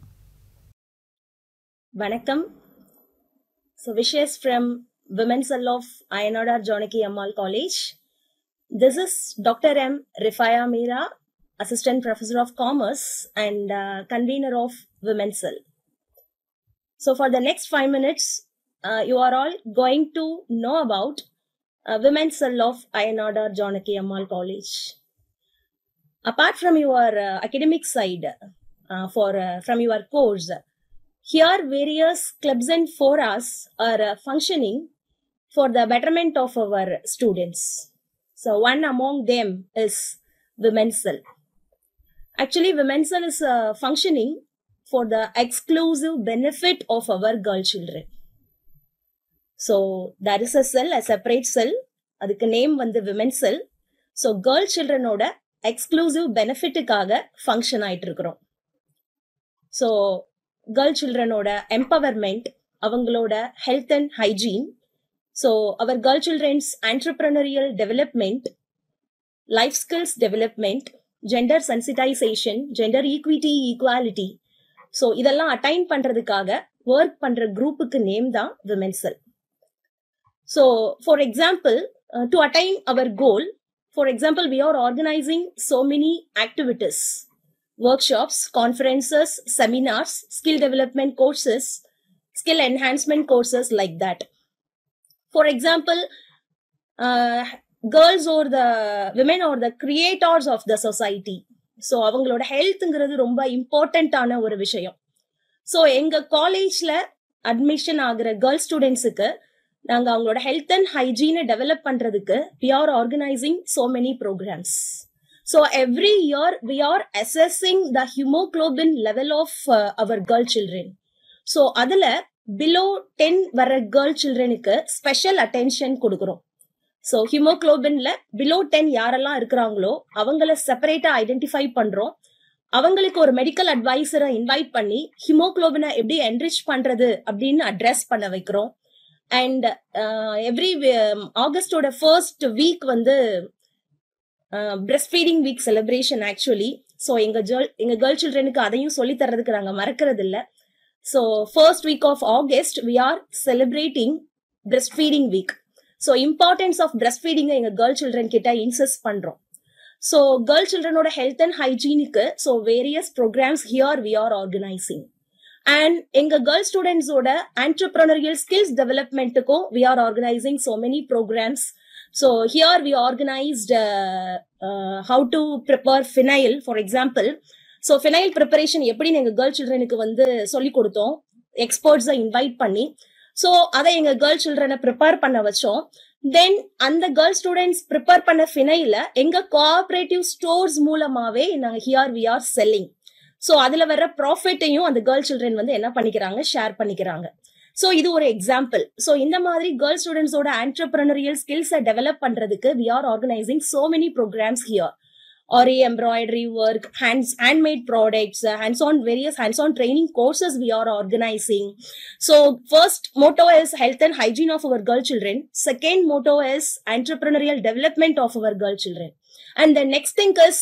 [SPEAKER 10] வணக்கம் So wishes from Women's Cell of Ayanadar Janaki Ammal College. This is Dr. M. Rifaya Mira, Assistant Professor of Commerce and uh, Convener of Women's Cell. So for the next five minutes, uh, you are all going to know about uh, Women's Cell of Ayanadar Janaki Ammal College. Apart from your uh, academic side, uh, for uh, from your course, here various clubs and forums are uh, functioning for the betterment of our students. So one among them is Women's Cell. Actually, Women's Cell is uh, functioning for the exclusive benefit of our girl children. So there is a cell, a separate cell. அதுக்கு name வந்து women cell so girl சில்ட்ரனோட exclusive பெனிஃபிட்டுக்காக function ஆயிட்டு இருக்கிறோம் so girl சில்ட்ரனோட empowerment அவங்களோட health and hygiene so our girl children's entrepreneurial development life skills development gender sensitisation gender equity equality so இதெல்லாம் attain பண்றதுக்காக ஒர்க் பண்ற குரூப்புக்கு நேம் தான் women cell so for example to attain our goal For example, we are organizing so many activities, workshops, conferences, seminars, skill development courses, skill enhancement courses like that. For example, uh, girls or the women or the creators of the society. So அவங்களோட ஹெல்த்ங்கிறது ரொம்ப இம்பார்ட்டண்ட்டான ஒரு விஷயம் so எங்க காலேஜ்ல admission ஆகுற girls ஸ்டூடெண்ட்ஸுக்கு நாங்க அவங்களோட ஹெல்த் அண்ட் ஹைஜீனை டெவலப் பண்றதுக்கு we are organising so many programmes so every year we are assessing the haemoglobin level of our girl children so அதுல பிலோ டென் வர கேர்ள் சில்ட்ரனுக்கு ஸ்பெஷல் அட்டென்ஷன் கொடுக்குறோம் ஸோ ஹிமோக்ளோபின்ல பிலோ டென் யாரெல்லாம் இருக்கிறாங்களோ அவங்கள செப்பரேட்டா ஐடென்டிஃபை பண்றோம் அவங்களுக்கு ஒரு மெடிக்கல் அட்வைசரை இன்வைட் பண்ணி ஹிமோக்ளோபினை எப்படி என்ரிச் பண்றது அப்படின்னு அட்ரஸ் பண்ண வைக்கிறோம் அண்ட் எவ்ரி ஆகஸ்டோட ஃபர்ஸ்ட் வீக் வந்து breast feeding week celebration actually so எங்க ஜெர்ல் எங்க கேர்ள் சில்ட்ரனுக்கு அதையும் சொல்லி தர்றதுக்கு நாங்க மறக்கிறது இல்ல so first week of August we are celebrating breast feeding week so importance of breast ஃபீடிங்கை எங்க கேர்ள் சில்ட்ரன் கிட்ட இன்சஸ்ட் பண்றோம் ஸோ கேர்ள் சில்ட்ரனோட ஹெல்த் அண்ட் ஹைஜீனுக்கு so various programmes here we are organising and எங்க கேர்ள் ஸ்டூடெண்ட்ஸோட entrepreneurial skills டெவலப்மெண்ட்டுக்கும் we are organising so many programmes so here we organised how to prepare phenyl for example so phenyl preparation எப்படின்னு எங்க girl சில்ட்ரனுக்கு வந்து சொல்லி கொடுத்தோம் எக்ஸ்பர்ட்ஸை invite பண்ணி so அதை எங்க கேர்ள் சில்ட்ரனை ப்ரிப்பேர் பண்ண வச்சோம் தென் அந்த கேர்ள் ஸ்டூடெண்ட்ஸ் ப்ரிப்பேர் பண்ண ஃபினைல எங்க கோஆபரேட்டிவ் ஸ்டோர்ஸ் மூலமாவே நாங்க here we are selling so அதுல வர்ற ப்ராஃபிட்டையும் அந்த கேர்ள் சில்ட்ரன் வந்து என்ன பண்ணிக்கிறாங்க ஷேர் பண்ணிக்கிறாங்க ஸோ இது ஒரு எக்ஸாம்பிள் ஸோ இந்த மாதிரி கேர்ள் ஸ்டூடெண்ட்ஸோட ஆண்டர்பிரனரியல் ஸ்கில்ஸை டெவலப் பண்றதுக்கு we are organising so many programmes here or embroidery work, hands handmade products, uh, hands-on various hands-on training courses we are organizing. So first motto is health and hygiene of our girl children. Second motto is entrepreneurial development of our girl children. And the next thing is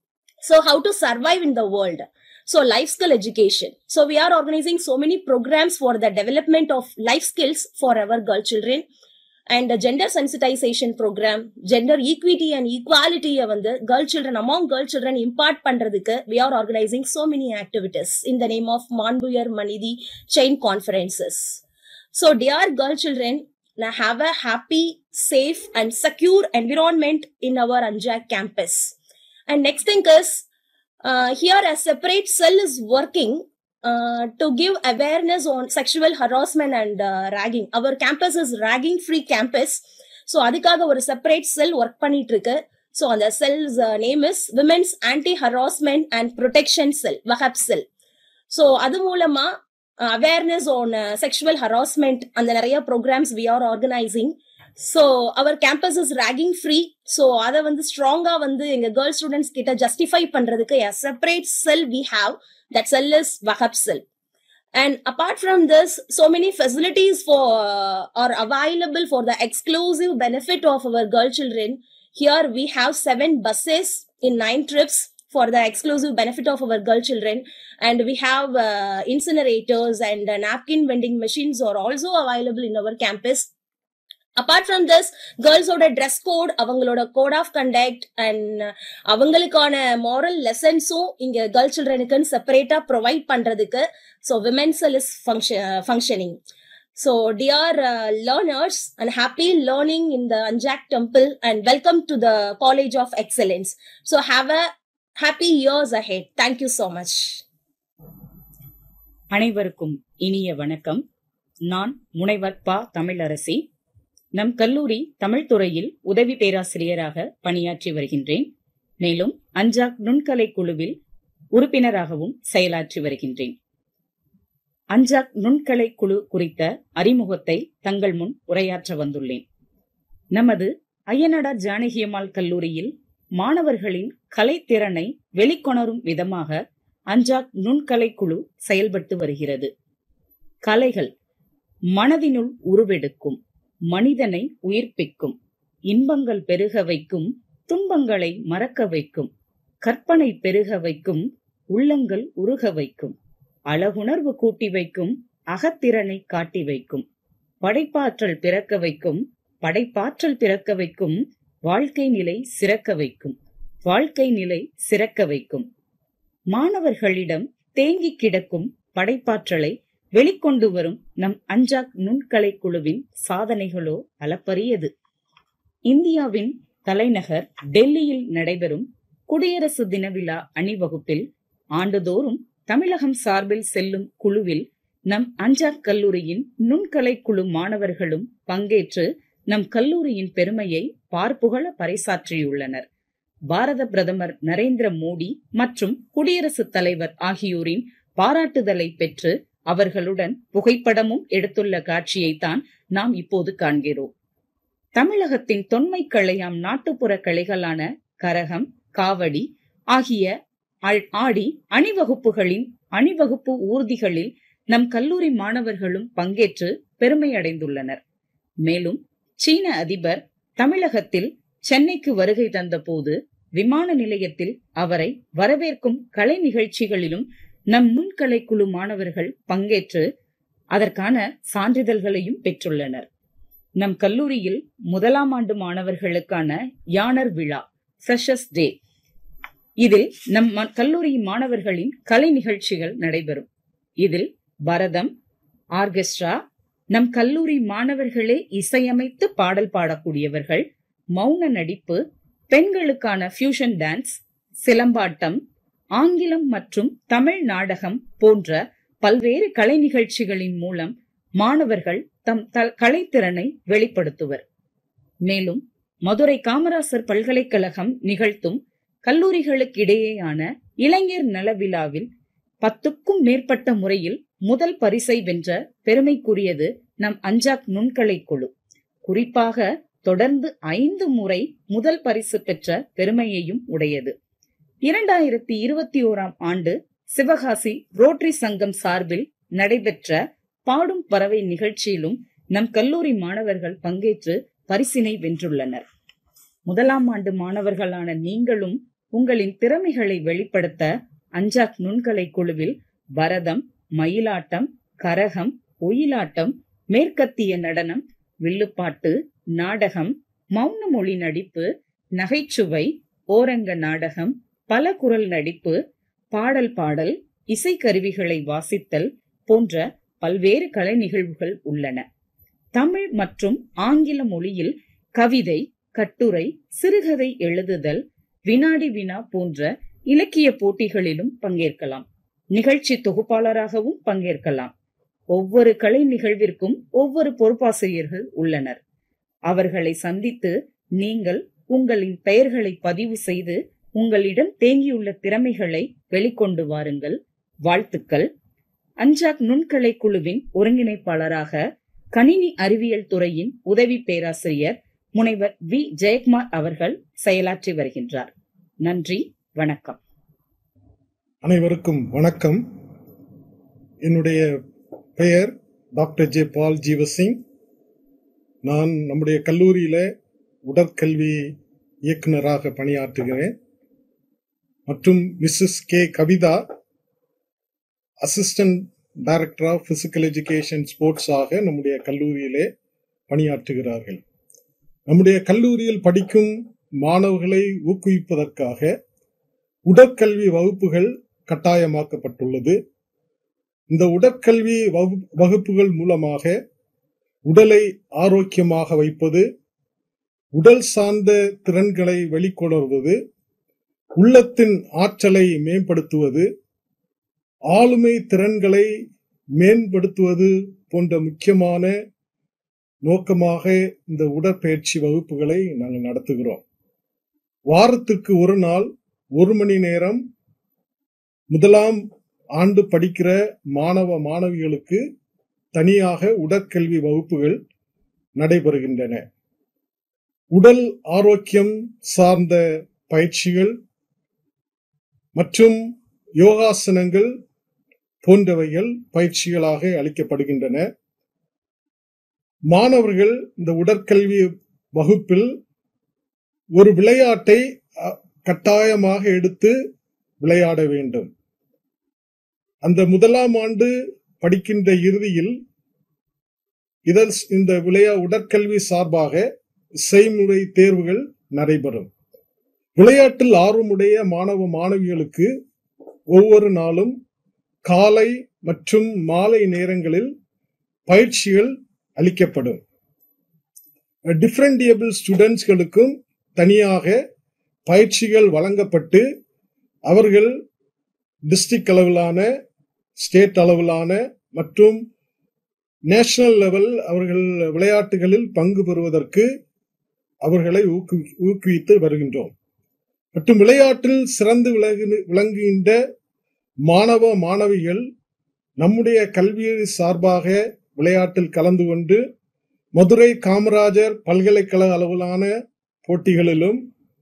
[SPEAKER 10] so how to survive in the world. So life skill education. So we are organizing so many programs for the development of life skills for our girl children. and a gender sensitization program gender equity and equality வந்து girl children among girl children impart பண்றதுக்கு we are organizing so many activities in the name of Manbuyar Manidi chain conferences so dear girl children now have a happy safe and secure environment in our Anjak campus and next thing is uh, here a separate cell is working uh, to give awareness on sexual harassment and uh, ragging. Our campus is ragging free campus. So அதுக்காக ஒரு separate cell work பண்ணிட்டு இருக்கு so அந்த cell's name is women's anti harassment and protection cell வஹப் cell so அது மூலமா awareness on sexual harassment அந்த நிறைய programmes we are organising so our campus is ragging free so அதை வந்து ஸ்ட்ராங்கா வந்து எங்க கேர்ள் ஸ்டூடெண்ட்ஸ் கிட்ட ஜஸ்டிஃபை பண்றதுக்கு separate cell we have that cell is Wahab cell. And apart from this, so many facilities for uh, are available for the exclusive benefit of our girl children. Here we have seven buses in nine trips for the exclusive benefit of our girl children, and we have uh, incinerators and uh, napkin vending machines are also available in our campus. Apart from this கேர்ள்ஸோட dress code அவங்களோட code of conduct and அவங்களுக்கான moral லெசன்ஸும் இங்க girl சில்ட்ரனுக்குன்னு செப்பரேட்டா provide பண்றதுக்கு so women cell is functioning so dear learners and happy learning in the ANJAC temple and welcome to the college of excellence so have a happy years ahead thank you so much
[SPEAKER 11] அனைவருக்கும் இனிய வணக்கம் நான் முனைவர் பா தமிழரசி நம் கல்லூரி தமிழ் துறையில் உதவி பேராசிரியராக பணியாற்றி வருகின்றேன் மேலும் அஞ்சாக் நுண்கலை குழுவில் உறுப்பினராகவும் செயலாற்றி வருகின்றேன் அஞ்சாக் நுண்கலை குழு குறித்த அறிமுகத்தை தங்கள் முன் உரையாற்ற வந்துள்ளேன் நமது ஐயனடா ஜானகியம்மாள் கல்லூரியில் மாணவர்களின் கலைத்திறனை வெளிக்கொணரும் விதமாக அஞ்சாக் நுண்கலை குழு செயல்பட்டு வருகிறது கலைகள் மனதினுள் உருவெடுக்கும் மனிதனை உயிர்ப்பிக்கும் இன்பங்கள் பெருக வைக்கும் துன்பங்களை மறக்க வைக்கும் கற்பனை பெருக வைக்கும் உள்ளங்கள் உருக வைக்கும் அழகுணர்வு கூட்டி வைக்கும் அகத்திறனை காட்டி வைக்கும் படைப்பாற்றல் பிறக்க வைக்கும் படைப்பாற்றல் பிறக்க வைக்கும் வாழ்க்கை நிலை சிறக்க வைக்கும் வாழ்க்கை நிலை சிறக்க வைக்கும் மாணவர்களிடம் தேங்கி கிடக்கும் படைப்பாற்றலை வெளிக்கொண்டு வரும் நம் அஞ்சாக் நுண்கலை குழுவின் சாதனைகளோ அளப்பரியது இந்தியாவின் தலைநகர் டெல்லியில் நடைபெறும் குடியரசு தின விழா அணிவகுப்பில் ஆண்டுதோறும் தமிழகம் சார்பில் செல்லும் குழுவில் நம் அஞ்சாக் கல்லூரியின் நுண்கலை குழு மாணவர்களும் பங்கேற்று நம் கல்லூரியின் பெருமையை பார்ப்புகழ பறைசாற்றியுள்ளனர் பாரத பிரதமர் நரேந்திர மோடி மற்றும் குடியரசுத் தலைவர் ஆகியோரின் பாராட்டுதலை பெற்று அவர்களுடன் புகைப்படமும் எடுத்துள்ள காட்சியைத்தான் நாம் இப்போது காண்கிறோம் தமிழகத்தின் தொன்மை கலையாம் நாட்டுப்புற கலைகளான கரகம் காவடி ஆகிய ஆடி அணிவகுப்புகளின் அணிவகுப்பு ஊர்திகளில் நம் கல்லூரி மாணவர்களும் பங்கேற்று பெருமை அடைந்துள்ளனர் மேலும் சீன அதிபர் தமிழகத்தில் சென்னைக்கு வருகை தந்தபோது விமான நிலையத்தில் அவரை வரவேற்கும் கலை நிகழ்ச்சிகளிலும் நம் நுண்கலை குழு மாணவர்கள் பங்கேற்று அதற்கான சான்றிதழ்களையும் பெற்றுள்ளனர் நம் கல்லூரியில் முதலாம் ஆண்டு மாணவர்களுக்கான யானர் விழா ஃப்ரெஷர்ஸ் டே இதில் நம் கல்லூரி மாணவர்களின் கலை நிகழ்ச்சிகள் நடைபெறும் இதில் பரதம் ஆர்கெஸ்ட்ரா நம் கல்லூரி மாணவர்களே இசையமைத்து பாடல் பாடக்கூடியவர்கள் மௌன நடிப்பு பெண்களுக்கான ஃபியூஷன் டான்ஸ் சிலம்பாட்டம் ஆங்கிலம் மற்றும் தமிழ் நாடகம் போன்ற பல்வேறு கலை நிகழ்ச்சிகளின் மூலம் மாணவர்கள் தம் கலைத்திறனை வெளிப்படுத்துவர் மேலும் மதுரை காமராசர் பல்கலைக்கழகம் நிகழ்த்தும் கல்லூரிகளுக்கு இடையேயான இளைஞர் நல விழாவில் பத்துக்கும் மேற்பட்ட முறையில் முதல் பரிசை வென்ற பெருமைக்குரியது நம் அஞ்சாக் நுண்கலை குழு குறிப்பாக தொடர்ந்து ஐந்து முறை முதல் பரிசு பெற்ற பெருமையையும் உடையது இரண்டாயிரத்தி இருபத்தி ஓராம் ஆண்டு சிவகாசி ரோட்டரி சங்கம் சார்பில் நடைபெற்ற பாடும் பறவை நிகழ்ச்சியிலும் நம் கல்லூரி மாணவர்கள் பங்கேற்று பரிசினை வென்றுள்ளனர் முதலாம் ஆண்டு மாணவர்களான நீங்களும் உங்களின் திறமைகளை வெளிப்படுத்த அஞ்சாக் நுண்கலை குழுவில் பரதம் மயிலாட்டம் கரகம் ஒயிலாட்டம் மேற்கத்திய நடனம் வில்லுப்பாட்டு நாடகம் மௌன மொழி நடிப்பு நகைச்சுவை ஓரங்க நாடகம் பல குரல் நடிப்பு பாடல் பாடல் இசைக்கருவிகளை வாசித்தல் போன்ற பல்வேறு கலை நிகழ்வுகள் உள்ளன தமிழ் மற்றும் ஆங்கில மொழியில் கவிதை கட்டுரை சிறுகதை எழுதுதல் வினாடி வினா போன்ற இலக்கிய போட்டிகளிலும் பங்கேற்கலாம் நிகழ்ச்சி தொகுப்பாளராகவும் பங்கேற்கலாம் ஒவ்வொரு கலை நிகழ்விற்கும் ஒவ்வொரு பொறுப்பாசிரியர்கள் உள்ளனர் அவர்களை சந்தித்து நீங்கள் உங்களின் பெயர்களை பதிவு செய்து உங்களிடம் தேங்கியுள்ள திறமைகளை வெளிக்கொண்டு வாருங்கள் வாழ்த்துக்கள் அஞ்சாக் நுண்கலை குழுவின் ஒருங்கிணைப்பாளராக கணினி அறிவியல் துறையின் உதவி பேராசிரியர் முனைவர் வி ஜெயக்குமார் அவர்கள் செயலாற்றி வருகின்றார் நன்றி வணக்கம்
[SPEAKER 12] அனைவருக்கும் வணக்கம் என்னுடைய பெயர் டாக்டர் ஜே பால் ஜீவசிங் நான் நம்முடைய கல்லூரியில உடற்கல்வி இயக்குனராக பணியாற்றுகிறேன் மற்றும் Mrs K Kavitha assistant director of physical education sports ஆக நம்முடைய கல்லூரியிலே பணியாற்றுகிறார்கள் நம்முடைய கல்லூரியில் படிக்கும் மாணவர்களை ஊக்குவிப்பதற்காக உடற்கல்வி வகுப்புகள் கட்டாயமாக்கப்பட்டுள்ளது இந்த உடற்கல்வி வகுப்புகள் மூலமாக உடலை ஆரோக்கியமாக வைப்பது உடல் சார்ந்த திறன்களை வெளிக்கொணர்வது உள்ளத்தின் ஆற்றலை மேம்படுத்துவது ஆளுமை திறன்களை மேம்படுத்துவது போன்ற முக்கியமான நோக்கமாக இந்த உடற்பயிற்சி வகுப்புகளை நாங்கள் நடத்துகிறோம் வாரத்திற்கு ஒரு நாள் ஒரு மணி நேரம் முதலாம் ஆண்டு படிக்கிற மாணவ மாணவிகளுக்கு தனியாக உடற்கல்வி வகுப்புகள் நடைபெறுகின்றன உடல் ஆரோக்கியம் சார்ந்த பயிற்சிகள் மற்றும் யோகாசனங்கள் போன்றவைகள் பயிற்சிகளாக அளிக்கப்படுகின்றன மாணவர்கள் இந்த உடற்கல்வி வகுப்பில் ஒரு விளையாட்டை கட்டாயமாக எடுத்து விளையாட வேண்டும் அந்த முதலாம் ஆண்டு படிக்கின்ற இறுதியில் இதழ் இந்த விளையா உடற்கல்வி சார்பாக செய்முறை தேர்வுகள் நடைபெறும் விளையாட்டில் ஆர்வமுடைய மாணவ மாணவிகளுக்கு ஒவ்வொரு நாளும் காலை மற்றும் மாலை நேரங்களில் பயிற்சிகள் அளிக்கப்படும் டிஃப்ரெண்ட் ஏபிள் ஸ்டூடெண்ட்ஸ்களுக்கும் தனியாக பயிற்சிகள் வழங்கப்பட்டு அவர்கள் டிஸ்ட்ரிக்ட் அளவிலான ஸ்டேட் அளவிலான மற்றும் நேஷனல் லெவல் அவர்கள் விளையாட்டுகளில் பங்கு பெறுவதற்கு அவர்களை ஊக்குவி- ஊக்குவித்து வருகின்றோம் மற்றும் விளையாட்டில் சிறந்து விளங்கு- விளங்குகின்ற மாணவ மாணவிகள் நம்முடைய கல்வி சார்பாக விளையாட்டில் கலந்து கொண்டு மதுரை காமராஜர் பல்கலைக்கழக அளவிலான போட்டிகளிலும்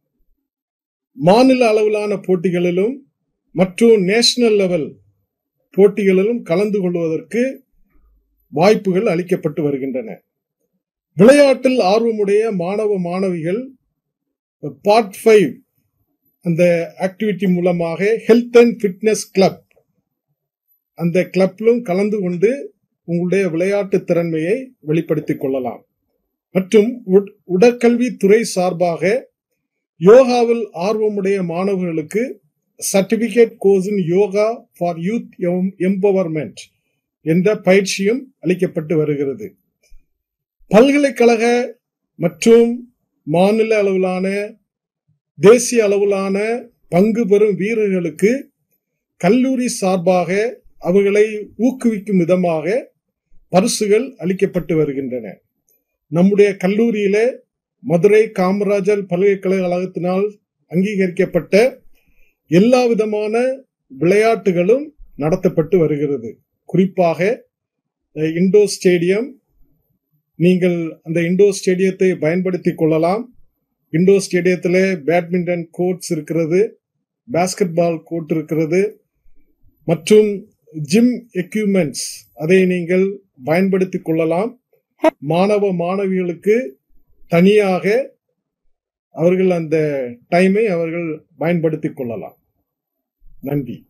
[SPEAKER 12] மாநில அளவிலான போட்டிகளிலும் மற்றும் நேஷனல் லெவல் போட்டிகளிலும் கலந்து கொள்வதற்கு வாய்ப்புகள் அளிக்கப்பட்டு வருகின்றன விளையாட்டில் ஆர்வமுடைய மாணவ மாணவிகள் பார்ட் ஃபைவ் அந்த ஆக்டிவிட்டி மூலமாக ஹெல்த் அண்ட் ஃபிட்னஸ் கிளப் அந்த கிளப்பிலும் கலந்து கொண்டு உங்களுடைய விளையாட்டு திறன்மையை வெளிப்படுத்திக் கொள்ளலாம் மற்றும் உட்- உடற்கல்வி துறை சார்பாக யோகாவில் ஆர்வமுடைய மாணவர்களுக்கு certificate course in yoga for youth empowerment என்ற பயிற்சியும் அளிக்கப்பட்டு வருகிறது பல்கலைக்கழக மற்றும் மாநில அளவிலான தேசிய அளவிலான பங்கு பெறும் வீரர்களுக்கு கல்லூரி சார்பாக அவர்களை ஊக்குவிக்கும் விதமாக பரிசுகள் அளிக்கப்பட்டு வருகின்றன நம்முடைய கல்லூரியில மதுரை காமராஜர் பல்கலைக்கழகத்தினால் அங்கீகரிக்கப்பட்ட எல்லா விதமான விளையாட்டுகளும் நடத்தப்பட்டு வருகிறது குறிப்பாக அஹ், இண்டோர் ஸ்டேடியம் நீங்கள் அந்த இண்டோர் ஸ்டேடியத்தை பயன்படுத்திக் கொள்ளலாம் இண்டோர் ஸ்டேடியத்தில் பேட்மிண்டன் கோர்ட்ஸ் இருக்கிறது பாஸ்கெட் பால் கோர்ட் இருக்கிறது மற்றும் ஜிம் எக்யூப்மெண்ட்ஸ் அதை நீங்கள் பயன்படுத்திக் கொள்ளலாம் மாணவ மாணவிகளுக்கு தனியாக அவர்கள் அந்த டைமை அவர்கள் பயன்படுத்திக் கொள்ளலாம் நன்றி